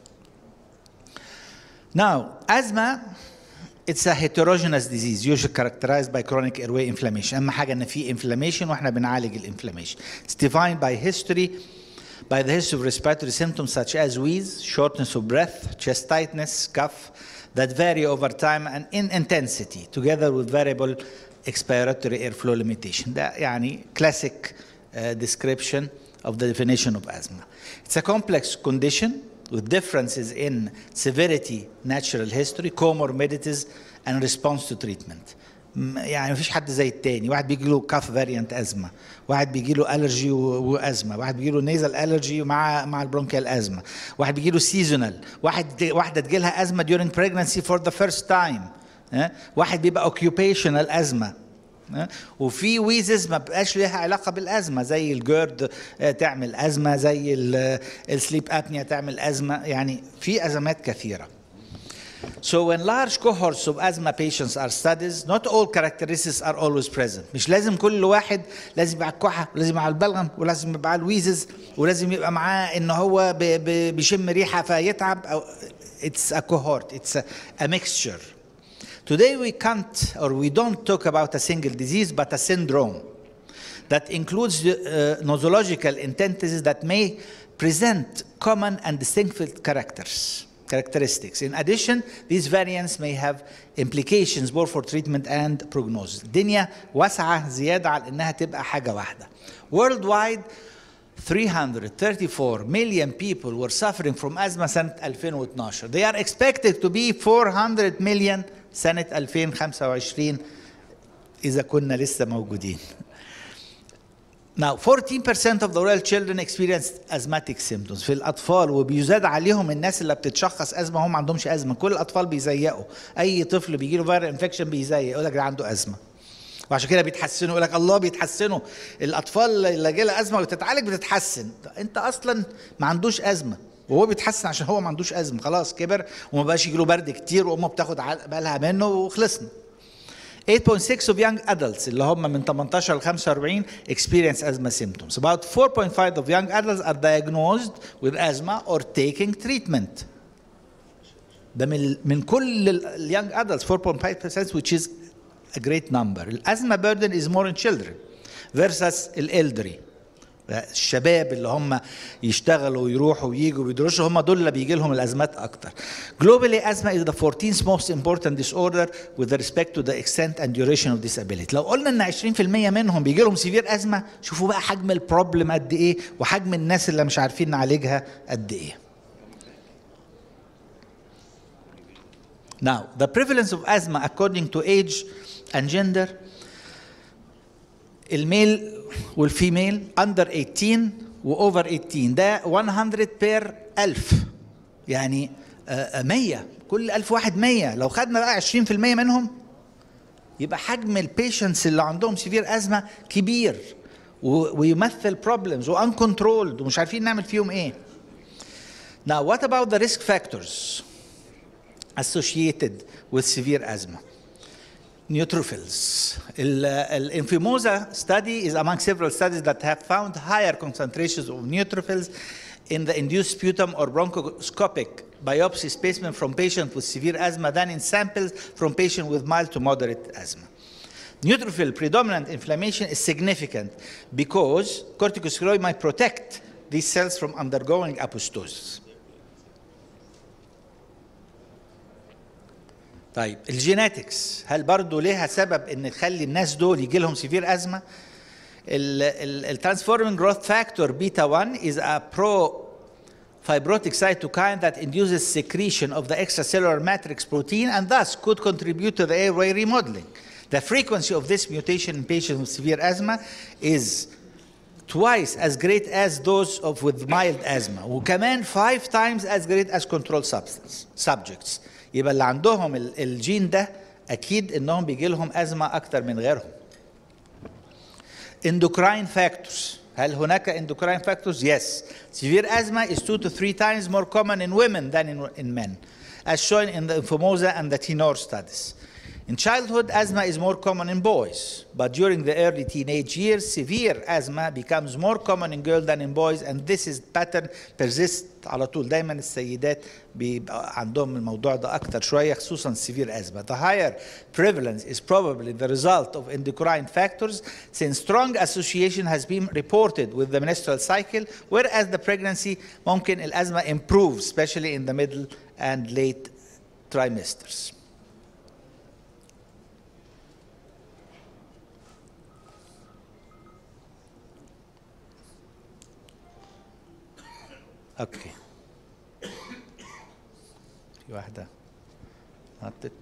Now, asthma, it's a heterogeneous disease usually characterized by chronic airway inflammation. أهم حاجة إن في inflammation وإحنا بنعالج الانفلاميشن. It's defined by history, by the history of respiratory symptoms such as wheeze, shortness of breath, chest tightness, cough, that vary over time and in intensity, together with variable expiratory airflow limitation. ده يعني classic uh, description of the definition of asthma. It's a complex condition with differences in severity, natural history, comorbidities, and response to treatment. م- يعني مفيش حد زي التاني واحد بيجي له كاف فاريانت ازمه واحد بيجي له الرجي وازمه واحد بيجي له نيزل الرجي مع مع البرونكيال ازمه واحد بيجي له سيزونال واحد واحده تجي لها ازمه during pregnancy for the first time ها؟ واحد بيبقى occupational ازمه ها؟ وفي ويزز ما بقاش ليها علاقه بالازمه زي الجيرد آه، تعمل ازمه زي السليب ابنيا تعمل ازمه يعني في ازمات كثيره So when large cohorts of asthma patients are studied, not all characteristics are always present. مش لازم كل واحد لازم يبقى الكحة ولازم يبقى البلغم ولازم يبقى الويزز ولازم يبقى معاه ان هو ب- ب- بيشم ريحة فيتعب او it's a cohort, it's a, a mixture. Today we can't or we don't talk about a single disease but a syndrome that includes the, uh, nosological entities that may present common and distinctive characters characteristics. In addition, these variants may have implications both for treatment and prognosis. الدنيا واسعة زيادة على إنها تبقى حاجة واحدة. Worldwide, 334 million people were suffering from asthma سنة 2012. They are expected to be 400 million سنة 2025 إذا كنا لسه موجودين. Now, 14% of the rural children experience asthmatic symptoms في الأطفال وبيزاد عليهم الناس اللي بتتشخص أزمة هم ما عندهمش أزمة كل الأطفال بيزيقوا أي طفل بيجي له فيرال انفكشن بيزيق يقول لك ده عنده أزمة وعشان كده بيتحسنوا يقول لك الله بيتحسنوا الأطفال اللي جالها أزمة وتتعالج بتتحسن أنت أصلا ما عندوش أزمة وهو بيتحسن عشان هو ما عندوش ازمه خلاص كبر وما بقاش يجيله برد كتير وامه بتاخد عل- بالها منه وخلصنا 8.6 of young adults اللي هم من 18 ل 45 experience asthma symptoms. About 4.5 of young adults are diagnosed with asthma or taking treatment. ده من من كل ال young adults 4.5% which is a great number. الأزمة burden is more in children versus الelderly. الشباب اللي هم يشتغلوا ويروحوا وييجوا ويدرسوا هم دول اللي بيجي لهم الازمات اكتر. Globally asthma is the 14th most important disorder with respect to the extent and duration of disability. لو قلنا ان 20% منهم بيجي لهم سيفير ازمه شوفوا بقى حجم البروبلم قد ايه وحجم الناس اللي مش عارفين نعالجها قد ايه. Now, the prevalence of asthma according to age and gender الميل والفيميل under 18 واوفر 18 ده 100 بير 1000 يعني آه، آه، 100 كل 1000 واحد 100 لو خدنا بقى 20% منهم يبقى حجم البيشنتس اللي عندهم سيفير ازمه كبير و- ويمثل بروبلمز وانكنترولد ومش عارفين نعمل فيهم ايه. Now what about the risk factors associated with severe asthma? neutrophils. ال- L'influenza study is among several studies that have found higher concentrations of neutrophils in the induced sputum or bronchoscopic biopsy specimen from patients with severe asthma than in samples from patients with mild to moderate asthma. Neutrophil predominant inflammation is significant because corticosteroid might protect these cells from undergoing apoptosis. طيب الجيناتكس هل برضو ليها سبب ان تخلي الناس دول يجي لهم سيفير ازمه الترانسفورمينج جروث فاكتور بيتا 1 is a pro fibrotic cytokine that induces secretion of the extracellular matrix protein and thus could contribute to the airway remodeling. The frequency of this mutation in patients with severe asthma is twice as great as those of with mild asthma وكمان five times as great as control substance subjects يبقى اللي عندهم ال- الجين ده اكيد انهم بيجي لهم ازمه اكتر من غيرهم endocrine factors هل هناك endocrine factors yes severe asthma is two to three times more common in women than in, in men as shown in the Infomosa and the Tenor studies in childhood, asthma is more common in boys, but during the early teenage years, severe asthma becomes more common in girls than in boys, and this is pattern persists على طول دايما السيدات بيبقى عندهم الموضوع ده أكتر شوية خصوصا severe asthma. The higher prevalence is probably the result of endocrine factors, since strong association has been reported with the menstrual cycle, whereas the pregnancy ممكن الأزمة improves, especially in the middle and late trimesters. اوكي في واحدة نطت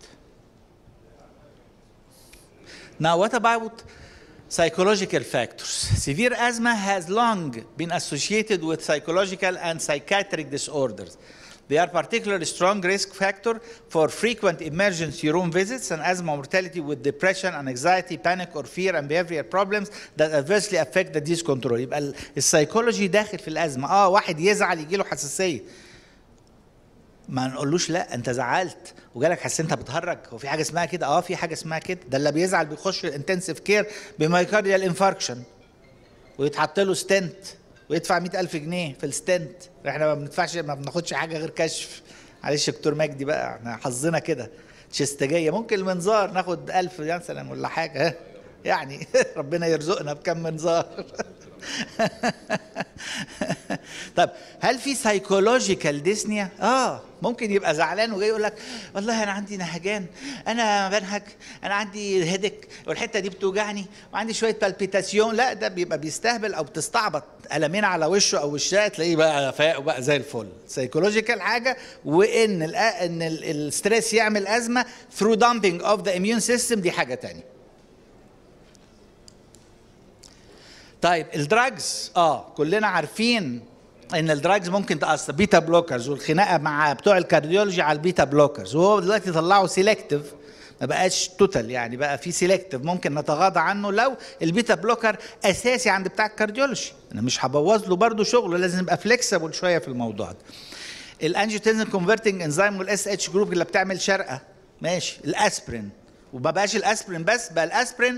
Now what about psychological factors? Severe asthma has long been associated with psychological and psychiatric disorders. They are particularly strong risk factor for frequent emergency room visits and asthma mortality with depression and anxiety, panic or fear and behavioral problems that adversely affect the disease control. يبقى ال- السيكولوجي داخل في الازمه اه واحد يزعل يجي له حساسيه ما نقولوش لا انت زعلت وجالك حس انت بتهرج هو في حاجه اسمها كده اه في حاجه اسمها كده ده اللي بيزعل بيخش الانتنسيف كير بمايكارديال انفاركشن ويتحط له ستنت ويدفع 100000 جنيه في الستنت احنا ما بندفعش ما بناخدش حاجه غير كشف معلش يا دكتور مجدي بقى احنا حظنا كده تشستجيه ممكن المنظار ناخد 1000 مثلا ولا حاجه ها؟ يعني ربنا يرزقنا بكم منظار طب هل في سايكولوجيكال ديسنيا؟ اه ممكن يبقى زعلان وجاي يقول لك والله انا عندي نهجان انا بنهج انا عندي هيدك والحته دي بتوجعني وعندي شويه بالبيتاسيون لا ده بيبقى بيستهبل او بتستعبط قلمين على وشه او وشها تلاقيه بقى فاق وبقى زي الفل سايكولوجيكال حاجه وان الأ- ان ال- الستريس يعمل ازمه ثرو dumping اوف ذا immune سيستم دي حاجه تانية طيب الدراجز اه كلنا عارفين ان الدراجز ممكن تاثر بيتا بلوكرز والخناقه مع بتوع الكارديولوجي على البيتا بلوكرز وهو دلوقتي طلعوا سيلكتيف ما بقاش توتال يعني بقى في سيلكتيف ممكن نتغاضى عنه لو البيتا بلوكر اساسي عند بتاع الكارديولوجي انا مش هبوظ له برضه شغله لازم نبقى فليكسبل شويه في الموضوع ده الانجيوتنسين كونفرتنج انزيم والاس اتش جروب اللي بتعمل شرقه ماشي الاسبرين وما بقاش الاسبرين بس بقى الاسبرين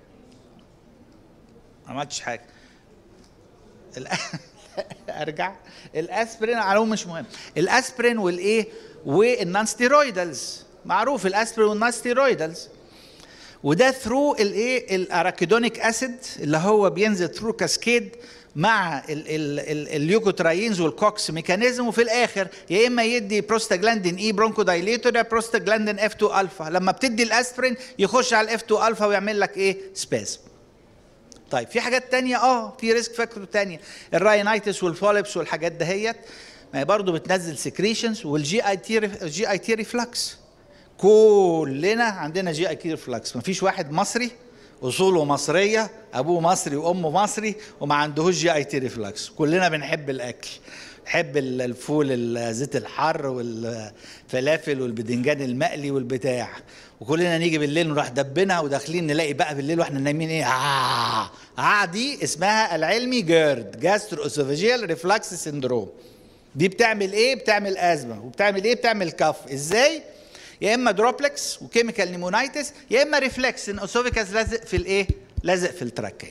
ما عملتش حاجه الأ- ارجع الاسبرين على العموم مش مهم الاسبرين والايه والنون ستيرويدالز معروف الاسبرين والنون ستيرويدالز وده ثرو الايه الاراكيدونيك اسيد اللي هو بينزل ثرو كاسكيد مع ال- ال- ال- اليوكوتراينز والكوكس ميكانيزم وفي الاخر يا اما يدي بروستاجلاندين اي برونكو دايليتور يا بروستاجلاندين اف 2 الفا لما بتدي الاسبرين يخش على الاف 2 الفا ويعمل لك ايه سباسم طيب في حاجات تانية اه في ريسك فاكتور تانية الراينايتس والفوليبس والحاجات دهيت ما هي برضه بتنزل سكريشنز والجي اي تي جي اي تي ريفلكس كلنا عندنا جي اي تي ريفلكس مفيش واحد مصري اصوله مصريه ابوه مصري وامه مصري وما عندهوش جي اي تي ريفلكس كلنا بنحب الاكل نحب ال- الفول الزيت الحر والفلافل والبدنجان المقلي والبتاع وكلنا نيجي بالليل نروح دبنا وداخلين نلاقي بقى بالليل واحنا نايمين ايه آه آه دي اسمها العلمي جيرد جاسترو اسوفاجيال ريفلكس سيندروم دي بتعمل ايه بتعمل ازمه وبتعمل ايه بتعمل كف ازاي يا اما دروبلكس وكيميكال نيمونايتس يا اما ريفلكس ان اسوفيكاس لازق في الايه لازق في التراكيه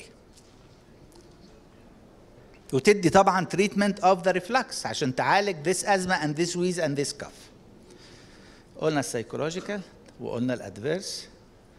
وتدي طبعا تريتمنت اوف ذا ريفلكس عشان تعالج this asthma and this wheeze and this cough قلنا السايكولوجيكال وقلنا الادفيرس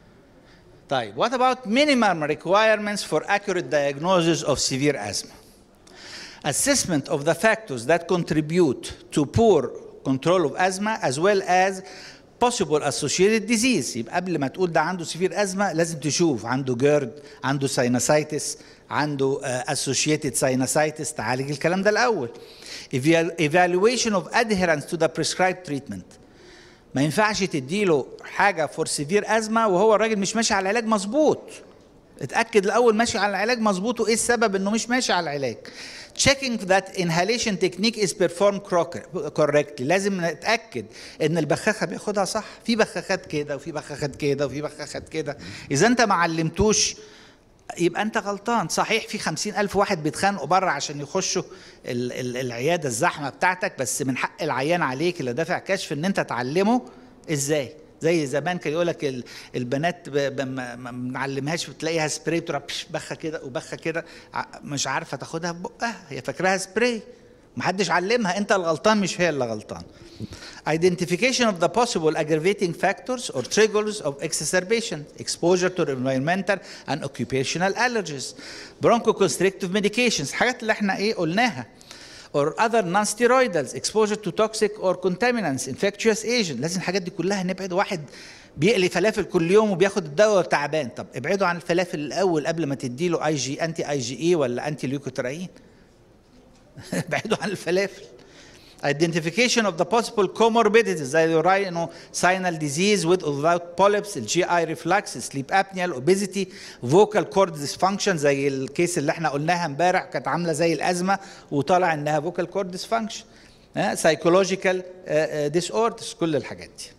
طيب what about minimum requirements for accurate diagnosis of severe asthma assessment of the factors that contribute to poor control of asthma as well as possible associated disease يبقى قبل ما تقول ده عنده سيفير ازمه لازم تشوف عنده جيرد عنده ساينوسايتس عنده uh, associated sinusitis تعالج الكلام ده الاول Eval- evaluation of adherence to the prescribed treatment ما ينفعش تديله حاجه فور سيفير ازمه وهو الراجل مش ماشي على العلاج مظبوط اتاكد الاول ماشي على العلاج مظبوط وايه السبب انه مش ماشي على العلاج checking that inhalation technique is performed correct- correctly لازم نتاكد ان البخاخه بياخدها صح في بخاخات كده وفي بخاخات كده وفي بخاخات كده اذا انت ما علمتوش يبقى انت غلطان صحيح في خمسين ألف واحد بيتخانقوا بره عشان يخشوا ال- ال- العيادة الزحمة بتاعتك بس من حق العيان عليك اللي دافع كشف ان انت تعلمه ازاي زي زمان كان يقول لك البنات ب- ب- ما ما بنعلمهاش بتلاقيها سبراي بتروح بش- بخه كده وبخه كده ع- مش عارفه تاخدها ببقها هي فاكراها سبراي محدش علمها انت الغلطان مش هي اللي غلطان identification of the possible aggravating factors or triggers of exacerbation exposure to environmental and occupational allergies bronchoconstrictive medications حاجات اللي احنا ايه قلناها or other non-steroidals exposure to toxic or contaminants infectious agent لازم الحاجات دي كلها نبعد واحد بيقلي فلافل كل يوم وبياخد الدواء تعبان طب ابعدوا عن الفلافل الاول قبل ما تديله اي جي انتي اي جي اي ولا انتي ليوكوتراين ابعدوا عن الفلافل identification of the possible comorbidities زي الرينو sinal disease with or without polyps الجي اي reflux sleep apnea obesity vocal cord dysfunction زي الكيس اللي احنا قلناها امبارح كانت عامله زي الازمه وطلع انها vocal cord dysfunction ها psychological uh, uh, disorders كل الحاجات دي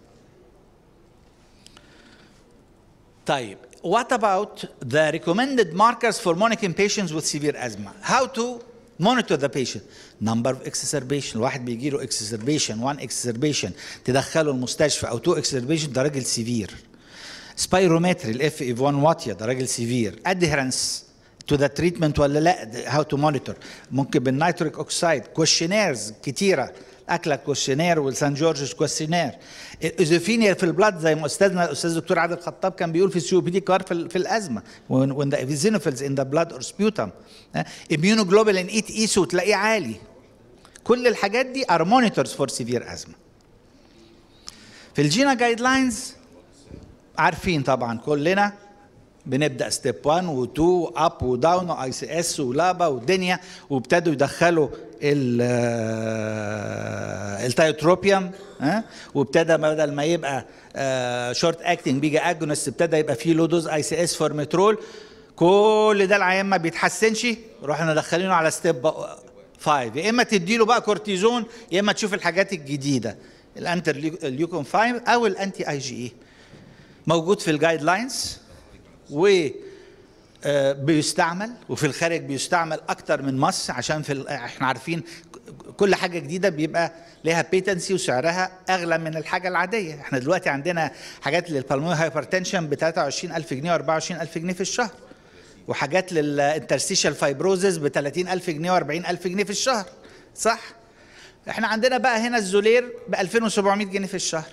طيب what about the recommended markers for monitoring patients with severe asthma how to monitor the patient number of exacerbation الواحد بيجي له exacerbation one exacerbation تدخله المستشفى او two exacerbation ده راجل سيفير سبايرومتري الاف اف 1 واتيا ده راجل سيفير ادهرنس تو ذا تريتمنت ولا لا هاو تو مونيتور ممكن بالنيتريك اوكسايد كويشنيرز كتيره اكلا كويشنير والسان جورجز كويشنير الاوزوفينيا في البلاد زي ما استاذنا الاستاذ الدكتور عادل خطاب كان بيقول في السي او بي دي كار في, ال- في الازمه when the eosinophils in the blood or sputum immunoglobulin اي تقيسه وتلاقيه عالي كل الحاجات دي are monitors for severe asthma في الجينا جايد لاينز عارفين طبعا كلنا بنبدا ستيب 1 و2 واب وداون واي سي اس ولابا والدنيا وابتدوا يدخلوا ال التايوتروبيوم ها وابتدى بدل ما يبقى شورت اكتنج بيجي اجونست ابتدى يبقى فيه لو دوز اي سي اس فورمترول كل ده العيان ما بيتحسنش رحنا دخلينه على ستيب 5 يا اما تديله بقى كورتيزون يا اما تشوف الحاجات الجديده الانتر ليوكون 5 او الانتي اي جي اي موجود في الجايد لاينز و آه، بيستعمل وفي الخارج بيستعمل اكتر من مصر عشان في ال- احنا عارفين كل حاجه جديده بيبقى ليها بيتنسي وسعرها اغلى من الحاجه العاديه احنا دلوقتي عندنا حاجات للبالمونري هايبرتنشن ب 23000 جنيه و24000 جنيه في الشهر وحاجات للانترستيشال فايبروزز ب 30000 جنيه و40000 جنيه في الشهر صح احنا عندنا بقى هنا الزولير ب 2700 جنيه في الشهر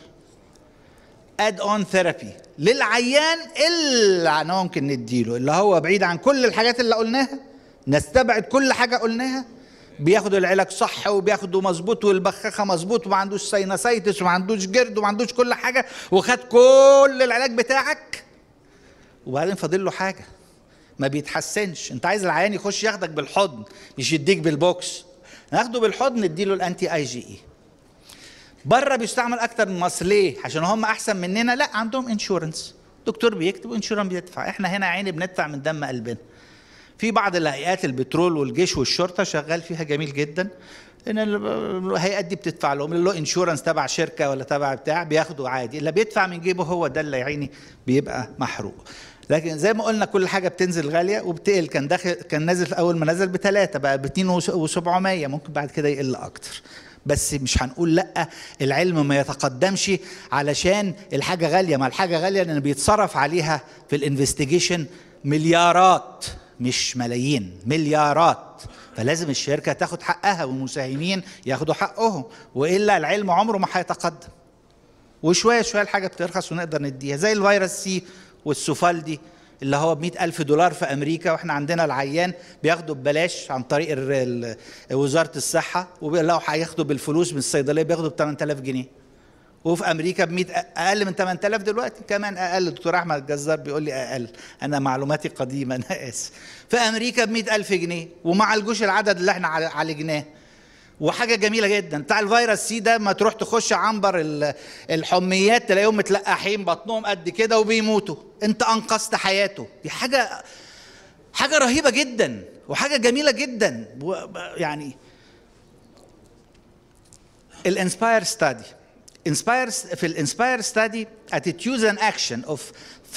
اد اون ثيرابي للعيان اللي ممكن نديله اللي هو بعيد عن كل الحاجات اللي قلناها نستبعد كل حاجه قلناها بياخدوا العلاج صح وبياخدوا مظبوط والبخاخه مظبوط وما عندوش ساينسايتس وما عندوش جرد وما عندوش كل حاجه وخد كل العلاج بتاعك وبعدين فاضل له حاجه ما بيتحسنش انت عايز العيان يخش ياخدك بالحضن مش يديك بالبوكس ناخده بالحضن نديله الانتي اي جي اي بره بيستعمل اكتر من مصر ليه عشان هم احسن مننا لا عندهم انشورنس دكتور بيكتب وانشورنس بيدفع احنا هنا عيني بندفع من دم قلبنا في بعض الهيئات البترول والجيش والشرطه شغال فيها جميل جدا ان الهيئات دي بتدفع لهم اللي له انشورنس تبع شركه ولا تبع بتاع بياخدوا عادي اللي بيدفع من جيبه هو ده اللي عيني بيبقى محروق لكن زي ما قلنا كل حاجه بتنزل غاليه وبتقل كان داخل كان نازل في اول ما نزل بثلاثه بقى ب 2 و700 ممكن بعد كده يقل اكتر بس مش هنقول لا العلم ما يتقدمش علشان الحاجه غاليه ما الحاجه غاليه لان بيتصرف عليها في الانفستيجيشن مليارات مش ملايين مليارات فلازم الشركه تاخد حقها والمساهمين ياخدوا حقهم والا العلم عمره ما هيتقدم وشويه شويه الحاجه بترخص ونقدر نديها زي الفيروس سي والسوفالدي اللي هو ب ألف دولار في أمريكا وإحنا عندنا العيان بياخده ببلاش عن طريق ال- ال- وزارة الصحة ولو هياخده بالفلوس من الصيدلية بياخده ب 8000 جنيه وفي أمريكا ب 100 أقل من 8000 دلوقتي كمان أقل الدكتور أحمد الجزار بيقول لي أقل أنا معلوماتي قديمة أنا آسف في أمريكا ب 100000 جنيه وما عالجوش العدد اللي إحنا عال- عالجناه وحاجه جميله جدا بتاع الفيروس سي ده ما تروح تخش عنبر ال- الحميات تلاقيهم متلقحين بطنهم قد كده وبيموتوا انت انقذت حياته دي حاجه حاجه رهيبه جدا وحاجه جميله جدا و- يعني الانسباير ستادي انسباير في الانسباير ستادي attitudes and action of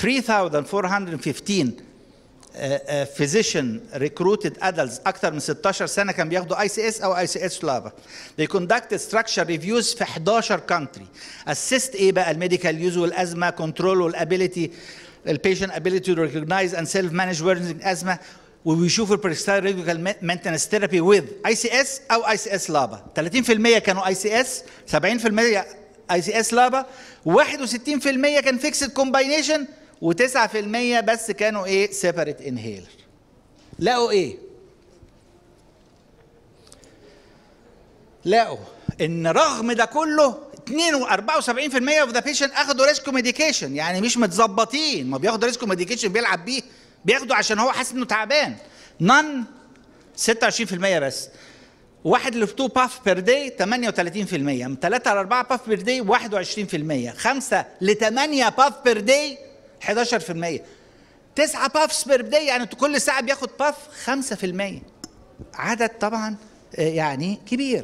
3415 physician recruited adults اكثر من 16 سنه كان بياخدوا اي سي اس او اي سي اس لابا they conducted structure reviews في 11 country assist ايه بقى الميديكال يوز والازمه كنترول والابيليتي البيشنت ability to recognize and self manage worsening ازمه وبيشوفوا البريسكرايب ريجوكال مينتنس ثيرابي وذ اي سي اس او اي سي اس لابا 30% كانوا اي سي اس 70% اي سي اس لابا 61% كان فيكسد كومباينيشن و9% بس كانوا ايه سيبريت انهيلر لقوا ايه لقوا ان رغم ده كله 42 74% اوف ذا بيشنت اخدوا ريسكو ميديكيشن يعني مش متظبطين ما بياخدوا ريسكو ميديكيشن بيلعب بيه بياخدوا عشان هو حاسس انه تعبان نون 26% بس واحد ل 2 باف بير داي 38% من 3 ل 4 باف بير داي 21% 5 ل 8 باف بير داي 11% 9 بافس بير داي يعني كل ساعه بياخد باف 5% عدد طبعا آه، يعني كبير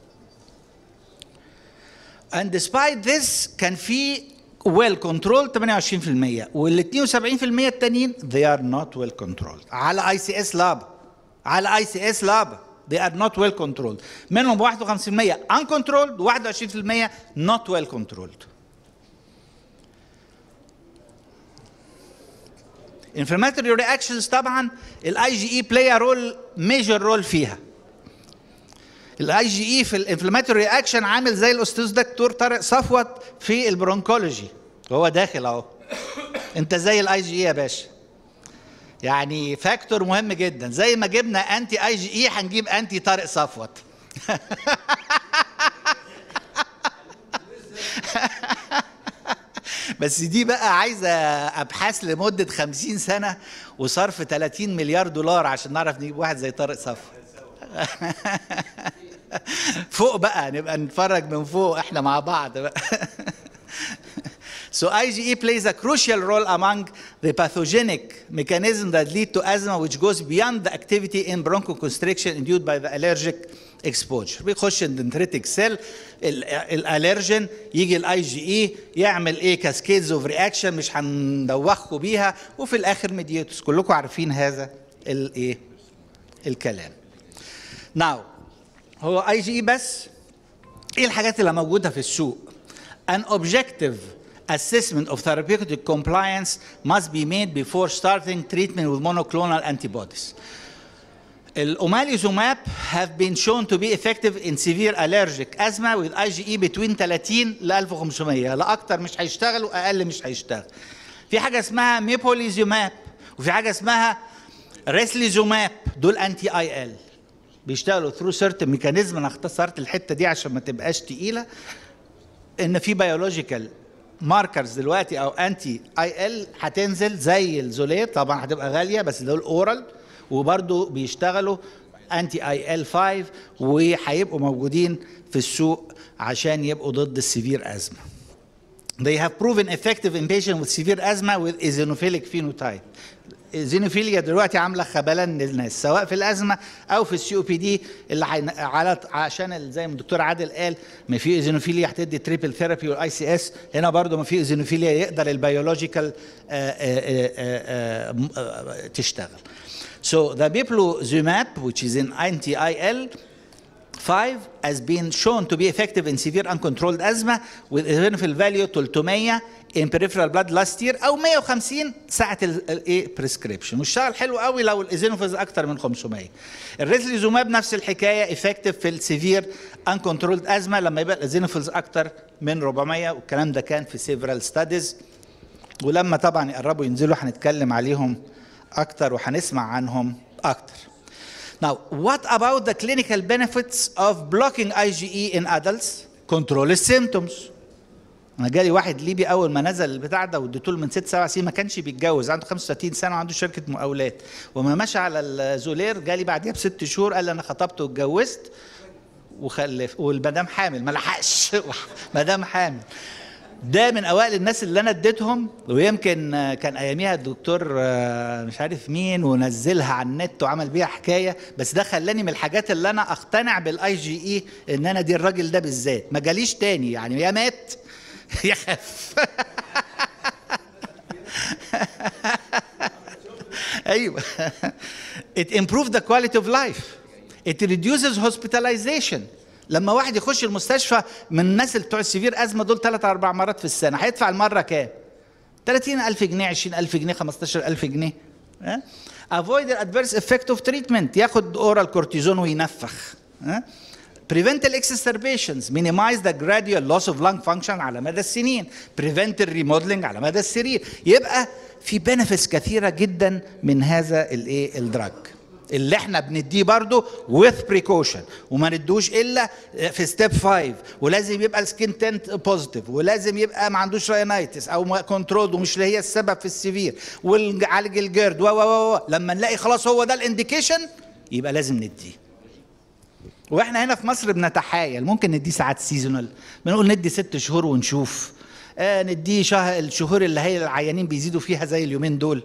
and despite this كان في well controlled 28% وال 72% التانيين they are not well controlled على اي سي اس لاب على اي سي اس لاب they are not well controlled منهم 51% uncontrolled و 21% not well controlled inflammatory reactions طبعا الاي جي اي بلاي رول ميجر رول فيها الاي جي اي في الانفلاماتوري رياكشن عامل زي الاستاذ دكتور طارق صفوت في البرونكولوجي هو داخل اهو انت زي الاي جي اي يا باشا يعني فاكتور مهم جدا زي ما جبنا انتي اي جي اي هنجيب انتي طارق صفوت بس دي بقى عايزه ابحاث لمده 50 سنه وصرف 30 مليار دولار عشان نعرف نجيب واحد زي طارق صفوت فوق بقى نبقى نتفرج من فوق احنا مع بعض بقى So IgE plays a crucial role among the pathogenic mechanisms that lead to asthma which goes beyond the activity in bronchoconstriction induced by the allergic exposure. بيخش الدنتريتك سيل الالرجين يجي الاي جي اي يعمل ايه كاسكيدز اوف رياكشن مش هندوخكم بيها وفي الاخر ميدياتوس كلكم عارفين هذا الايه الكلام. Now هو اي جي اي بس ايه الحاجات اللي موجوده في السوق an objective assessment of therapeutic compliance must be made before starting treatment with monoclonal antibodies الأوماليزوماب have been shown to be effective in severe allergic asthma with IgE between 30 ل 1500 لا أكتر مش هيشتغل وأقل مش هيشتغل. في حاجة اسمها ميبوليزوماب وفي حاجة اسمها ريسليزوماب دول انتي اي ال بيشتغلوا ثرو سيرت ميكانيزم انا اختصرت الحته دي عشان ما تبقاش تقيله ان في بيولوجيكال ماركرز دلوقتي او انتي اي ال هتنزل زي الزولير طبعا هتبقى غاليه بس دول اورال وبرضو بيشتغلوا انتي اي ال 5 وهيبقوا موجودين في السوق عشان يبقوا ضد السيفير ازمه They have proven effective in patients with severe asthma with eosinophilic phenotype. الزينوفيليا دلوقتي عامله خبلان للناس سواء في الازمه او في السي او بي دي اللي حين... على عشان ال- زي ما الدكتور عادل قال ما في ايزينوفيليا هتدي تريبل ثيرابي والاي سي اس هنا برضو ما في ايزينوفيليا يقدر البيولوجيكال تشتغل. So the Biplozumab which is in anti-IL 5 has been shown to be effective in severe uncontrolled asthma with eosinophil value 300 in peripheral blood last year او 150 ساعه الايه بريسكريبشن واشتغل حلو قوي لو الايزينوفيلز اكتر من 500 الريزليزوماب نفس الحكايه effective في السيفير uncontrolled asthma لما يبقى الايزينوفيلز اكتر من 400 والكلام ده كان في several studies ولما طبعا يقربوا ينزلوا هنتكلم عليهم اكتر وهنسمع عنهم اكتر Now, what about the clinical benefits of blocking IgE in adults? Control the symptoms. انا جالي واحد ليبي اول ما نزل البتاع ده واديته له من ست سبع سنين ما كانش بيتجوز عنده 35 سنه وعنده شركه مقاولات وما مشى على الزولير جالي بعديها بست شهور قال لي انا خطبت واتجوزت وخلف والمدام حامل ما لحقش مدام حامل ده من اوائل الناس اللي انا اديتهم ويمكن آه، كان اياميها الدكتور آه، مش عارف مين ونزلها على النت وعمل بيها حكايه بس ده خلاني من الحاجات اللي انا اقتنع بالاي جي اي ان انا دي الراجل ده بالذات ما جاليش تاني يعني يا مات يا خف ايوه it improved the quality of life it reduces hospitalization لما واحد يخش المستشفى من الناس اللي بتوع السيفير ازمه دول ثلاث اربع مرات في السنه هيدفع المره كام 30000 جنيه 20000 جنيه 15000 جنيه ها؟ avoid the adverse effect of treatment ياخد اورال كورتيزون وينفخ ها؟ prevent the exacerbations minimize the gradual loss of lung function على مدى السنين prevent the remodeling على مدى السرير يبقى في benefits كثيره جدا من هذا الايه الدراج اللي احنا بنديه برضه with precaution وما ندوش الا في ستيب 5 ولازم يبقى السكين تنت بوزيتيف ولازم يبقى ما عندوش راينايتس او كنترول ومش اللي هي السبب في السيفير ونعالج الجرد و و و و. لما نلاقي خلاص هو ده الانديكيشن يبقى لازم نديه واحنا هنا في مصر بنتحايل ممكن نديه ساعات سيزونال بنقول ندي ست شهور ونشوف آه نديه شهر الشهور اللي هي العيانين بيزيدوا فيها زي اليومين دول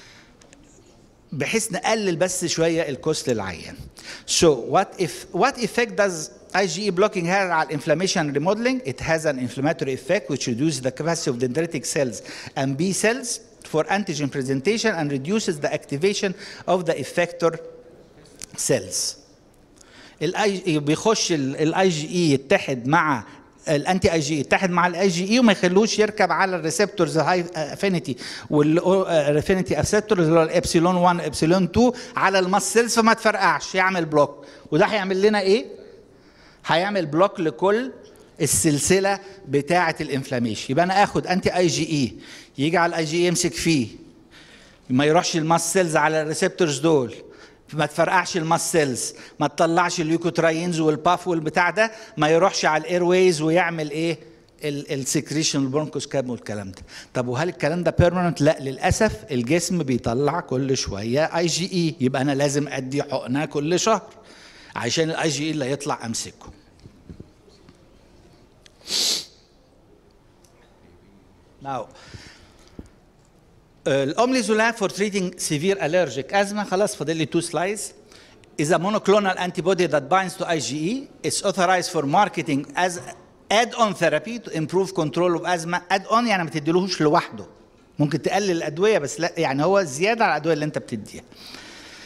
بحيث نقلل بس شويه الكوست للعيان. So what if what effect does IgE blocking have على inflammation remodeling? It has an inflammatory effect which reduces the capacity of dendritic cells and B cells for antigen presentation and reduces the activation of the effector cells. الاي بيخش الاي جي اي يتحد مع الانتي اي جي يتحد مع الاي جي اي وما يخلوش يركب على الريسبتورز هاي افينيتي والافينيتي افينيتي اللي هو الابسيلون 1 ابسيلون 2 على المسلز فما تفرقعش يعمل بلوك وده هيعمل لنا ايه؟ هيعمل بلوك لكل السلسله بتاعه الانفلاميشن يبقى انا اخد انتي اي جي اي يجي على الاي جي اي يمسك فيه ما يروحش الماسلز على الريسبتورز دول ما تفرقعش الماسلز ما تطلعش اليوكوتراينز والباف والبتاع ده ما يروحش على الاير ويز ويعمل ايه السكريشن البرونكوس كاب والكلام ده طب وهل الكلام ده بيرمننت لا للاسف الجسم بيطلع كل شويه اي جي اي يبقى انا لازم ادي حقنه كل شهر عشان الاي جي اي اللي هيطلع امسكه Now, الأومليزولاب for treating severe allergic asthma خلاص فاضل لي two slides is a monoclonal antibody that binds to IgE. It's authorized for marketing as add-on therapy to improve control of asthma. add-on يعني ما تديلهوش لوحده. ممكن تقلل الأدوية بس لا يعني هو زيادة على الأدوية اللي أنت بتديها.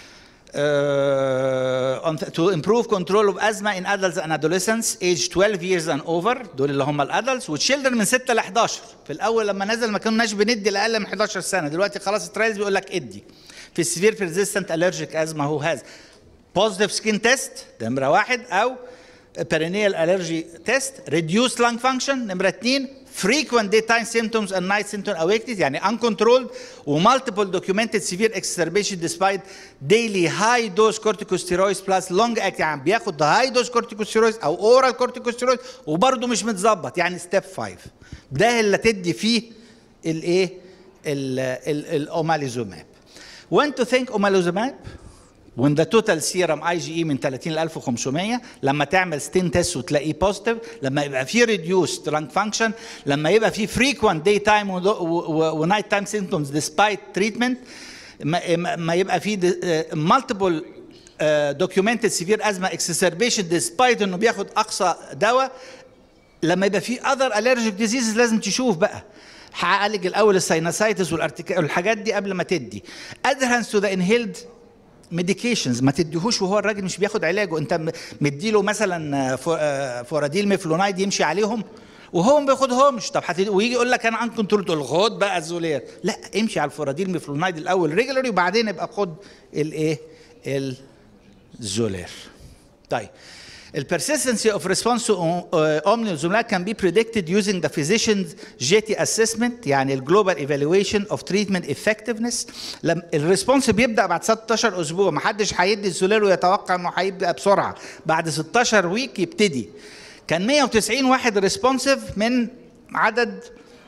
uh, on to improve control of asthma in adults and adolescents age 12 years and over دول اللي هم الادلتس وتشيلدرن من 6 ل 11 في الاول لما نزل ما كناش بندي لاقل من 11 سنه دلوقتي خلاص الترايلز بيقول لك ادي في السيفير persistent allergic asthma who has positive skin test ده نمره واحد او perineal allergy test reduced lung function نمره اثنين frequent daytime symptoms and night symptom awakeness يعني uncontrolled و multiple documented severe exacerbation despite daily high dose corticosteroids plus long acting يعني بياخد high dose corticosteroids او oral corticosteroids وبرضه مش متظبط يعني step 5 ده اللي تدي فيه الايه الاوماليزوماب when to think omalizumab when the total serum IgE من 30 ل 1500 لما تعمل ستين تيست وتلاقيه بوزيتيف لما يبقى في reduced lung function لما يبقى في frequent daytime و night time symptoms despite treatment ما, ما يبقى في multiple uh, documented severe asthma exacerbation despite انه بياخد اقصى دواء لما يبقى في other allergic diseases لازم تشوف بقى هعالج الاول الساينسايتس والحاجات دي قبل ما تدي adherence to the inhaled ميديكيشنز ما تديهوش وهو الراجل مش بياخد علاجه انت مديله مثلا فوراديل ميفلونايد يمشي عليهم وهو ما بياخدهمش طب هتد... ويجي يقول لك انا عن كنترول تقول خد بقى الزولير لا امشي على الفوراديل ميفلونايد الاول ريجولاري وبعدين ابقى خد الايه الزولير طيب The persistency of response to uh, omnizumab can be predicted using the physician's JT assessment يعني ال global evaluation of treatment effectiveness لما الريسبونس بيبدا بعد 16 اسبوع ما حدش هيدي الزولير ويتوقع انه هيبدا بسرعه بعد 16 ويك يبتدي كان 190 واحد ريسبونسيف من عدد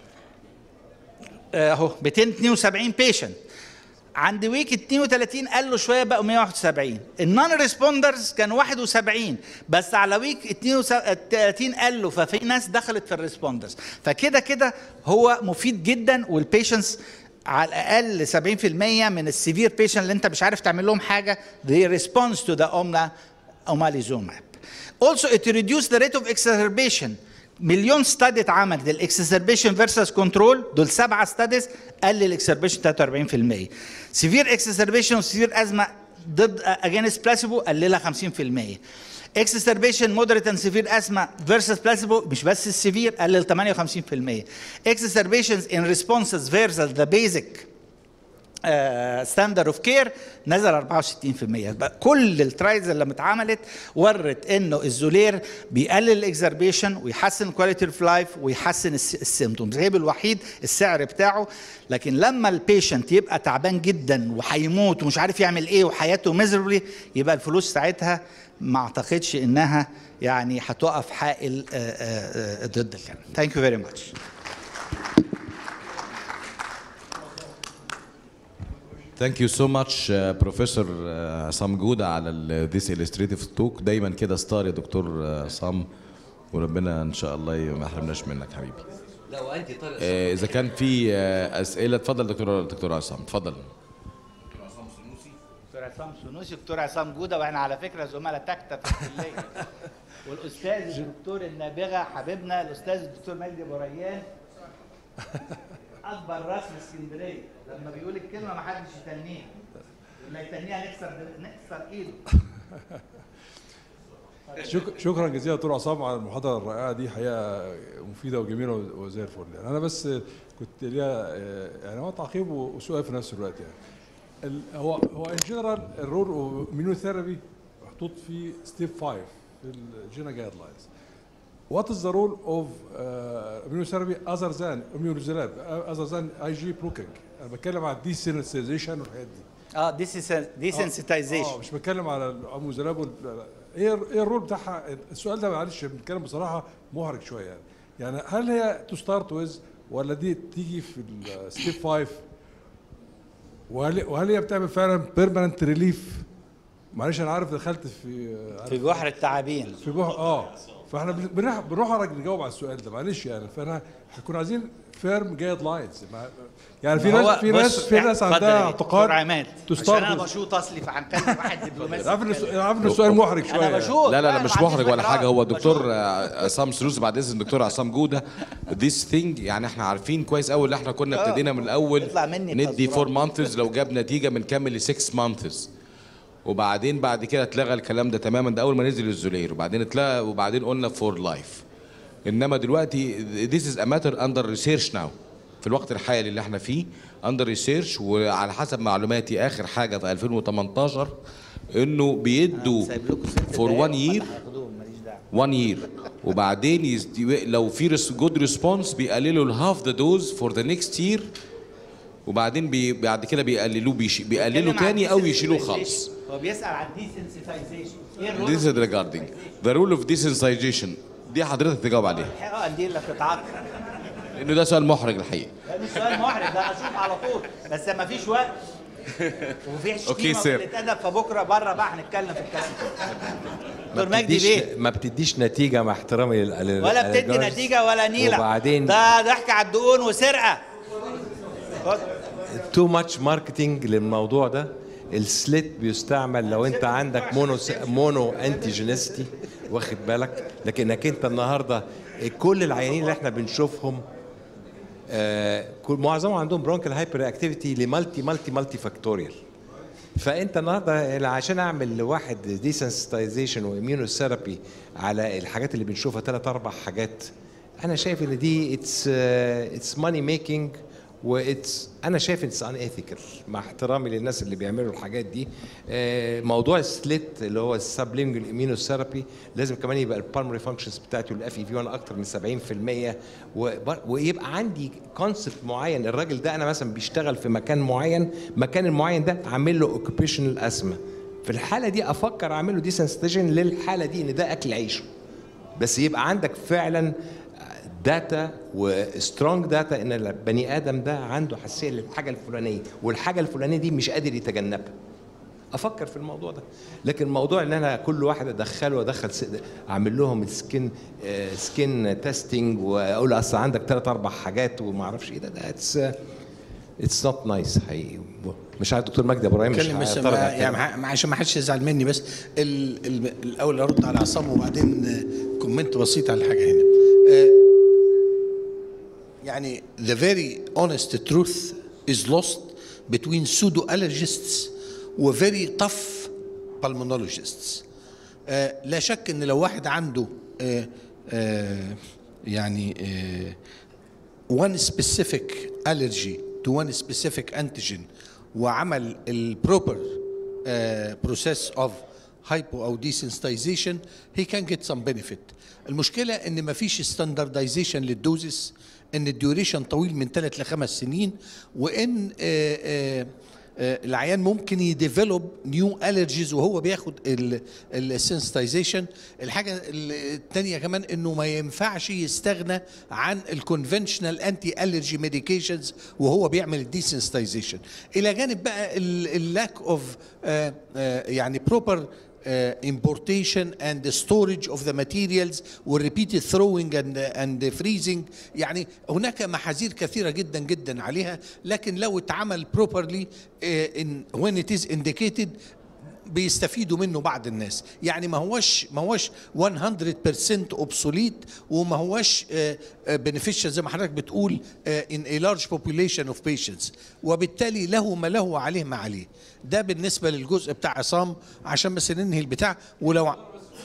اهو 272 بيشنت عند ويك 32 قالوا شويه بقوا 171 النون ريسبوندرز كانوا 71 بس على ويك 32 قالوا ففي ناس دخلت في الريسبوندرز فكده كده هو مفيد جدا والبيشنتس على الاقل 70% من السيفير بيشنت اللي انت مش عارف تعمل لهم حاجه they response to the omna omalizumab also it reduced the rate of exacerbation مليون ستادي اتعملت الاكسسربيشن فيرسس كنترول دول سبعه ستاديز قلل الاكسسربيشن 43% سيفير اكسسربيشن وسيفير ازمه ضد اجينست بلاسيبو قللها 50% اكسسربيشن مودريت اند سيفير ازمه فيرسس بلاسيبو مش بس السيفير قلل 58% اكسسربيشنز ان ريسبونسز فيرسس ذا بيزك ستاندرد اوف كير نزل 64% كل الترايلز اللي اتعملت ورت انه الزولير بيقلل الاكزربيشن ويحسن كواليتي اوف لايف ويحسن السيمتومز عيب الوحيد السعر بتاعه لكن لما البيشنت يبقى تعبان جدا وهيموت ومش عارف يعمل ايه وحياته ميزربلي يبقى الفلوس ساعتها ما اعتقدش انها يعني هتقف حائل ضد الكلام ثانك يو فيري ماتش Thank you so much uh, بروفيسور عصام جودة على ال- this illustrative talk دايما كده ستار يا دكتور آه، عصام وربنا ان شاء الله ما يحرمناش منك حبيبي لا وانت طارق آه، اذا كان في آه، اسئله اتفضل دكتور دكتور عصام اتفضل دكتور عصام سنوسي دكتور عصام جوده واحنا على فكره زملاء تكتة في الكليه والاستاذ الدكتور النابغه حبيبنا الاستاذ الدكتور مجدي ابو ريان اكبر راس من اسكندريه لما بيقول الكلمه ما حدش يتنيها اللي يتنيها نكسر نكسر ايده شك- شكرا جزيلا دكتور عصام على المحاضره الرائعه دي حقيقه مفيده وجميله وزي الفل يعني انا بس كنت ليا آه، يعني هو تعقيب وسؤال في نفس الوقت يعني ال- هو هو ان جنرال الرول اوف immunotherapy محطوط في ستيب 5 في الجينا جايد لاينز What is the role of uh, immunotherapy other than immunozumab other than IG blocking؟ انا بتكلم على desensitization والحاجات دي اه دي سنسيتايزيشن اه مش بتكلم على الاموزلاب وال... ايه ايه الرول بتاعها السؤال ده معلش بنتكلم بصراحه محرج شويه يعني يعني هل هي تو ستارت ويز ولا دي تيجي في الستيب 5 وهل وهل هي بتعمل فعلا بيرمننت ريليف معلش انا عارف دخلت في في بحر التعابين في بحر اه فاحنا بن- بنح- بنروح نجاوب على السؤال ده معلش يعني فانا هنكون عايزين فيرم جايد لاينز يعني في ما هو ناس في ناس بص، في ناس اتفضل عندها يا اعتقاد دكتور عماد to عشان start انا with- بشوط اصلي فهنكلم واحد دبلوماسي عارف ان السؤال عارف ان السؤال محرج شويه انا بشوط لا لا لا أنا مش ما عنديش محرج ولا فكرة. حاجه هو الدكتور آه، عصام سلوس بعد اذن الدكتور عصام جوده this thing يعني احنا عارفين كويس قوي اللي احنا كنا آه. ابتدينا من الاول يطلع مني ندي قصدي 4 مانثز لو جاب نتيجه بنكمل 6 مانثز وبعدين بعد كده اتلغى الكلام ده تماما ده اول ما نزل الزولير وبعدين اتلغى وبعدين قلنا فور لايف انما دلوقتي this is a matter under research now في الوقت الحالي اللي احنا فيه under research وعلى حسب معلوماتي اخر حاجه في 2018 انه بيدوا for one year one year وبعدين يز- لو في جود ريسبونس بيقللوا الهاف ذا دوز فور ذا نيكست يير وبعدين بي بعد كده بيقللوه بيش بيقللوا تاني او يشيلوه خالص هو بيسال عن desensitization ايه This is regarding the rule of desensitization دي حضرتك تجاوب عليها اه دي اللي بتتعاقب لانه ده سؤال محرج الحقيقه ده مش سؤال محرج ده اشوف على طول بس ما فيش وقت وفي أوكي، شتيمه سير. وقله فبكره بره بقى هنتكلم في الكلام ما دكتور مجدي بتديش بيه ما بتديش نتيجه مع احترامي لل لل- ولا بتدي للجارز. نتيجه ولا نيله وبعدين ده ضحك على الدقون وسرقه تو ماتش ماركتنج للموضوع ده السليت بيستعمل لو انت عندك مونو مونو انتيجينيستي واخد بالك لكنك انت النهارده كل العيانين اللي احنا بنشوفهم آه كل معظمهم عندهم برونكال هايبر اكتيفيتي لمالتي مالتي مالتي فاكتوريال فانت النهارده عشان اعمل لواحد ديسنسيتايزيشن واميونوثيرابي على الحاجات اللي بنشوفها ثلاث اربع حاجات انا شايف ان دي اتس اتس ماني ميكينج واتس انا شايف اتس ان ايثيكال مع احترامي للناس اللي بيعملوا الحاجات دي آه، موضوع السليت اللي هو السبلينجل اميونوثيرابي لازم كمان يبقى البالمري فانكشنز بتاعته الاف اي في 1 اكتر من 70% وبر- ويبقى عندي كونسبت معين الراجل ده انا مثلا بيشتغل في مكان معين مكان المعين ده عامل له اوكيبيشنال اسما في الحاله دي افكر اعمل له ديسنسيتيشن للحاله دي ان ده اكل عيشه بس يبقى عندك فعلا داتا وسترونج داتا ان البني ادم ده عنده حساسيه للحاجه الفلانيه والحاجه الفلانيه دي مش قادر يتجنبها افكر في الموضوع ده لكن موضوع ان انا كل واحد ادخله وادخل س- اعمل لهم سكين سكين تيستنج واقول اصل عندك ثلاث اربع حاجات وما اعرفش ايه ده ده اتس اتس نوت نايس حقيقي مش عارف دكتور مجدي ابراهيم مش اتكلم بس هيعترض ما على يعني الكلام. ما- عشان ما حدش يزعل مني بس ال ال الاول ارد على عصام وبعدين آه، كومنت بسيط على الحاجه هنا آه، يعني the very honest truth is lost between pseudo allergists و very tough pulmonologists آه، لا شك ان لو واحد عنده آه، آه، يعني آه، one specific allergy to one specific antigen وعمل البروبر process of hypo او desensitization he can get some benefit المشكله ان مفيش standardization للدوزس ان الديوريشن طويل من ثلاث لخمس سنين وان آه، آه، آه، العيان ممكن يديفلوب نيو الرجيز وهو بياخد السنسيتايزيشن الحاجه الثانيه كمان انه ما ينفعش يستغنى عن الكونفنشنال انتي الرجي ميديكيشنز وهو بيعمل الديسنسيتايزيشن الى جانب بقى اللاك اوف يعني بروبر uh, importation and the storage of the materials والrepeated throwing and, and freezing يعني هناك محاذير كثيرة جدا جدا عليها لكن لو اتعمل properly uh, in, when it is indicated بيستفيدوا منه بعض الناس يعني ما هوش ما هوش 100% اوبسوليت وما هوش بنفيشال زي ما حضرتك بتقول آه، in a large population of patients وبالتالي له ما له وعليه ما عليه ده بالنسبه للجزء بتاع عصام عشان بس ننهي البتاع ولو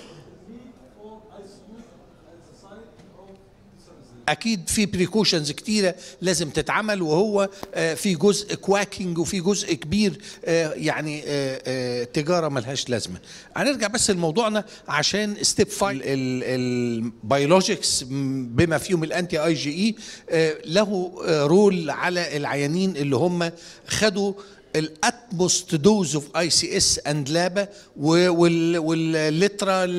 اكيد في بريكوشنز كتيره لازم تتعمل وهو آه، في جزء كواكينج وفي جزء كبير آه، يعني آه، آه، تجاره ملهاش لازمه هنرجع بس لموضوعنا عشان ستيب 5 البيولوجيكس بما فيهم الانتي اي جي اي له آه، رول على العيانين اللي هم خدوا الاتموست دوز اوف اي سي اس اند لابا واللترا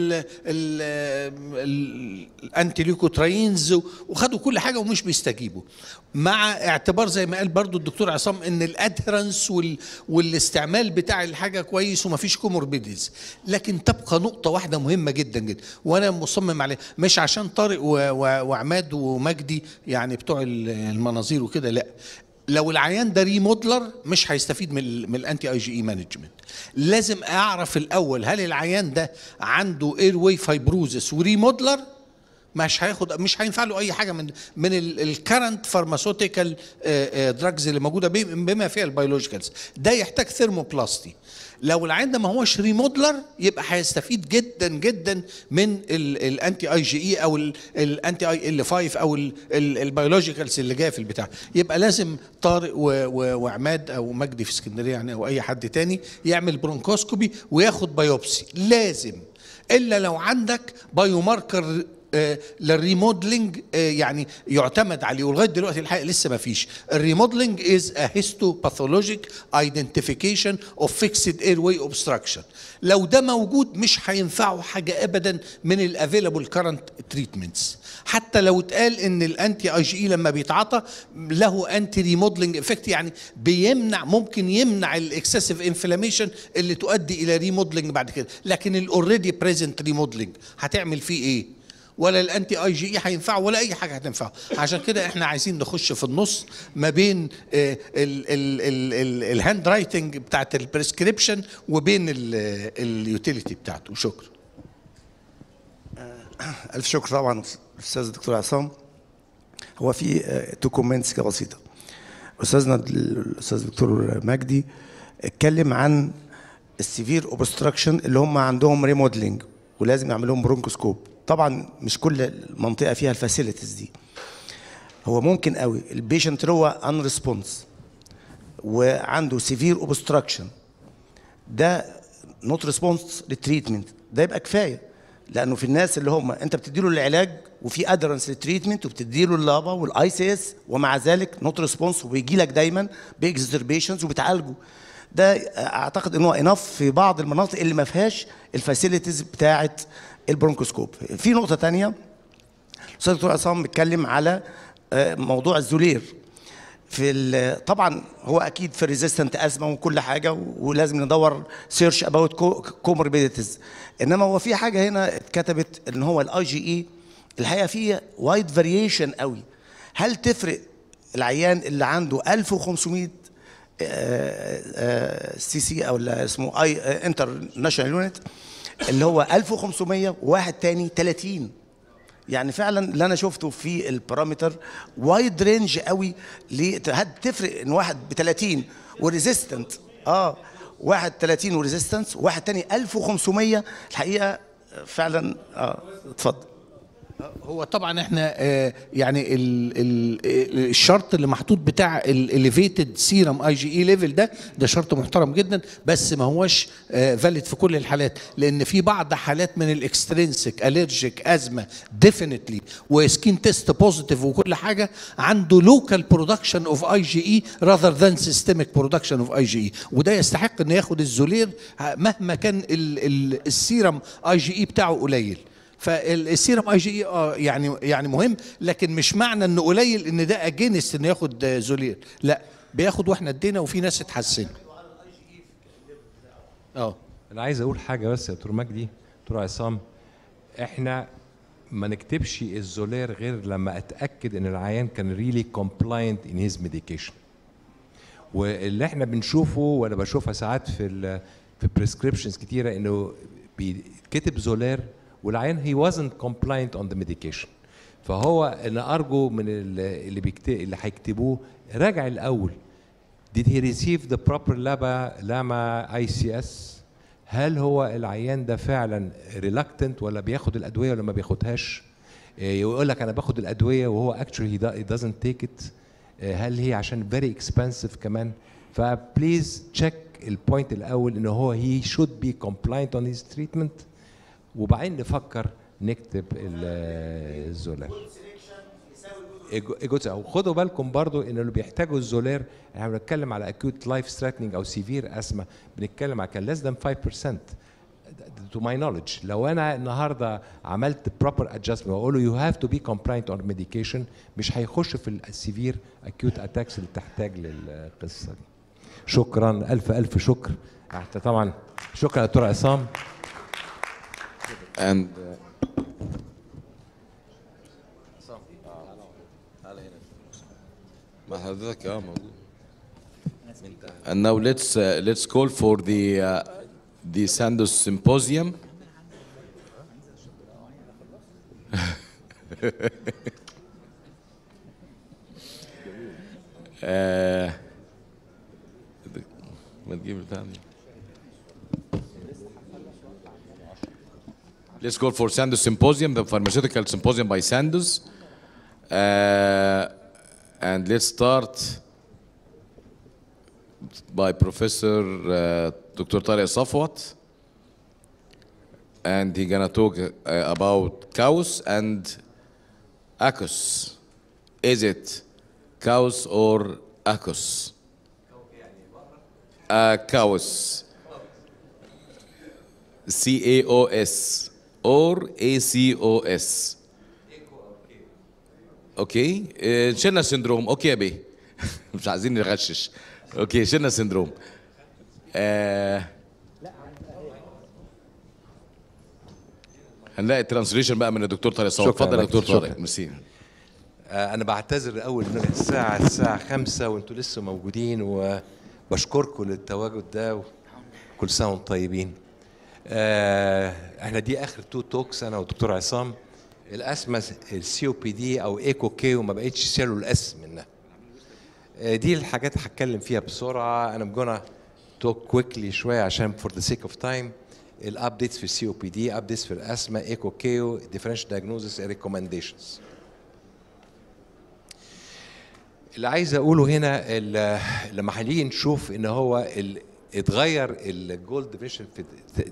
الانتي ليوكوتراينز وخدوا كل حاجه ومش بيستجيبوا مع اعتبار زي ما قال برضو الدكتور عصام ان الادهرنس والاستعمال بتاع الحاجه كويس ومفيش كوموربيديز لكن تبقى نقطه واحده مهمه جدا جدا وانا مصمم عليها مش عشان طارق و- و- وعماد ومجدي يعني بتوع المناظير وكده لا لو العيان ده ريمودلر مش هيستفيد من ال من الانتي اي جي اي مانجمنت لازم اعرف الاول هل العيان ده عنده اير واي فايبروزس وريمودلر مش هياخد مش هينفع له اي حاجه من من الكرنت فارماسيوتيكال دراجز اللي موجوده بي- بما فيها البيولوجيكالز ده يحتاج ثيرموبلاستي لو العين ده ما هوش ريمودلر يبقى هيستفيد جدا جدا من الانتي اي جي اي او الانتي اي ال 5 او البيولوجيكالز اللي جايه في البتاع يبقى لازم طارق و- و- وعماد او مجدي في اسكندريه يعني او اي حد تاني يعمل برونكوسكوبي وياخد بايوبسي لازم الا لو عندك بايو ماركر آه، للريموديلنج آه، يعني يعتمد عليه ولغايه دلوقتي الحقيقه لسه ما فيش الريموديلنج از ا هيستوباثولوجيك ايدنتيفيكيشن اوف فيكسد اير واي اوبستراكشن لو ده موجود مش هينفعه حاجه ابدا من الافيلابل كارنت تريتمنتس حتى لو اتقال ان الانتي اي جي اي لما بيتعاطى له انتي ريموديلنج افكت يعني بيمنع ممكن يمنع الاكسسيف انفلاميشن اللي تؤدي الى ريموديلنج بعد كده لكن الاوريدي بريزنت ريموديلنج هتعمل فيه ايه ولا الانتي اي جي اي هينفعه ولا اي حاجه هتنفعه عشان كده احنا عايزين نخش في النص ما بين الهاند رايتنج بتاعت البريسكريبشن وبين اليوتيليتي بتاعته شكرا الف شكر طبعا الاستاذ الدكتور عصام هو في تو كومنتس كده بسيطه استاذنا الاستاذ الدكتور مجدي اتكلم عن السيفير اوبستراكشن اللي هم عندهم ريموديلنج ولازم يعمل لهم برونكوسكوب طبعا مش كل المنطقه فيها الفاسيلتيز دي هو ممكن قوي البيشنت اللي هو ان ريسبونس وعنده سيفير اوبستراكشن ده نوت ريسبونس للتريتمنت ده يبقى كفايه لانه في الناس اللي هم انت بتديله العلاج وفي ادرنس للتريتمنت وبتديله اللابا والاي سي اس ومع ذلك نوت ريسبونس وبيجي لك دايما باكزربيشنز وبتعالجه ده اعتقد ان هو انف في بعض المناطق اللي ما فيهاش الفاسيلتيز بتاعه البرونكوسكوب في نقطه تانية الاستاذ دكتور عصام بيتكلم على آه، موضوع الزولير في ال- طبعا هو اكيد في ريزيستنت ازمه وكل حاجه و- ولازم ندور سيرش اباوت كوموربيديتيز انما هو في حاجه هنا اتكتبت ان هو الاي جي اي الحقيقه فيه وايد فاريشن قوي هل تفرق العيان اللي عنده 1500 سي سي او اللي اسمه اي انترناشونال يونت اللي هو 1500 وواحد تاني 30 يعني فعلا اللي انا شفته في البارامتر وايد رينج قوي ليه هل تفرق ان واحد ب 30 وريزيستنت اه واحد 30 وريزيستنس واحد تاني 1500 الحقيقه فعلا اه اتفضل هو طبعا احنا آه، يعني ال ال الشرط اللي محطوط بتاع الاليفيتد سيرم اي جي اي ليفل ده ده شرط محترم جدا بس ما هوش فاليد في كل الحالات لان في بعض حالات من الاكسترينسك الرجيك ازمه ديفينتلي وسكين تيست بوزيتيف وكل حاجه عنده لوكال برودكشن اوف اي جي اي راذر ذان سيستميك برودكشن اوف اي جي اي وده يستحق انه ياخد الزولير مهما كان ال ال السيرم اي جي اي بتاعه قليل فالسيرم اي جي اي اه يعني يعني مهم لكن مش معنى انه قليل ان ده اجينست انه ياخد آه، زولير لا بياخد واحنا ادينا وفي ناس اتحسنوا اه انا عايز اقول حاجه بس يا دكتور مجدي دكتور عصام احنا ما نكتبش الزولير غير لما اتاكد ان العيان كان ريلي كومبلاينت ان هيز ميديكيشن واللي احنا بنشوفه وانا بشوفها ساعات في ال في بريسكريبشنز كتيره انه بيتكتب زولير والعيان هي wasn't compliant on the medication فهو انا ارجو من ال- اللي بيكتب اللي هيكتبوه راجع الاول did he receive the proper لابا لاما اي سي اس هل هو العيان ده فعلا reluctant ولا بياخد الادويه ولا ما بياخدهاش إيه، يقول لك انا باخد الادويه وهو actually he do- he doesn't take it إيه، هل هي عشان very expensive كمان فبليز تشيك البوينت الاول ان هو he should be compliant on his treatment وبعدين نفكر نكتب ال- الزولار جزء او خدوا بالكم برضو ان اللي بيحتاجوا الزولار احنا بنتكلم على اكيوت لايف ثريتنينج او سيفير اسما بنتكلم على كان less than 5% to my knowledge لو انا النهارده عملت proper adjustment واقول له you have to be compliant on medication مش هيخش في السيفير acute attacks اللي تحتاج للقصه دي شكرا الف الف شكر حتى طبعا شكرا يا دكتور عصام and ما حضرتك اه موجود and now let's uh, let's call for the uh, the Sandoz symposium آه، ما تجيب البتاع دي Let's go for Sandoz Symposium, the pharmaceutical symposium by Sandoz. Uh, and let's start by Professor uh, Dr. Tariq Safwat. And he's gonna talk uh, about cows and ACUS. Is it cows or ACUS? Uh, cows. C A O S or A C O S. اوكي آه، شلنا سندروم اوكي يا بيه مش عايزين نغشش اوكي شلنا سندروم آه هنلاقي ترانسليشن بقى من الدكتور طارق صوت شكراً اتفضل يا لك، دكتور شكراً. طارق ميرسي آه، أنا بعتذر أول من الساعة الساعة خمسة وأنتوا لسه موجودين وبشكركم للتواجد ده وكل سنة وأنتم طيبين. آه، احنا دي آخر تو توكس أنا والدكتور عصام الأسمى السي او بي دي أو ايكو كي وما بقتش شالوا الأس منها. آه، دي الحاجات هتكلم فيها بسرعة أنا جونا توك كويكلي شوية عشان فور ذا سيك اوف تايم الابديتس في السي او بي دي ابديتس في الاسما ايكو كيو ديفرنشال دايجنوزس ريكومنديشنز اللي عايز اقوله هنا ال- لما هنيجي نشوف ان هو ال- اتغير الجولد ديفينيشن في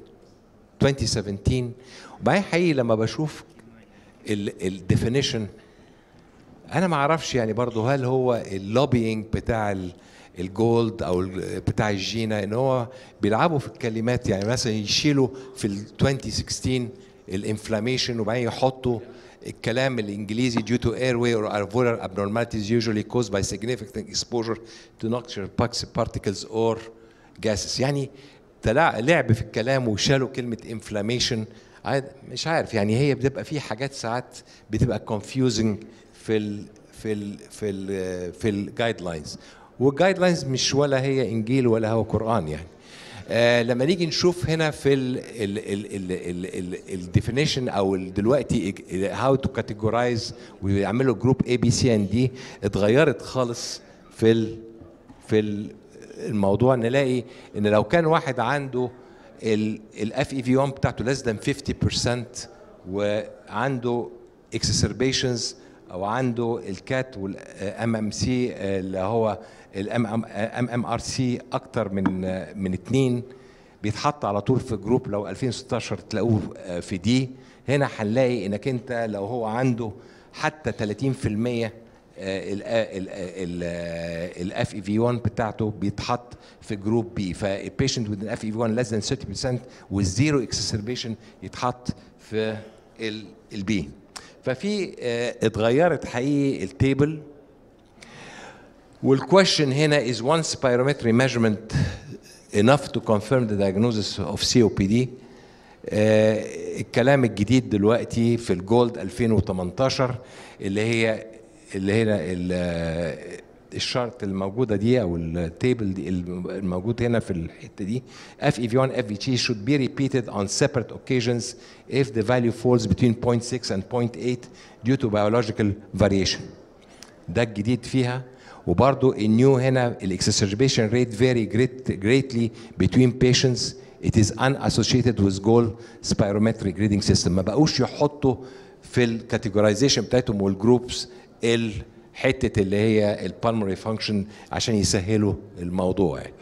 2017 وبعدين حقيقي لما بشوف الديفينيشن انا ما اعرفش يعني برضه هل هو اللوبينج بتاع ال- الجولد او ال- بتاع الجينا ان هو بيلعبوا في الكلمات يعني مثلا يشيلوا في ال 2016 الانفلاميشن وبعدين يحطوا الكلام الانجليزي due to airway or alveolar abnormalities usually caused by significant exposure to noxious particles or gases يعني تلاع- لعب في الكلام وشالوا كلمه انفلاميشن مش عارف يعني هي بتبقى في حاجات ساعات بتبقى confusing في ال في ال في ال في الجايد لاينز والجايد لاينز مش ولا هي انجيل ولا هو قران يعني آه لما نيجي نشوف هنا في الديفينيشن او ال- دلوقتي هاو تو كاتيجورايز ويعملوا جروب اي بي سي ان دي اتغيرت خالص في ال في ال- الموضوع نلاقي ان لو كان واحد عنده الاف اي في 1 بتاعته less than 50% وعنده exacerbations او عنده الكات والام ام سي اللي هو الام ام ام ار سي اكتر من من اتنين بيتحط على طول في جروب لو 2016 تلاقوه في دي هنا هنلاقي انك انت لو هو عنده حتى 30% الاف اي في 1 بتاعته بيتحط في جروب بي فالبيشنت with اف اي في 1 less than 30% والزيرو اكسسربيشن يتحط في البي ففي آه، اتغيرت حقيقي التيبل والكويشن هنا is one spirometry measurement enough to confirm the diagnosis of COPD آه، الكلام الجديد دلوقتي في الجولد 2018 اللي هي اللي هنا ال- الشارت الموجوده دي او التيبل دي الموجود هنا في الحته دي FEV1 FVT should be repeated on separate occasions if the value falls between 0.6 and 0.8 due to biological variation ده الجديد فيها وبرضو النيو هنا الاكسسربيشن ريت vary great, greatly between patients it is unassociated with goal spirometric grading system ما بقوش يحطوا في الكاتيجورايزيشن بتاعتهم والجروبس الحته اللي هي البالمري فانكشن عشان يسهلوا الموضوع يعني.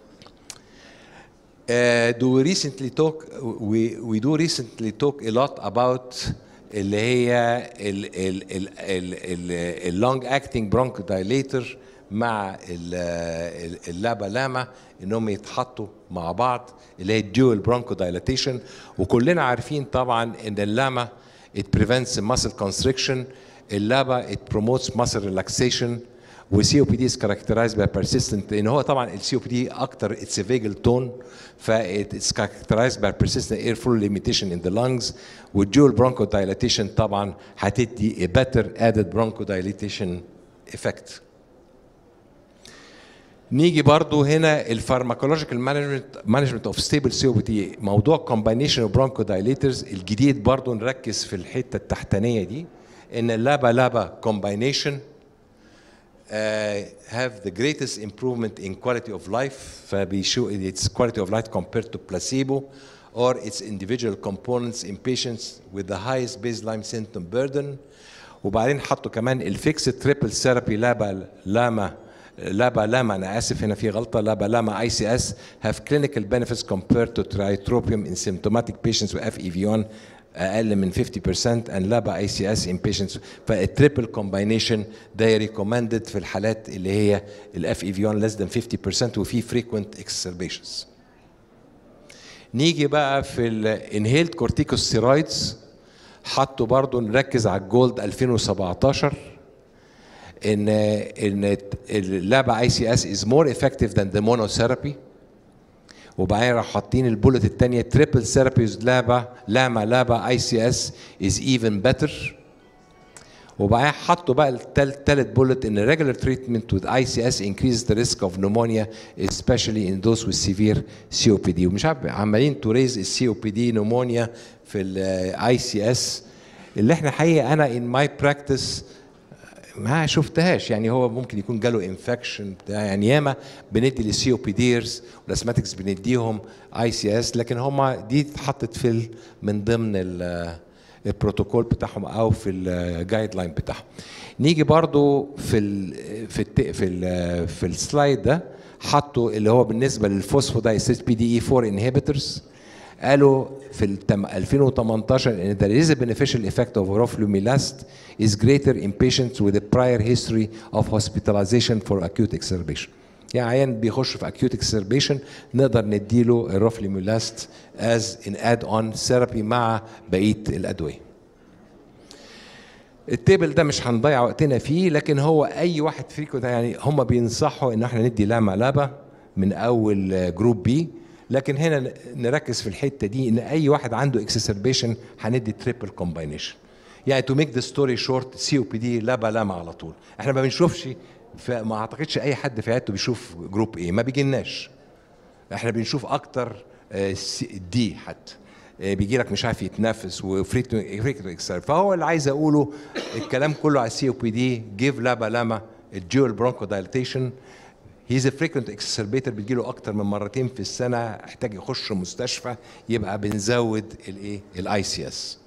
Uh, do we recently talk we we do recently talk a lot about اللي هي ال ال ال ال ال long acting bronchodilator مع ال- اللابا لاما انهم يتحطوا مع بعض اللي هي الديول bronchodilation وكلنا عارفين طبعا ان اللاما it prevents muscle constriction اللابا it promotes muscle relaxation والسي او بي دي is characterized by persistent لان هو طبعا السي او بي دي اكتر اتس فيجل تون ف it's characterized by persistent airflow limitation in the lungs والجول bronchodilation طبعا هتدي a better added bronchodilation effect نيجي برضو هنا الفارماكولوجيكال مانجمنت مانجمنت اوف ستيبل سي او بي تي موضوع كومباينيشن اوف برونكودايليترز الجديد برضو نركز في الحته التحتانيه دي ان اللابا لابا combination uh, have the greatest improvement in quality of life فبيشو its quality of life compared to placebo or its individual components in patients with the highest baseline symptom burden وبعدين حطوا كمان الفيكس تريبل ثيرابي لابا لاما لابا لاما انا اسف هنا في غلطه لابا لاما اي سي اس have clinical benefits compared to triotropium in symptomatic patients with FEV1 اقل من 50% and لابا اي سي اس in patients فالتريبل كومباينيشن ده ريكومندد في الحالات اللي هي الاف اي في 1 less than 50% وفي frequent exacerbations نيجي بقى في الانهيلد كورتيكوستيرويدز حطوا برضو نركز على الجولد 2017 ان ان اللابا اي سي اس از مور افكتيف ذان ذا مونوثيرابي وبعدين راح حاطين البولت الثانيه تريبل ثيرابيز لابا لاما لابا اي سي اس از ايفن بيتر وبعدين حطوا بقى الثالث بولت ان regular treatment with ICS increases the risk of pneumonia especially in those with severe COPD ومش عارف عمالين تو ريز السي او بي دي نمونيا في الاي سي اس اللي احنا حقيقه انا in my practice ما شفتهاش يعني هو ممكن يكون جاله انفكشن بتاع يعني ياما بندي للسي او بي ديرز والاسماتكس بنديهم اي سي اس لكن هم دي اتحطت في ال- من ضمن ال- البروتوكول بتاعهم او في الجايد لاين بتاعهم نيجي برضو في ال في الت في ال في السلايد ده حطوا اللي هو بالنسبه للفوسفودايستيز بي دي اي 4 انهبيتورز قالوا في التم 2018 ان there is a beneficial effect of roflumilast is greater in patients with a prior history of hospitalization for acute exacerbation. يعني عيان بيخش في acute exacerbation نقدر نديله الروفلوميلاست as an add-on therapy مع بقيه الادويه. التيبل ده مش هنضيع وقتنا فيه لكن هو اي واحد فيكم ده يعني هم بينصحوا ان احنا ندي لاما لابا من اول جروب بي لكن هنا نركز في الحته دي ان اي واحد عنده اكسسربيشن هندي تريبل كومباينيشن يعني تو ميك ذا ستوري شورت سي او بي دي لابا لاما على طول احنا ما بنشوفش ما اعتقدش اي حد في عيادته بيشوف جروب ايه ما بيجيلناش احنا بنشوف اكتر دي حتى بيجي لك مش عارف يتنفس وفريكتو اكسر فهو اللي عايز اقوله الكلام كله على السي او بي دي جيف لابا لاما الجوال برونكو دايليتيشن هيز فريكونت اكسربيتر بتجيله اكتر من مرتين في السنه احتاج يخش مستشفى يبقى بنزود الايه الاي سي اس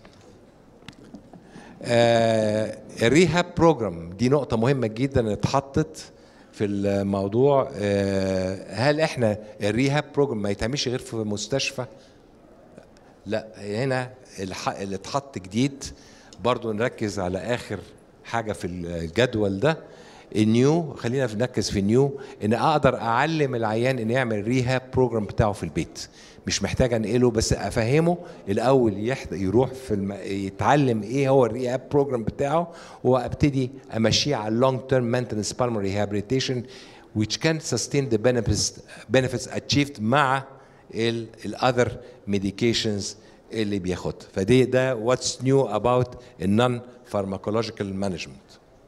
الريهاب بروجرام دي نقطه مهمه جدا اتحطت في الموضوع آه هل احنا الريهاب بروجرام ما يتعملش غير في مستشفى لا هنا اللي اتحط جديد برضو نركز على اخر حاجه في الجدول ده النيو خلينا نركز في النيو ان اقدر اعلم العيان ان يعمل ريهاب بروجرام بتاعه في البيت مش محتاج انقله بس افهمه الاول يحضر يروح في الم... يتعلم ايه هو الريهاب بروجرام بتاعه وابتدي امشيه على اللونج تيرم مينتنس بالمر ريهابيليتيشن which can sustain the benefits benefits achieved مع الاذر ميديكيشنز اللي بياخدها فدي ده واتس نيو اباوت النون فارماكولوجيكال مانجمنت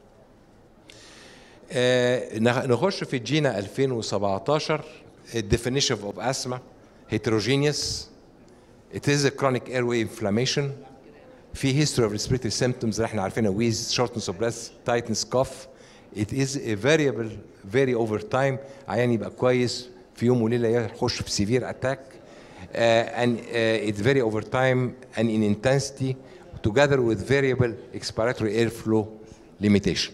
نخش في الجينا 2017 الديفينيشن اوف اسما heterogeneous it is a chronic airway inflammation في history of respiratory symptoms اللي احنا عارفينها wheeze shortness of breath tightness cough it is a variable very over time عيان يبقى كويس في يوم وليله يخش في سيفير اتاك uh, and uh, it's very over time and in intensity together with variable expiratory airflow limitation.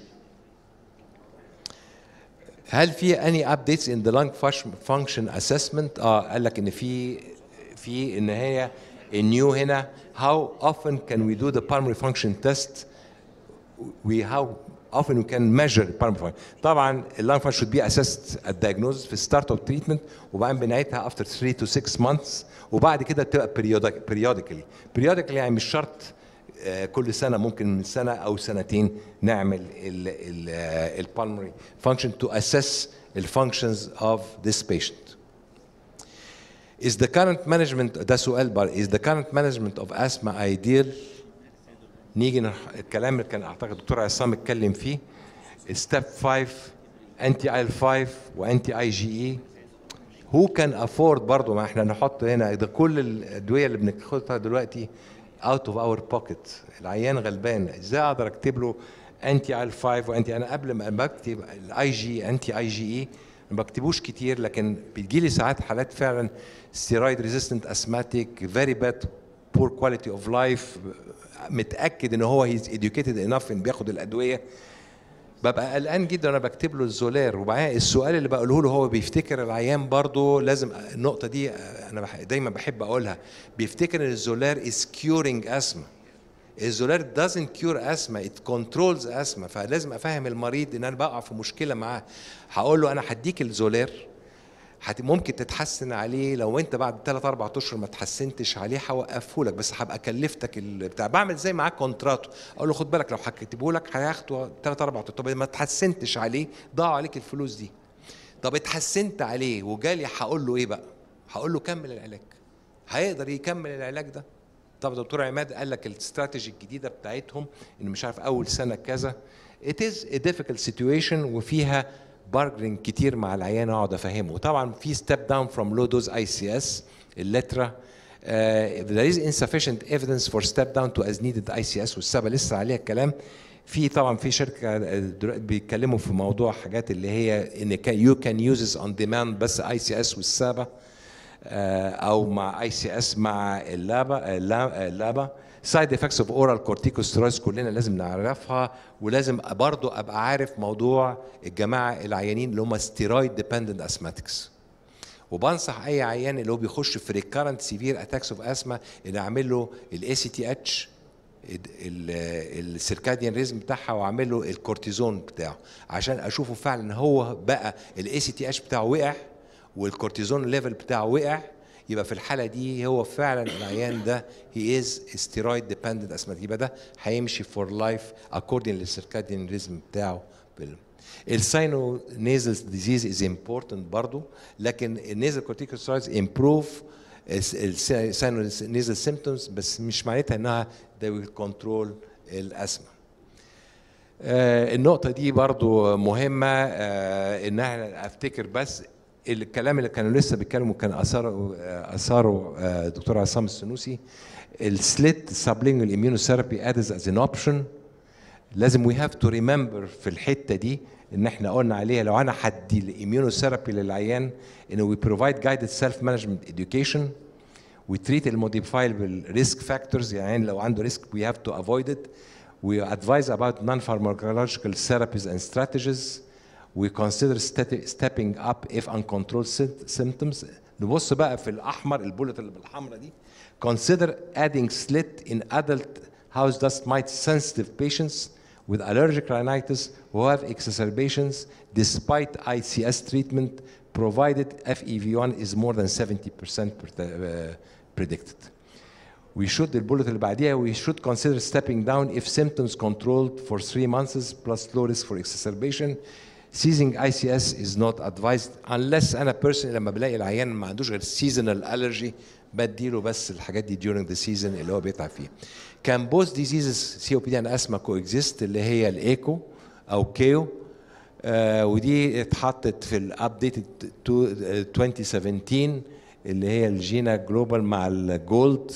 هل في any updates in the lung function assessment؟ اه قال لك ان في في ان هي النيو هنا how often can we do the pulmonary function test we how often we can measure pulmonary function طبعا اللung function should be assessed at diagnosis في start of treatment وبعدين بنعيدها after 3 to 6 months وبعد كده تبقى periodic periodically periodically يعني مش شرط كل سنة ممكن من سنة أو سنتين نعمل ال pulmonary function to assess the functions of this patient. Is the current management ده سؤال بار is the current management of asthma ideal نيجي نح... الكلام اللي كان اعتقد الدكتور عصام اتكلم فيه ستيب 5 انتي ايل 5 وانتي اي جي اي هو كان افورد برضه ما احنا نحط هنا ده كل الادويه اللي بناخدها دلوقتي اوت اوف اور بوكيت العيان غلبان ازاي اقدر اكتب له انتي ال 5 وانتي انا قبل ما بكتب الاي جي انتي اي جي اي ما بكتبوش كتير لكن بتجي لي ساعات حالات فعلا ستيرويد ريزيستنت اسماتيك فيري باد بور كواليتي اوف لايف متاكد ان هو هيز educated انف ان بياخد الادويه ببقى قلقان جدا وانا بكتب له الزولار وبعدين السؤال اللي بقوله له هو بيفتكر العيان برضه لازم النقطه دي انا بح- دايما بحب اقولها بيفتكر ان الزولار is curing asthma الزولار doesn't cure asthma it controls asthma فلازم افهم المريض ان انا بقع في مشكله معاه هقول له انا هديك الزولار هت ممكن تتحسن عليه لو انت بعد 3 4 اشهر ما تحسنتش عليه هوقفه لك بس هبقى كلفتك البتاع بعمل زي معاه كونتراتو اقول له خد بالك لو هكتبه لك هياخده 3 4 طب ما تحسنتش عليه ضاعوا عليك الفلوس دي طب اتحسنت عليه وجالي هقول له ايه بقى هقول له كمل العلاج هيقدر يكمل العلاج ده طب دكتور عماد قال لك الاستراتيجي الجديده بتاعتهم ان مش عارف اول سنه كذا it is a difficult situation وفيها بارجرينج كتير مع العيان اقعد افهمه وطبعا في ستيب داون فروم لو دوز اي سي اس اللترا uh, there is insufficient evidence for step down to as needed ICS والسبب لسه عليها الكلام في طبعا في شركه دلوقتي بيتكلموا في موضوع حاجات اللي هي ان يو كان يوزز اون ديماند بس اي سي اس والسابا آه، او مع اي سي اس مع اللابا اللا- اللابا سايد افكتس اوف اورال كورتيكوستيرويدز كلنا لازم نعرفها ولازم برضو ابقى عارف موضوع الجماعه العيانين اللي هم ستيرويد ديبندنت اسماتكس وبنصح اي عيان اللي هو بيخش في ريكارنت سيفير اتاكس اوف اسما ان اعمل له الاي سي تي اتش السيركاديان ريزم بتاعها واعمل له الكورتيزون بتاعه عشان اشوفه فعلا هو بقى الاي سي تي اتش بتاعه وقع والكورتيزون ليفل بتاعه وقع يبقى في الحاله دي هو فعلا العيان ده هي از ستيرويد ديبندنت اسماتيك يبقى ده هيمشي فور لايف اكوردنج للسيركاديان ريزم بتاعه بال- الساينو نيزل ديزيز از امبورتنت برضه لكن النيزل كورتيكوسترويدز امبروف الساينو نيزل سيمبتومز بس مش معناتها انها they will control الاسما آه، النقطة دي برضو مهمة آه، ان احنا افتكر بس الكلام اللي كانوا لسه بيتكلموا كان اثاره آه، اثاره آه، دكتور عصام السنوسي السليت سابلينجوال اميونوثيرابي ادز از ان اوبشن لازم وي هاف تو ريمبر في الحته دي ان احنا قلنا عليها لو انا هدي الاميونوثيرابي للعيان ان وي بروفايد جايدد سيلف مانجمنت education we treat الموديفايبل ريسك فاكتورز يعني لو عنده ريسك we have to avoid it we advise about non-pharmacological therapies and strategies we consider steti- stepping up if uncontrolled sym- symptoms نبص بقى في الاحمر البولت اللي بالحمرا دي consider adding slit in adult house dust mite sensitive patients with allergic rhinitis who have exacerbations despite ICS treatment provided FEV1 is more than 70% pre- uh, predicted. We should, البولت اللي بعديها, we should consider stepping down if symptoms controlled for three months plus low risk for exacerbation. Ceasing ICS is not advised unless أنا personally لما بلاقي العيان ما عندوش غير seasonal allergy بديله بس الحاجات دي during the season اللي هو بيتعب فيه. Can both diseases COPD and asthma coexist اللي هي الايكو أو كيو آه ودي اتحطت في الابديتد 2017 اللي هي الجينا جلوبال مع الجولد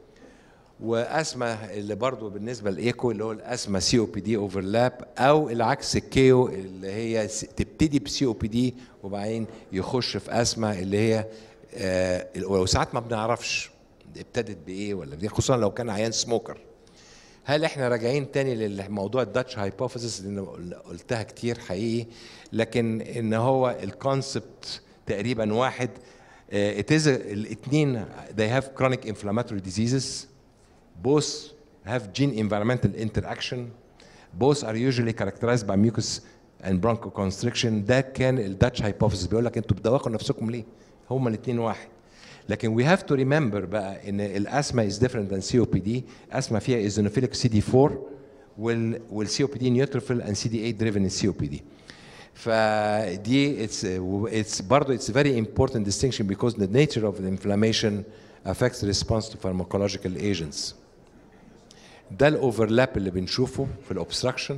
واسما اللي برضو بالنسبه للايكو اللي هو الاسما سي او بي دي اوفرلاب او العكس الكيو اللي هي س- تبتدي بسي او بي دي وبعدين يخش في اسما اللي هي آه وساعات ما بنعرفش ابتدت بايه ولا دي خصوصا لو كان عيان سموكر هل احنا راجعين تاني للموضوع الداتش هايبوثيسيس اللي قلتها كتير حقيقي لكن ان هو الكونسبت تقريبا واحد اتز الاثنين they have chronic inflammatory diseases both have gene environmental interaction both are usually characterized by mucus and bronchoconstriction ده كان الداتش هايبوثيسيس بيقول لك انتوا بتدوخوا نفسكم ليه؟ هما الاثنين واحد لكن we have to remember بقى ان الاسما is different than COPD اسما فيها eosinophilic CD4 وال وال COPD neutrophil and CD8 driven in COPD فدي it's it's برضه it's very important distinction because the nature of the inflammation affects the response to pharmacological agents ده الاوفرلاب اللي بنشوفه في الاوبستراكشن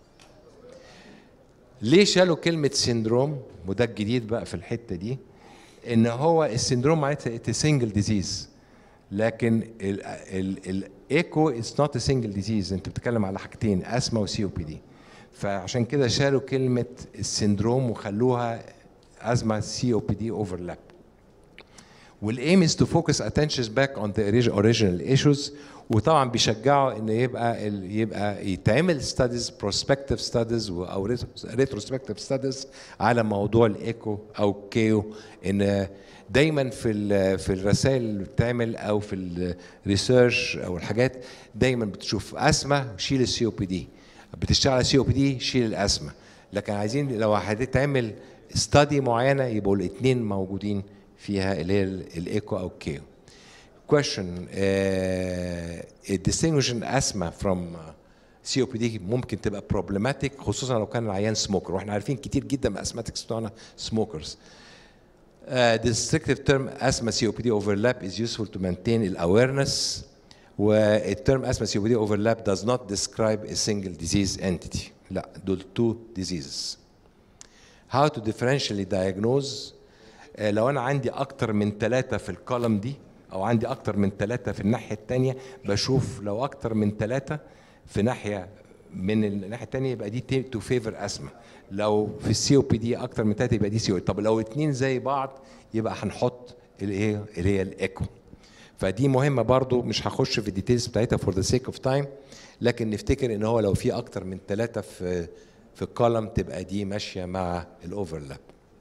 ليه شالوا كلمة سيندروم وده الجديد بقى في الحتة دي ان هو السيندروم معناتها سنجل ديزيز لكن ال ال ال ايكو اتس نوت ا سنجل ديزيز انت بتتكلم على حاجتين اسما وسي او بي دي فعشان كده شالوا كلمه السندروم وخلوها ازمه سي او بي دي اوفرلاب والايم is to focus attention back on the origi- original issues وطبعا بيشجعوا ان يبقى ال- يبقى يتعمل studies prospective studies و- او retrospective studies على موضوع الايكو او كيو ان دايما في ال- في الرسائل اللي بتعمل او في الريسيرش او الحاجات دايما بتشوف اسما شيل السي او بي دي بتشتغل على سي او بي دي شيل الاسما لكن عايزين لو هتتعمل ستادي معينه يبقوا الاثنين موجودين فيها اللي هي الايكو او كيو question uh, distinguishing asthma from uh, COPD ممكن تبقى problematic خصوصا لو كان العيان سموكر واحنا عارفين كتير جدا من asthmatics بتوعنا smokers. Uh, the restrictive term asthma COPD overlap is useful to maintain the awareness where a term asthma COPD overlap does not describe a single disease entity. لا دول two diseases. How to differentially diagnose آه، لو انا عندي اكتر من ثلاثة في الكولم دي او عندي اكتر من ثلاثة في الناحية الثانية بشوف لو اكتر من ثلاثة في ناحية من الناحية الثانية يبقى دي تو فيفر اسما لو في السي او بي دي اكتر من ثلاثة يبقى دي سي او طب لو اتنين زي بعض يبقى هنحط الايه اللي هي الايكو فدي مهمة برضو مش هخش في الديتيلز بتاعتها فور ذا سيك اوف تايم لكن نفتكر ان هو لو في اكتر من ثلاثة في في الكولم تبقى دي ماشية مع الاوفرلاب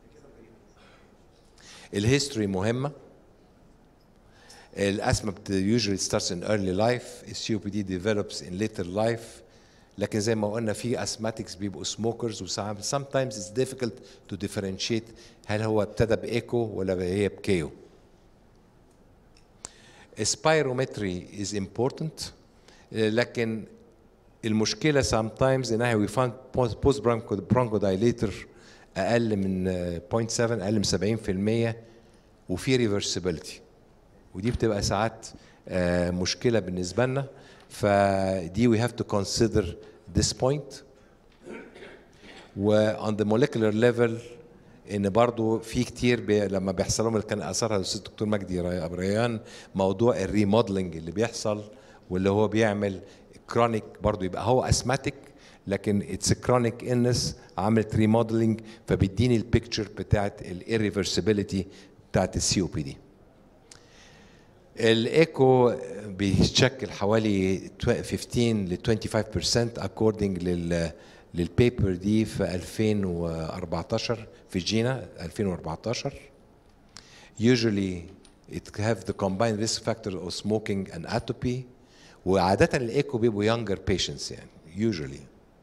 الهيستوري مهمة الأسمة بت- usually starts in early life COPD develops in later life لكن زي ما قلنا في asthmatics بيبقوا smokers و sometimes it's difficult to differentiate هل هو ابتدى بإيكو ولا هي بكيو spirometry is important آه، لكن المشكلة sometimes إنها we find post bronchodilator أقل من آه، 0.7 أقل من 70% وفي ريفرسبيلتي ودي بتبقى ساعات آه، مشكلة بالنسبة لنا فدي we have to consider this point و on the molecular level ان برضو في كتير بي لما بيحصل لهم اللي كان اثرها الاستاذ الدكتور مجدي ري- ابو ريان موضوع الريموديلنج اللي بيحصل واللي هو بيعمل كرونيك برضو يبقى هو اسماتيك لكن اتس كرونيك انس عملت ريموديلنج فبيديني البيكتشر بتاعت الirreversibility بتاعت السي او بي دي الايكو بيشكل حوالي 15 ل 25% according لل للبيبر دي في 2014 في جينا 2014 usually it have the combined risk factor of smoking and atopy وعادة الايكو بيبقوا younger patients يعني usually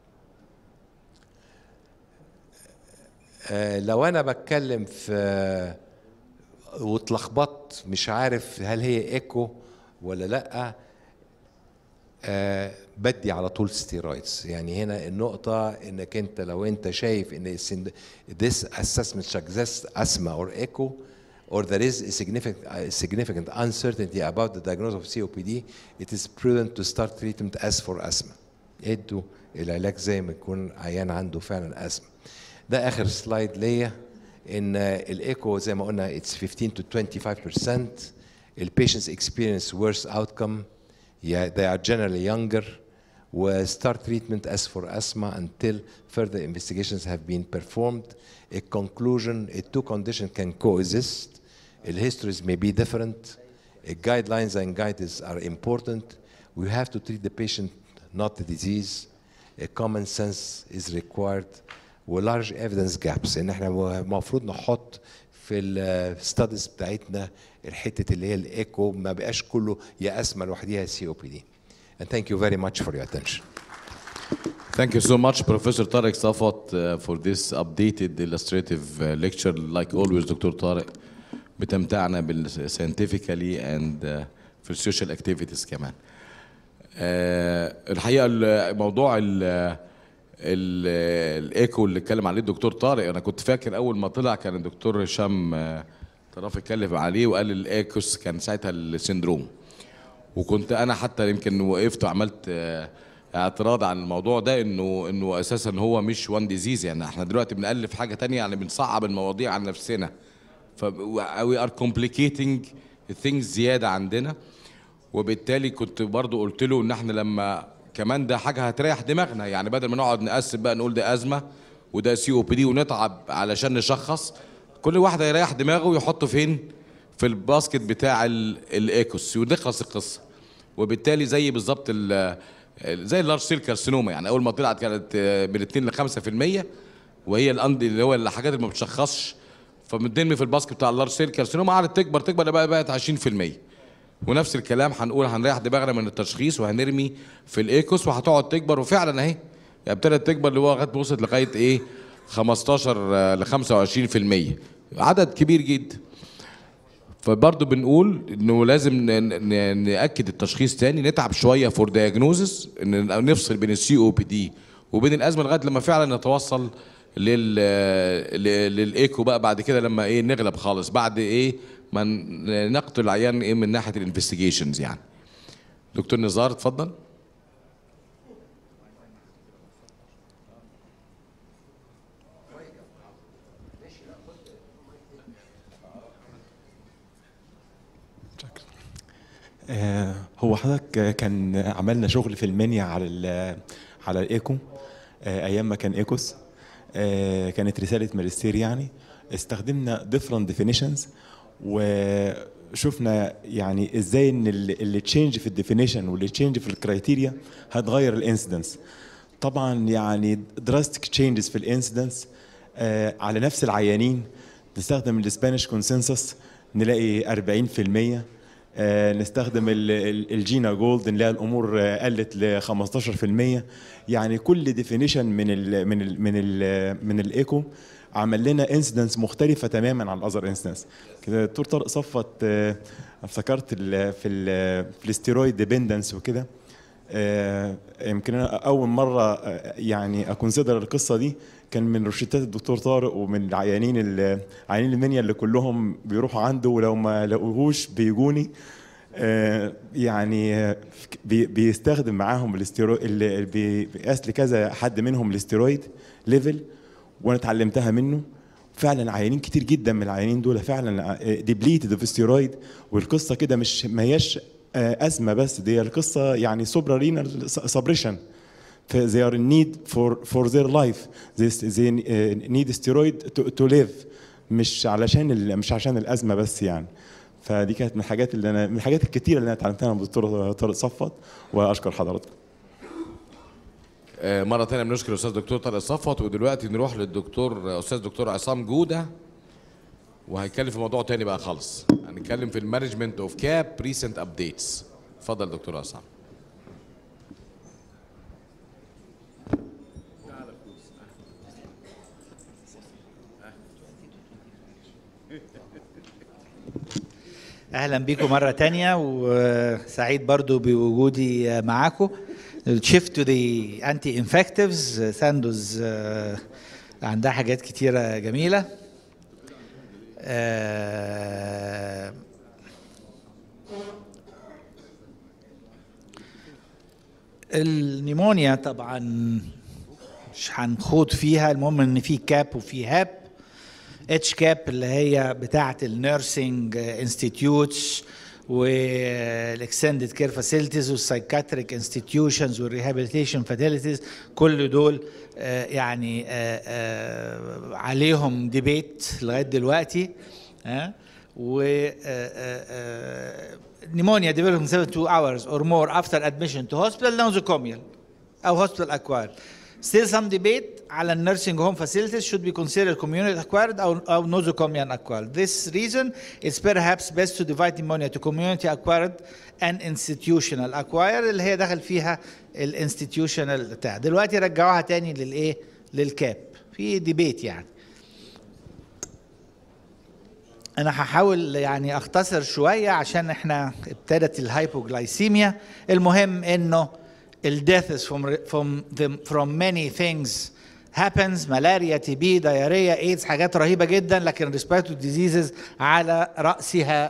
آه، لو انا بتكلم في واتلخبطت مش عارف هل هي ايكو ولا لا آه بدي على طول ستيرويدز يعني هنا النقطة انك انت لو انت شايف ان السند- this assessment suggests asthma or echo or there is a significant, a significant uncertainty about the diagnosis of COPD it is prudent to start treatment as for asthma ادوا العلاج زي ما يكون عيان عنده فعلا asthma ده اخر سلايد ليا ان الايكو زي ما قلنا it's 15 to 25% البيشنتس experience worse outcome yeah, they are generally younger و start treatment as for asthma until further investigations have been performed a conclusion a two conditions can coexist the histories may be different a guidelines and guidance are important we have to treat the patient not the disease a common sense is required ولارج ايفيدنس جابس ان احنا المفروض نحط في الستاديز بتاعتنا الحته اللي هي الايكو ما بقاش كله يا اسما لوحديها سي او بي دي and thank you very much for your attention Thank you so much, Professor Tarek Safat, uh, for this updated illustrative uh, lecture. Like always, Dr. Tarek بتمتعنا بال scientifically and uh, في السوشيال activities كمان. آه، الحقيقة الموضوع ال ال- الايكو اللي اتكلم عليه الدكتور طارق انا كنت فاكر اول ما طلع كان الدكتور هشام آه، طرف اتكلم عليه وقال الايكوس كان ساعتها السندروم وكنت انا حتى يمكن وقفت وعملت آه، اعتراض عن الموضوع ده انه انه اساسا هو مش وان ديزيز يعني احنا دلوقتي بنالف حاجه تانية يعني بنصعب المواضيع عن نفسنا ف we are complicating things زياده عندنا وبالتالي كنت برضو قلت له ان احنا لما كمان ده حاجه هتريح دماغنا يعني بدل ما نقعد نقسم بقى نقول ده ازمه وده سي او بي دي ونتعب علشان نشخص كل واحد هيريح دماغه ويحطه فين في الباسكت بتاع ال- الايكوس ونخلص القصه وبالتالي زي بالظبط ال- زي اللارج سيل كارسينوما يعني اول ما طلعت كانت آه، من 2 ل 5% وهي الأند اللي هو الحاجات اللي ما بتشخصش فمدين في الباسكت بتاع اللارج سيل كارسينوما قعدت تكبر تكبر بقى بقت 20% ونفس الكلام هنقول هنريح دماغنا من التشخيص وهنرمي في الايكوس وهتقعد تكبر وفعلا اهي يعني ابتدت تكبر اللي هو لغايه وصلت لغايه ايه 15 ل 25% عدد كبير جدا فبرضه بنقول انه لازم ن- ن- ناكد التشخيص تاني نتعب شويه فور دايجنوزس ان نفصل بين السي او بي دي وبين الازمه لغايه لما فعلا نتوصل لل ل- للايكو بقى بعد كده لما ايه نغلب خالص بعد ايه ما ن- نقتل العيان ايه من ناحيه الانفستيجيشنز يعني دكتور نزار اتفضل آه، هو حضرتك آه، كان عملنا شغل في المنيا على ال- على الايكو آه، ايام ما كان ايكوس آه، كانت رساله ماجستير يعني استخدمنا different definitions وشفنا يعني ازاي ان ال- اللي تشينج في الديفينيشن واللي تشينج في الكرايتيريا هتغير الانسيدنس طبعا يعني دراستيك تشينجز في الانسيدنس على نفس العيانين نستخدم الاسبانيش كونسنسس نلاقي 40% آه، نستخدم ال- ال- الجينا جولد نلاقي الامور آه، قلت ل 15% يعني كل ديفينيشن من ال من ال من ال من الايكو عمل لنا انسيدنس مختلفه تماما عن الاذر انسيدنس كده الدكتور طارق صفت آه، افتكرت ال في ال في الاستيرويد ديبندنس وكده آه، يمكن انا اول مره آه، يعني اكونسيدر القصه دي كان من روشتات الدكتور طارق ومن العيانين ال- عيانين المنيا اللي كلهم بيروحوا عنده ولو ما لقوهوش بيجوني آه، يعني آه، بي- بيستخدم معاهم الاستيرويد اللي بي- بيقاس لكذا حد منهم الاستيرويد ليفل وانا اتعلمتها منه فعلا عيانين كتير جدا من العيانين دول فعلا ديبليتد في ستيرويد والقصه كده مش ما هياش آه، ازمه بس دي القصه يعني سوبرا رينال سبريشن they are in need for for their life they, they uh, need steroid to, to live مش علشان ال- مش عشان الازمه بس يعني فدي كانت من الحاجات اللي انا من الحاجات الكتيره اللي انا اتعلمتها من الدكتور طارق صفت واشكر حضراتكم آه، مرة تانية بنشكر الأستاذ دكتور طارق صفوت ودلوقتي نروح للدكتور أستاذ دكتور عصام جودة وهيتكلم في موضوع تاني بقى خالص هنتكلم في المانجمنت اوف كاب ريسنت ابديتس اتفضل دكتور عصام اهلا بيكم مره تانية وسعيد برضو بوجودي معاكم الشيفت تو ذا انتي انفكتيفز ساندوز آه، عندها حاجات كتيره جميله آه، النيمونيا طبعا مش هنخوض فيها المهم ان في كاب وفي هاب اتش كاب اللي هي بتاعه النيرسينج انستيتيوتس والاكستندد كير فاسيلتيز والسايكاتريك انستتيوشنز والريهابيليتيشن فاتيليتيز كل دول آه، يعني آه، آه، عليهم ديبيت لغايه دلوقتي ها و pneumonia developing 72 hours or more after admission to hospital nosocomial او hospital acquired still some debate على النيرسينج هوم facilities should be considered community acquired او او nosocomial acquired this reason it's perhaps best to divide pneumonia to community acquired and institutional acquired اللي هي دخل فيها الانستتيوشنال بتاع دلوقتي رجعوها تاني للايه للكاب في ديبيت يعني انا هحاول يعني اختصر شويه عشان احنا ابتدت الهايبوجلايسيميا المهم انه الديثs from from the, from many things happens ملاريا تي بي دايريا ايدز حاجات رهيبه جدا لكن respiratory diseases على راسها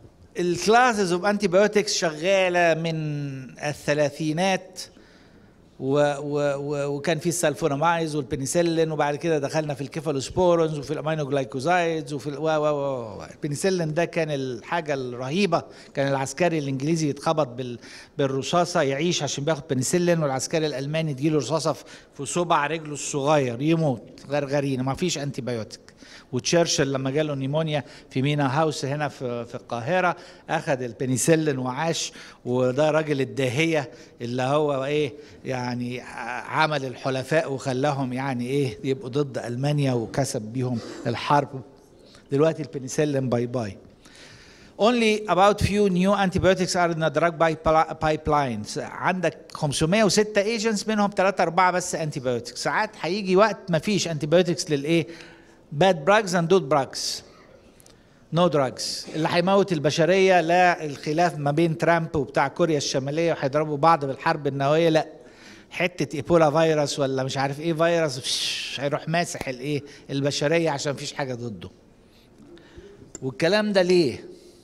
الكلاسز اوف انتي بايوتكس شغاله من الثلاثينات و و و وكان في السلفونامايز والبنسلين وبعد كده دخلنا في الكيفالوسبورونز وفي الامينو جلايكوزايدز وفي ال- و و و و البنسلين ده كان الحاجه الرهيبه كان العسكري الانجليزي يتخبط بال بالرصاصه يعيش عشان بياخد بنسلين والعسكري الالماني تجيله رصاصه في- في صبع رجله الصغير يموت غرغرين ما فيش انتي بايوتيك وتشرشل لما جاله نيمونيا في مينا هاوس هنا في في القاهره اخذ البنسلين وعاش وده راجل الداهيه اللي هو ايه يعني عمل الحلفاء وخلاهم يعني ايه يبقوا ضد المانيا وكسب بيهم الحرب دلوقتي البنسلين باي باي Only about few new antibiotics are in the drug pipe- pipelines. عندك 506 agents منهم 3 4 بس antibiotics. ساعات هيجي وقت ما فيش antibiotics للايه؟ bad drugs and good drugs. No drugs. اللي هيموت البشريه لا الخلاف ما بين ترامب وبتاع كوريا الشماليه وهيضربوا بعض بالحرب النوويه لا حته ايبولا فيروس ولا مش عارف ايه فيروس فش، هيروح ماسح الايه البشريه عشان مفيش حاجه ضده. والكلام ده ليه؟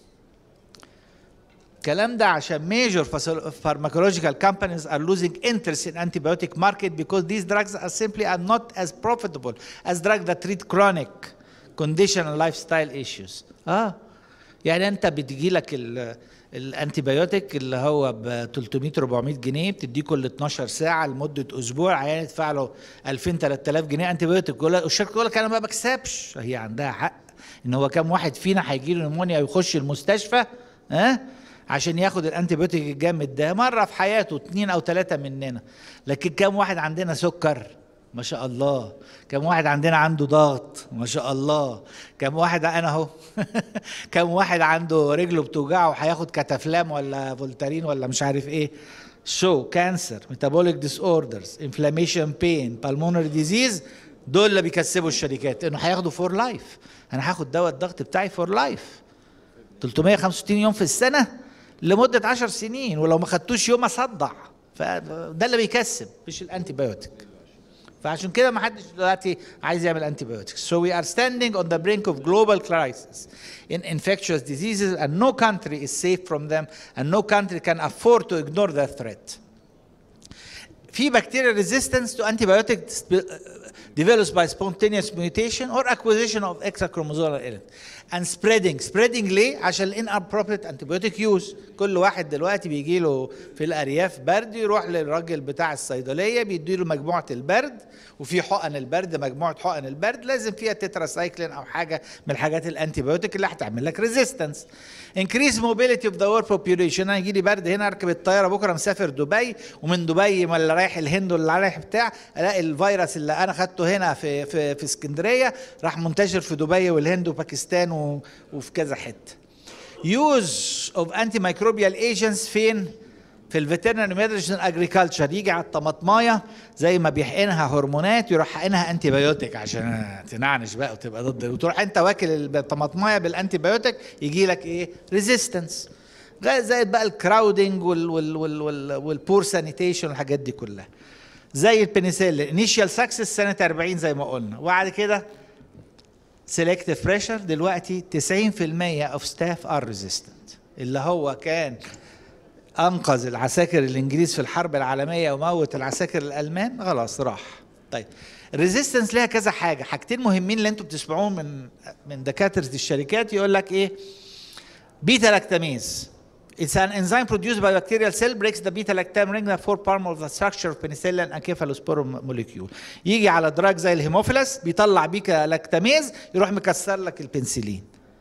الكلام ده عشان major physio- pharmacological companies are losing interest in antibiotic market because these drugs are simply are not as profitable as drugs that treat chronic condition and lifestyle issues. اه يعني انت بتجي لك الانتيبيوتيك اللي هو ب 300 400 جنيه بتديه كل 12 ساعه لمده اسبوع عيان يدفع له 2000 3000 جنيه انتيبيوتيك يقول لك- والشركه تقول لك انا ما بكسبش هي عندها حق ان هو كام واحد فينا هيجي له نمونيا ويخش المستشفى ها عشان ياخد الانتيبيوتيك الجامد ده مره في حياته اتنين او ثلاثه مننا لكن كام واحد عندنا سكر ما شاء الله كم واحد عندنا عنده ضغط ما شاء الله كم واحد انا اهو كم واحد عنده رجله بتوجعه وهياخد كتافلام ولا فولتارين ولا مش عارف ايه شو كانسر ميتابوليك ديس اوردرز انفلاميشن بين بالمونري ديزيز دول اللي بيكسبوا الشركات انه هياخدوا فور لايف انا هاخد دواء الضغط بتاعي فور لايف 365 يوم في السنه لمده 10 سنين ولو ما خدتوش يوم اصدع فده اللي بيكسب مش الانتي بايوتيك فعشان كده ما حدش دلوقتي عايز يعمل انتي بايوتكس so we are standing on the brink of global crisis in infectious diseases and no country is safe from them and no country can afford to ignore that threat في bacterial resistance to antibiotics develops by spontaneous mutation or acquisition of extrachromosomal element and spreading spreading ليه عشان inappropriate antibiotic use كل واحد دلوقتي بيجي له في الارياف برد يروح للراجل بتاع الصيدليه بيدي له مجموعه البرد وفي حقن البرد مجموعه حقن البرد لازم فيها تتراسايكلين او حاجه من الحاجات الانتيبيوتيك اللي هتعمل لك ريزيستنس increase mobility of the world population انا يجي لي برد هنا اركب الطياره بكره مسافر دبي ومن دبي ولا رايح الهند ولا رايح بتاع الاقي الفيروس اللي انا خدته هنا في في في اسكندريه راح منتشر في دبي والهند وباكستان و- وفي كذا حته use of antimicrobial agents فين في الفيترنري ميديسن اجريكلتشر يجي على الطماطمايه زي ما بيحقنها هرمونات يروح حقنها انتي بايوتيك عشان تنعنش بقى وتبقى ضد وتروح انت واكل الطماطمايه بالانتي بايوتيك يجي لك ايه ريزيستنس زائد بقى الكراودنج وال وال وال وال والبور سانيتيشن والحاجات دي كلها زي البنسلين انيشال سكسس سنه 40 زي ما قلنا وبعد كده سيلكتيف بريشر دلوقتي 90% اوف ستاف ار ريزيستنت اللي هو كان انقذ العساكر الانجليز في الحرب العالميه وموت العساكر الالمان خلاص راح طيب الريزيستنس ليها كذا حاجه حاجتين مهمين اللي انتوا بتسمعوهم من من دكاتره الشركات يقول لك ايه بيتا لاكتاميز It's an enzyme produced by bacterial cell breaks the beta lactam ring that form part of the structure of penicillin and cephalosporin molecule. يجي على دراج زي الهيموفيلس بيطلع بيتا لاكتاميز يروح مكسر لك البنسلين.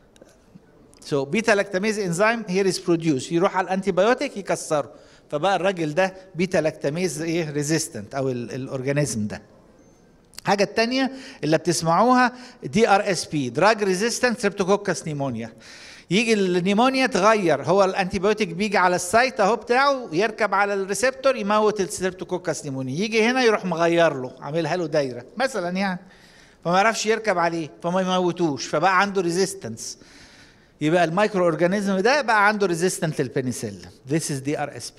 So beta lactamase enzyme here is produced يروح على الانتي بايوتيك يكسره فبقى الراجل ده بيتا لاكتاميز ايه ريزيستنت او ال- الاورجانيزم ده. الحاجة التانية اللي بتسمعوها دي ار اس بي دراج ريزيستنت سيبتوكوكس نيمونيا يجي النيمونيا تغير هو الانتيبيوتيك بيجي على السايت اهو بتاعه يركب على الريسبتور يموت السيبتوكوكس نيمونيا يجي هنا يروح مغير له عاملها له دايره مثلا يعني فما يعرفش يركب عليه فما يموتوش فبقى عنده ريزيستنس يبقى المايكرو اورجانيزم ده بقى عنده ريزيستنت للبنسلين This is DRSP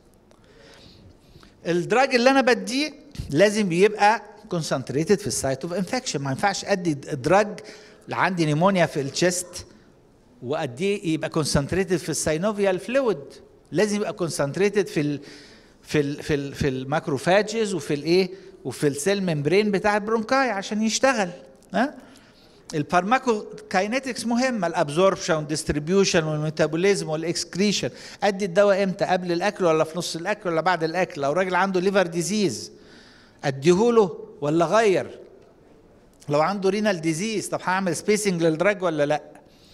الدراج اللي انا بديه لازم بيبقى كونسنتريتد في السايت اوف انفكشن ما ينفعش ادي دراج اللي عندي نيمونيا في الشيست واديه يبقى كونسنتريتد في الساينوفيال فلويد لازم يبقى كونسنتريتد في ال في ال في ال في الماكروفاجز وفي الايه وفي السيل ممبرين بتاع البرونكاي عشان يشتغل ها الفارماكوكاينetics مهمه الابزوربشن والديستريبيوشن والميتابوليزم والاكسكريشن ادي الدواء امتى قبل الاكل ولا في نص الاكل ولا بعد الاكل لو راجل عنده ليفر ديزيز اديهوله ولا غير لو عنده رينال ديزيز طب هعمل سبيسنج للدراج ولا لا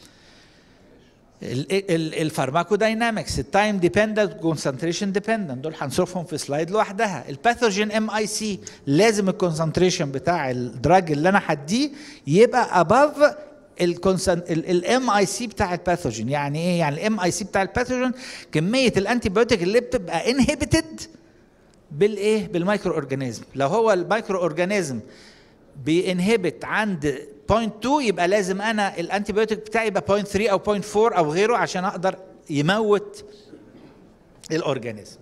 الفارماكو داينامكس التايم ديبندنت كونسنتريشن ديبندنت دول هنشوفهم في سلايد لوحدها الباثوجين ام اي سي لازم الكونسنتريشن بتاع الدراج اللي انا هديه يبقى اباف الام اي سي بتاع الباثوجين يعني ايه يعني الام اي سي بتاع الباثوجين كميه الانتي بايوتيك اللي بتبقى انهبيتد بالايه بالمايكرو اورجانيزم لو هو المايكرو اورجانيزم بينهبت عند 0.2 يبقى لازم انا الانتي بايوتيك بتاعي يبقى 0.3 او 0.4 او غيره عشان اقدر يموت الاورجانيزم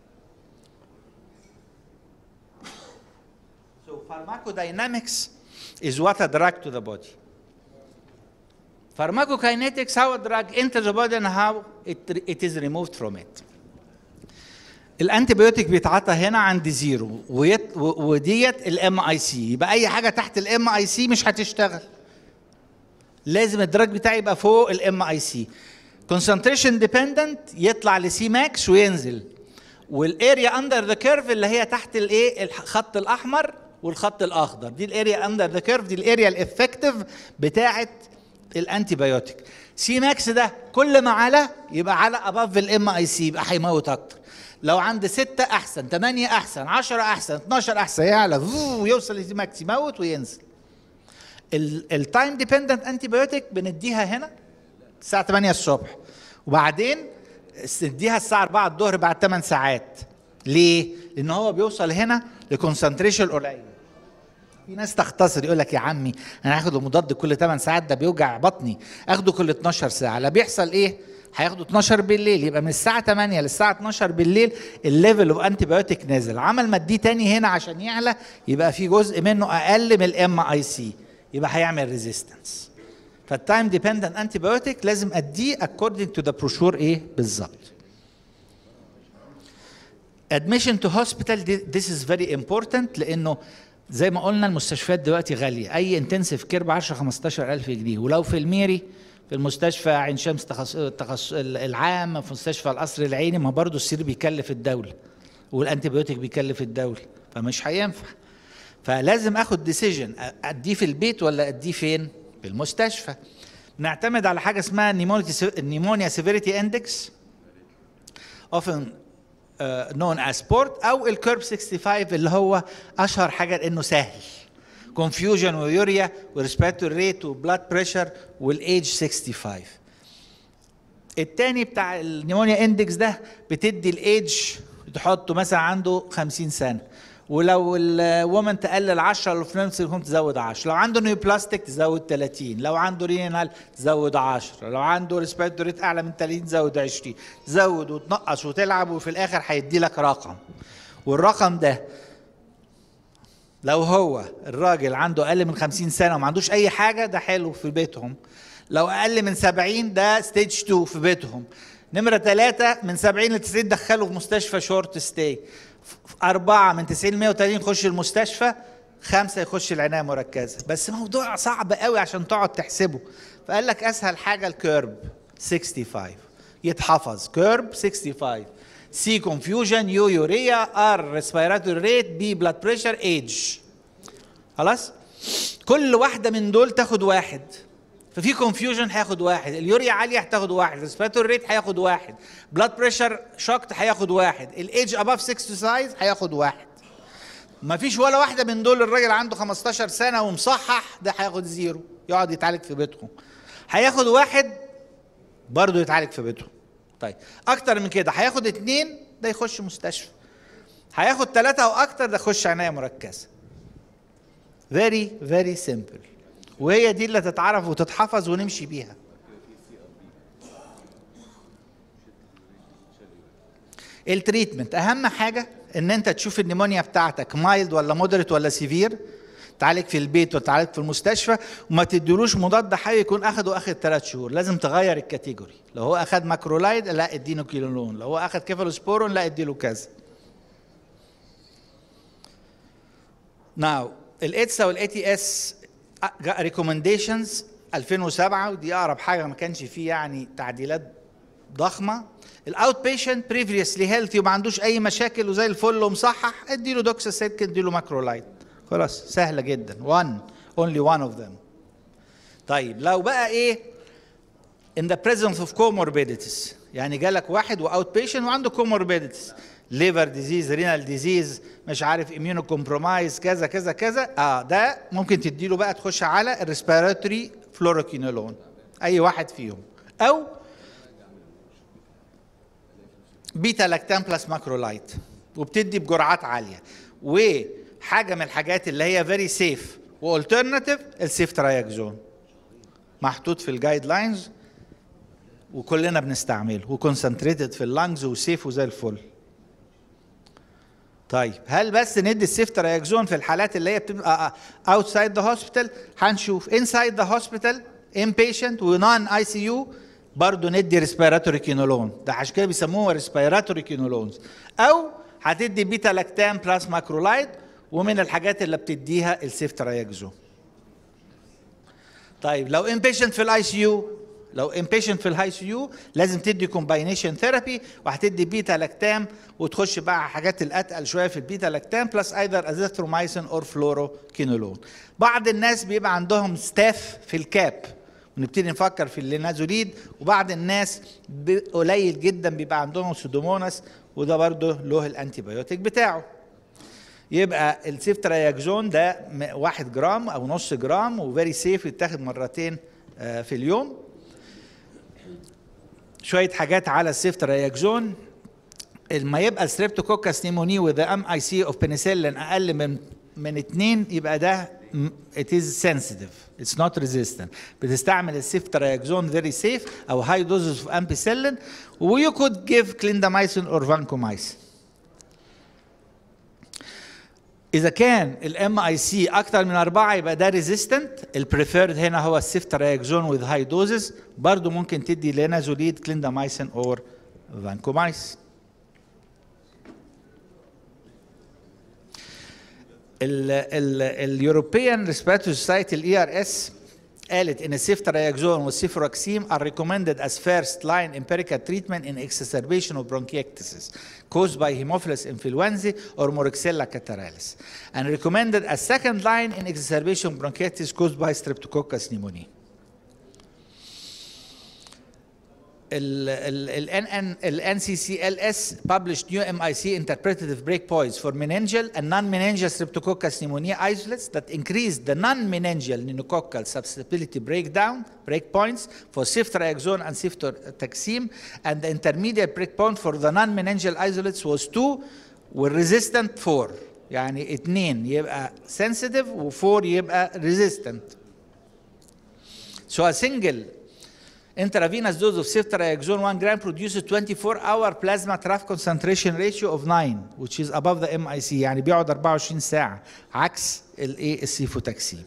So pharmacodynamics is what a drug to the body. Pharmacokinetics how a drug enters the body and how it, it is removed from it. الانتي بيوتيك بيتعاطى هنا عند زيرو ويت و- وديت الام اي سي يبقى اي حاجه تحت الام اي سي مش هتشتغل لازم الدراج بتاعي يبقى فوق الام اي سي كونسنتريشن ديبندنت يطلع لسي ماكس وينزل والاريا اندر ذا كيرف اللي هي تحت الايه الخط الاحمر والخط الاخضر دي الاريا اندر ذا كيرف دي الاريا الافكتيف بتاعه الانتي بايوتيك سي ماكس ده كل ما على يبقى على اباف الام اي سي يبقى هيموت اكتر لو عند ستة أحسن ثمانية أحسن عشرة أحسن 12 أحسن يعلى فو يوصل لسي ماكس يموت وينزل التايم ديبندنت انتي بايوتيك بنديها هنا الساعة 8 الصبح وبعدين نديها الساعة 4 الظهر بعد 8 ساعات ليه؟ لأن هو بيوصل هنا لكونسنتريشن قليل في ناس تختصر يقول لك يا عمي انا هاخد المضاد كل 8 ساعات ده بيوجع بطني اخده كل 12 ساعه لا بيحصل ايه هياخده 12 بالليل يبقى من الساعه 8 للساعه 12 بالليل الليفل اوف انتي بايوتيك نازل عمل ما اديه تاني هنا عشان يعلى يبقى في جزء منه اقل من الام اي سي يبقى هيعمل ريزيستنس فالتايم ديبندنت انتي بايوتيك لازم اديه according to the brochure ايه بالظبط admission to hospital this is very important لانه زي ما قلنا المستشفيات دلوقتي غاليه اي انتنسيف كير ب 10 15000 جنيه ولو في الميري في المستشفى عين شمس تخص... تخص... العام في مستشفى القصر العيني ما برضه السرير بيكلف الدوله والانتي بيوتيك بيكلف الدوله فمش هينفع فلازم اخد ديسيجن اديه في البيت ولا اديه فين في المستشفى نعتمد على حاجه اسمها النيمونيا سيفيريتي اندكس often uh, known as port او الكيرب 65 اللي هو اشهر حاجه لانه سهل confusion ويوريا وريسبيرتوري ريت وبلاد بريشر والايج 65 التاني بتاع النيمونيا اندكس ده بتدي الايج تحطه مثلا عنده 50 سنه ولو الومن تقلل 10 لو في نفس اليوم تزود 10 لو عنده نيو بلاستيك تزود 30 لو عنده رينال تزود 10 لو عنده ريسبيرتوري ريت اعلى من 30 تزود 20 تزود وتنقص وتلعب وفي الاخر هيدي لك رقم والرقم ده لو هو الراجل عنده اقل من 50 سنه وما عندوش اي حاجه ده حلو في بيتهم لو اقل من 70 ده ستيج 2 في بيتهم نمرة ثلاثة من 70 ل 90 دخلوا في مستشفى شورت ستاي أربعة من 90 ل 130 يخش المستشفى خمسة يخش العناية المركزة بس موضوع صعب قوي عشان تقعد تحسبه فقال لك أسهل حاجة الكيرب 65 يتحفظ كيرب 65 سي كونفيوجن يو يوريا ار ريسبيراتوري ريت بي بلاد بريشر ايج خلاص كل واحدة من دول تاخد واحد ففي كونفيوجن هياخد واحد اليوريا عاليه هتاخد واحد الريسبيراتوري ريت هياخد واحد بلاد بريشر شوكت هياخد واحد الايدج اباف 6 سايز هياخد واحد ما فيش ولا واحده من دول الراجل عنده 15 سنه ومصحح ده هياخد زيرو يقعد يتعالج في بيتهم هياخد واحد برضه يتعالج في بيتهم طيب اكتر من كده هياخد اتنين ده يخش مستشفى هياخد ثلاثة او اكتر ده يخش عناية مركزة very very simple وهي دي اللي تتعرف وتتحفظ ونمشي بيها التريتمنت اهم حاجه ان انت تشوف النيمونيا بتاعتك مايلد ولا مودريت ولا سيفير تعالج في البيت وتعالج في المستشفى وما تديلوش مضاد حيوي يكون اخده اخر ثلاث شهور لازم تغير الكاتيجوري لو هو اخد ماكرولايد لا اديله كيلونون لو هو اخد كيفالوسبورون لا اديله كذا ناو الاتسا والاي تي اس ريكومنديشنز 2007 ودي اقرب حاجه ما كانش فيه يعني تعديلات ضخمه الاوت بيشنت بريفيسلي هيلثي وما عندوش اي مشاكل وزي الفل ومصحح اديله دوكساسيد اديله ماكرولايت خلاص سهله جدا one only one of them طيب لو بقى ايه in the presence of comorbidities يعني جالك واحد واوت بيشنت وعنده comorbidities ليفر ديزيز رينال ديزيز مش عارف اميونو كومبرومايز كذا كذا كذا اه ده ممكن تديله بقى تخش على الريسبيراتوري فلوروكينولون اي واحد فيهم او بيتا لاكتام بلس ماكرولايت وبتدي بجرعات عاليه وحاجه من الحاجات اللي هي فيري سيف والترناتيف السيف تراياكزون محطوط في الجايد لاينز وكلنا بنستعمله وكونسنتريتد في اللانجز وسيف وزي الفل طيب هل بس ندي السيف تراياكزون في الحالات اللي هي بتبقى اوتسايد ذا هوسبيتال هنشوف انسايد ذا هوسبيتال امبيشنت ونون اي سي يو برضه ندي ريسبيراتوري كينولون ده عشان كده بيسموها ريسبيراتوري كينولونز او هتدي بيتا لاكتام بلس ماكرولايد ومن الحاجات اللي بتديها السيف تراياكزون طيب لو امبيشنت في الاي سي يو لو امبيشنت في الهاي سي يو لازم تدي كومباينيشن ثيرابي وهتدي بيتا لاكتام وتخش بقى على حاجات الاتقل شويه في البيتا لاكتام بلس ايذر ازيثرومايسين اور فلورو كينولون بعض الناس بيبقى عندهم ستاف في الكاب ونبتدي نفكر في اللينازوليد وبعض الناس قليل جدا بيبقى عندهم سودوموناس وده برضه له الانتي بايوتيك بتاعه يبقى السيفتراياكزون ده واحد جرام او نص جرام وفيري سيف يتاخد مرتين في اليوم شويه حاجات على السيفتراياكزون لما يبقى الستريبتوكوكاس نيموني وذا ام اي سي اوف بنسلين اقل من من اتنين يبقى ده it is sensitive it's not resistant بتستعمل السيفتراياكزون very safe او high doses of ampicillin و you could give clindamycin or vancomycin اذا كان الام اي سي اكتر من اربعه يبقى ده ريزيستنت البريفيرد هنا هو السيفتراياكزون وذ هاي دوزز برضه ممكن تدي لينازوليد كليندامايسين اور فانكومايسين اليوروبيان ريسبيراتوري سوسايتي الاي ار اس قالت ان السيفتراياكزون والسيفروكسيم are recommended as first line empirical treatment in exacerbation of bronchiectasis caused by Haemophilus influenzae or Moraxella catarrhalis and recommended as second line in exacerbation of bronchiectasis caused by Streptococcus pneumoniae. ال NCCLS published new MIC interpretative breakpoints for meningeal and non-meningeal streptococcus pneumonia isolates that increased the non-meningeal pneumococcal susceptibility breakdown breakpoints for ceftriaxone and cefotaxime and the intermediate breakpoint for the non-meningeal isolates was 2 والresistant 4 يعني 2 يبقى sensitive و4 يبقى resistant so a single intravenous dose of ceftriaxone 1 gram produces 24 hour plasma trough concentration ratio of 9 which is above the MIC يعني بيقعد 24 ساعة عكس الايه السيفوتاكسين.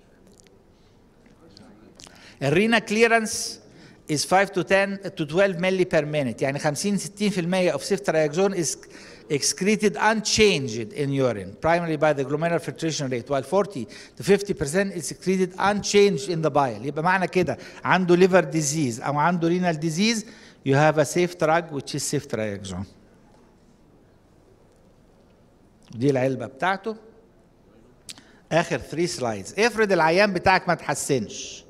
الرينا كليرنس is 5 to 10 to 12 milli per minute يعني 50 60% of ceftriaxone is excreted unchanged in urine, primarily by the glomerular filtration rate, while 40 to 50% is excreted unchanged in the bile. يبقى معنى كده عنده liver disease أو عنده renal disease, you have a safe drug which is ceftriaxone. دي العلبة بتاعته. آخر 3 سلايدز. افرض العيان بتاعك ما تحسنش.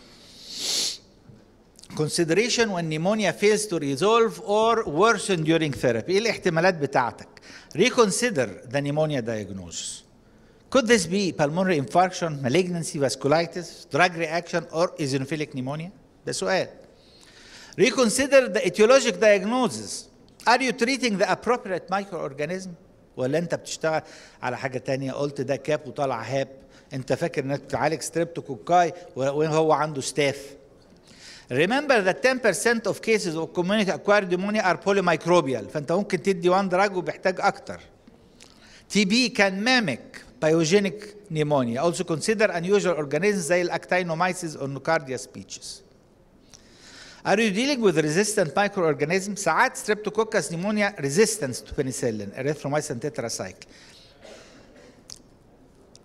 consideration when pneumonia fails to resolve or worsen during therapy ايه الاحتمالات بتاعتك reconsider the pneumonia diagnosis could this be pulmonary infarction malignancy vasculitis drug reaction or eosinophilic pneumonia ده سؤال reconsider the etiologic diagnosis are you treating the appropriate microorganism ولا انت بتشتغل على حاجه تانية قلت ده كاب وطلع هاب انت فاكر انك بتعالج ستريبتوكوكاي وهو عنده ستاف Remember that 10% of cases of community acquired pneumonia are polymicrobial فانت ممكن تدي وان دراج وبيحتاج اكتر. TB can mimic pyogenic pneumonia. Also consider unusual organisms زي الاكتينومايسيس or nocardia species. Are you dealing with resistant microorganisms? ساعات streptococcus pneumonia resistance to penicillin, erythromycin tetracycle.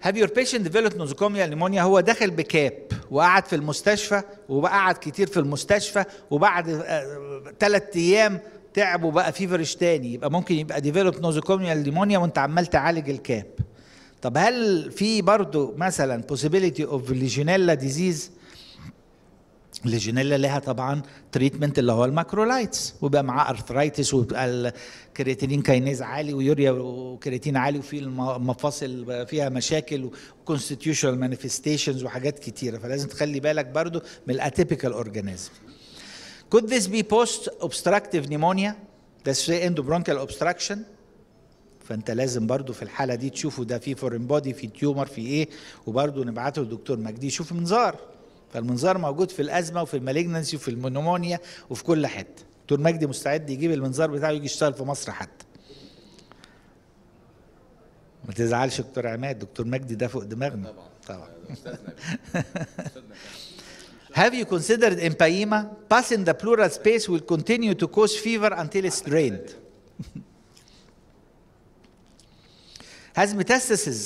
have your patient developed nosocomial pneumonia هو داخل بكاب وقعد في المستشفى وقعد كتير في المستشفى وبعد ثلاث ايام تعب وبقى فيفرش تاني يبقى ممكن يبقى ديفلوب نوزوكوميال نيمونيا وانت عمال تعالج الكاب طب هل في برضو مثلا possibility of legionella disease الليجونيلا لها طبعا تريتمنت اللي هو الماكرولايتس ويبقى معاه ارثرايتس ويبقى الكرياتينين كاينيز عالي ويوريا وكرياتين عالي وفي المفاصل فيها مشاكل وكونستيتيوشنال مانيفستيشنز وحاجات كتيره فلازم تخلي بالك برضو من الاتيبيكال اورجانيزم Could this be post obstructive pneumonia that's the endobronchial obstruction فانت لازم برضو في الحاله دي تشوفوا ده في فورين بودي في تيومر في ايه وبرضو نبعته للدكتور مجدي يشوف منظار فالمنظار موجود في الازمه وفي المالجنسي وفي النمونيا وفي كل حته دكتور مجدي مستعد يجيب المنظار بتاعه يجي يشتغل في مصر حتى ما تزعلش دكتور عماد دكتور مجدي ده فوق دماغنا طبعا Have you considered empyema? Passing the pleural space will continue to cause fever until it's drained. Has metastasis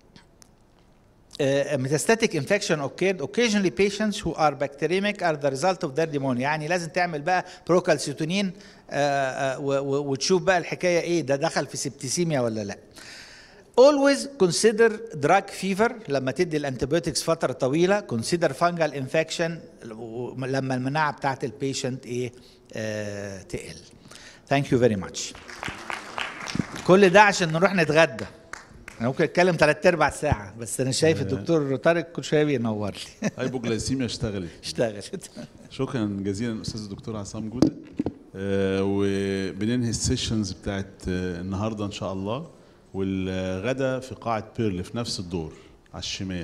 uh, metastatic infection occurred occasionally patients who are bacteremic are the result of their pneumonia يعني لازم تعمل بقى بروكالسيتونين وتشوف بقى الحكايه ايه ده دخل في سبتيسيميا ولا لا always consider drug fever لما تدي الانتيبيوتكس فتره طويله consider fungal infection لما المناعه بتاعت البيشنت ايه آه تقل thank you very much كل ده عشان نروح نتغدى انا ممكن اتكلم ثلاث ارباع ساعه بس انا شايف الدكتور طارق كل شويه بينور لي هايبوجلايسيميا اشتغلت اشتغلت شكرا جزيلا استاذ الدكتور عصام جوده آه وبننهي السيشنز بتاعت آه النهارده ان شاء الله والغدا في قاعه بيرل في نفس الدور على الشمال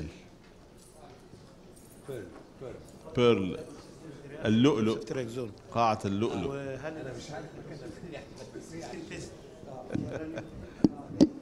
بيرل اللؤلؤ قاعه اللؤلؤ وهل انا مش عارف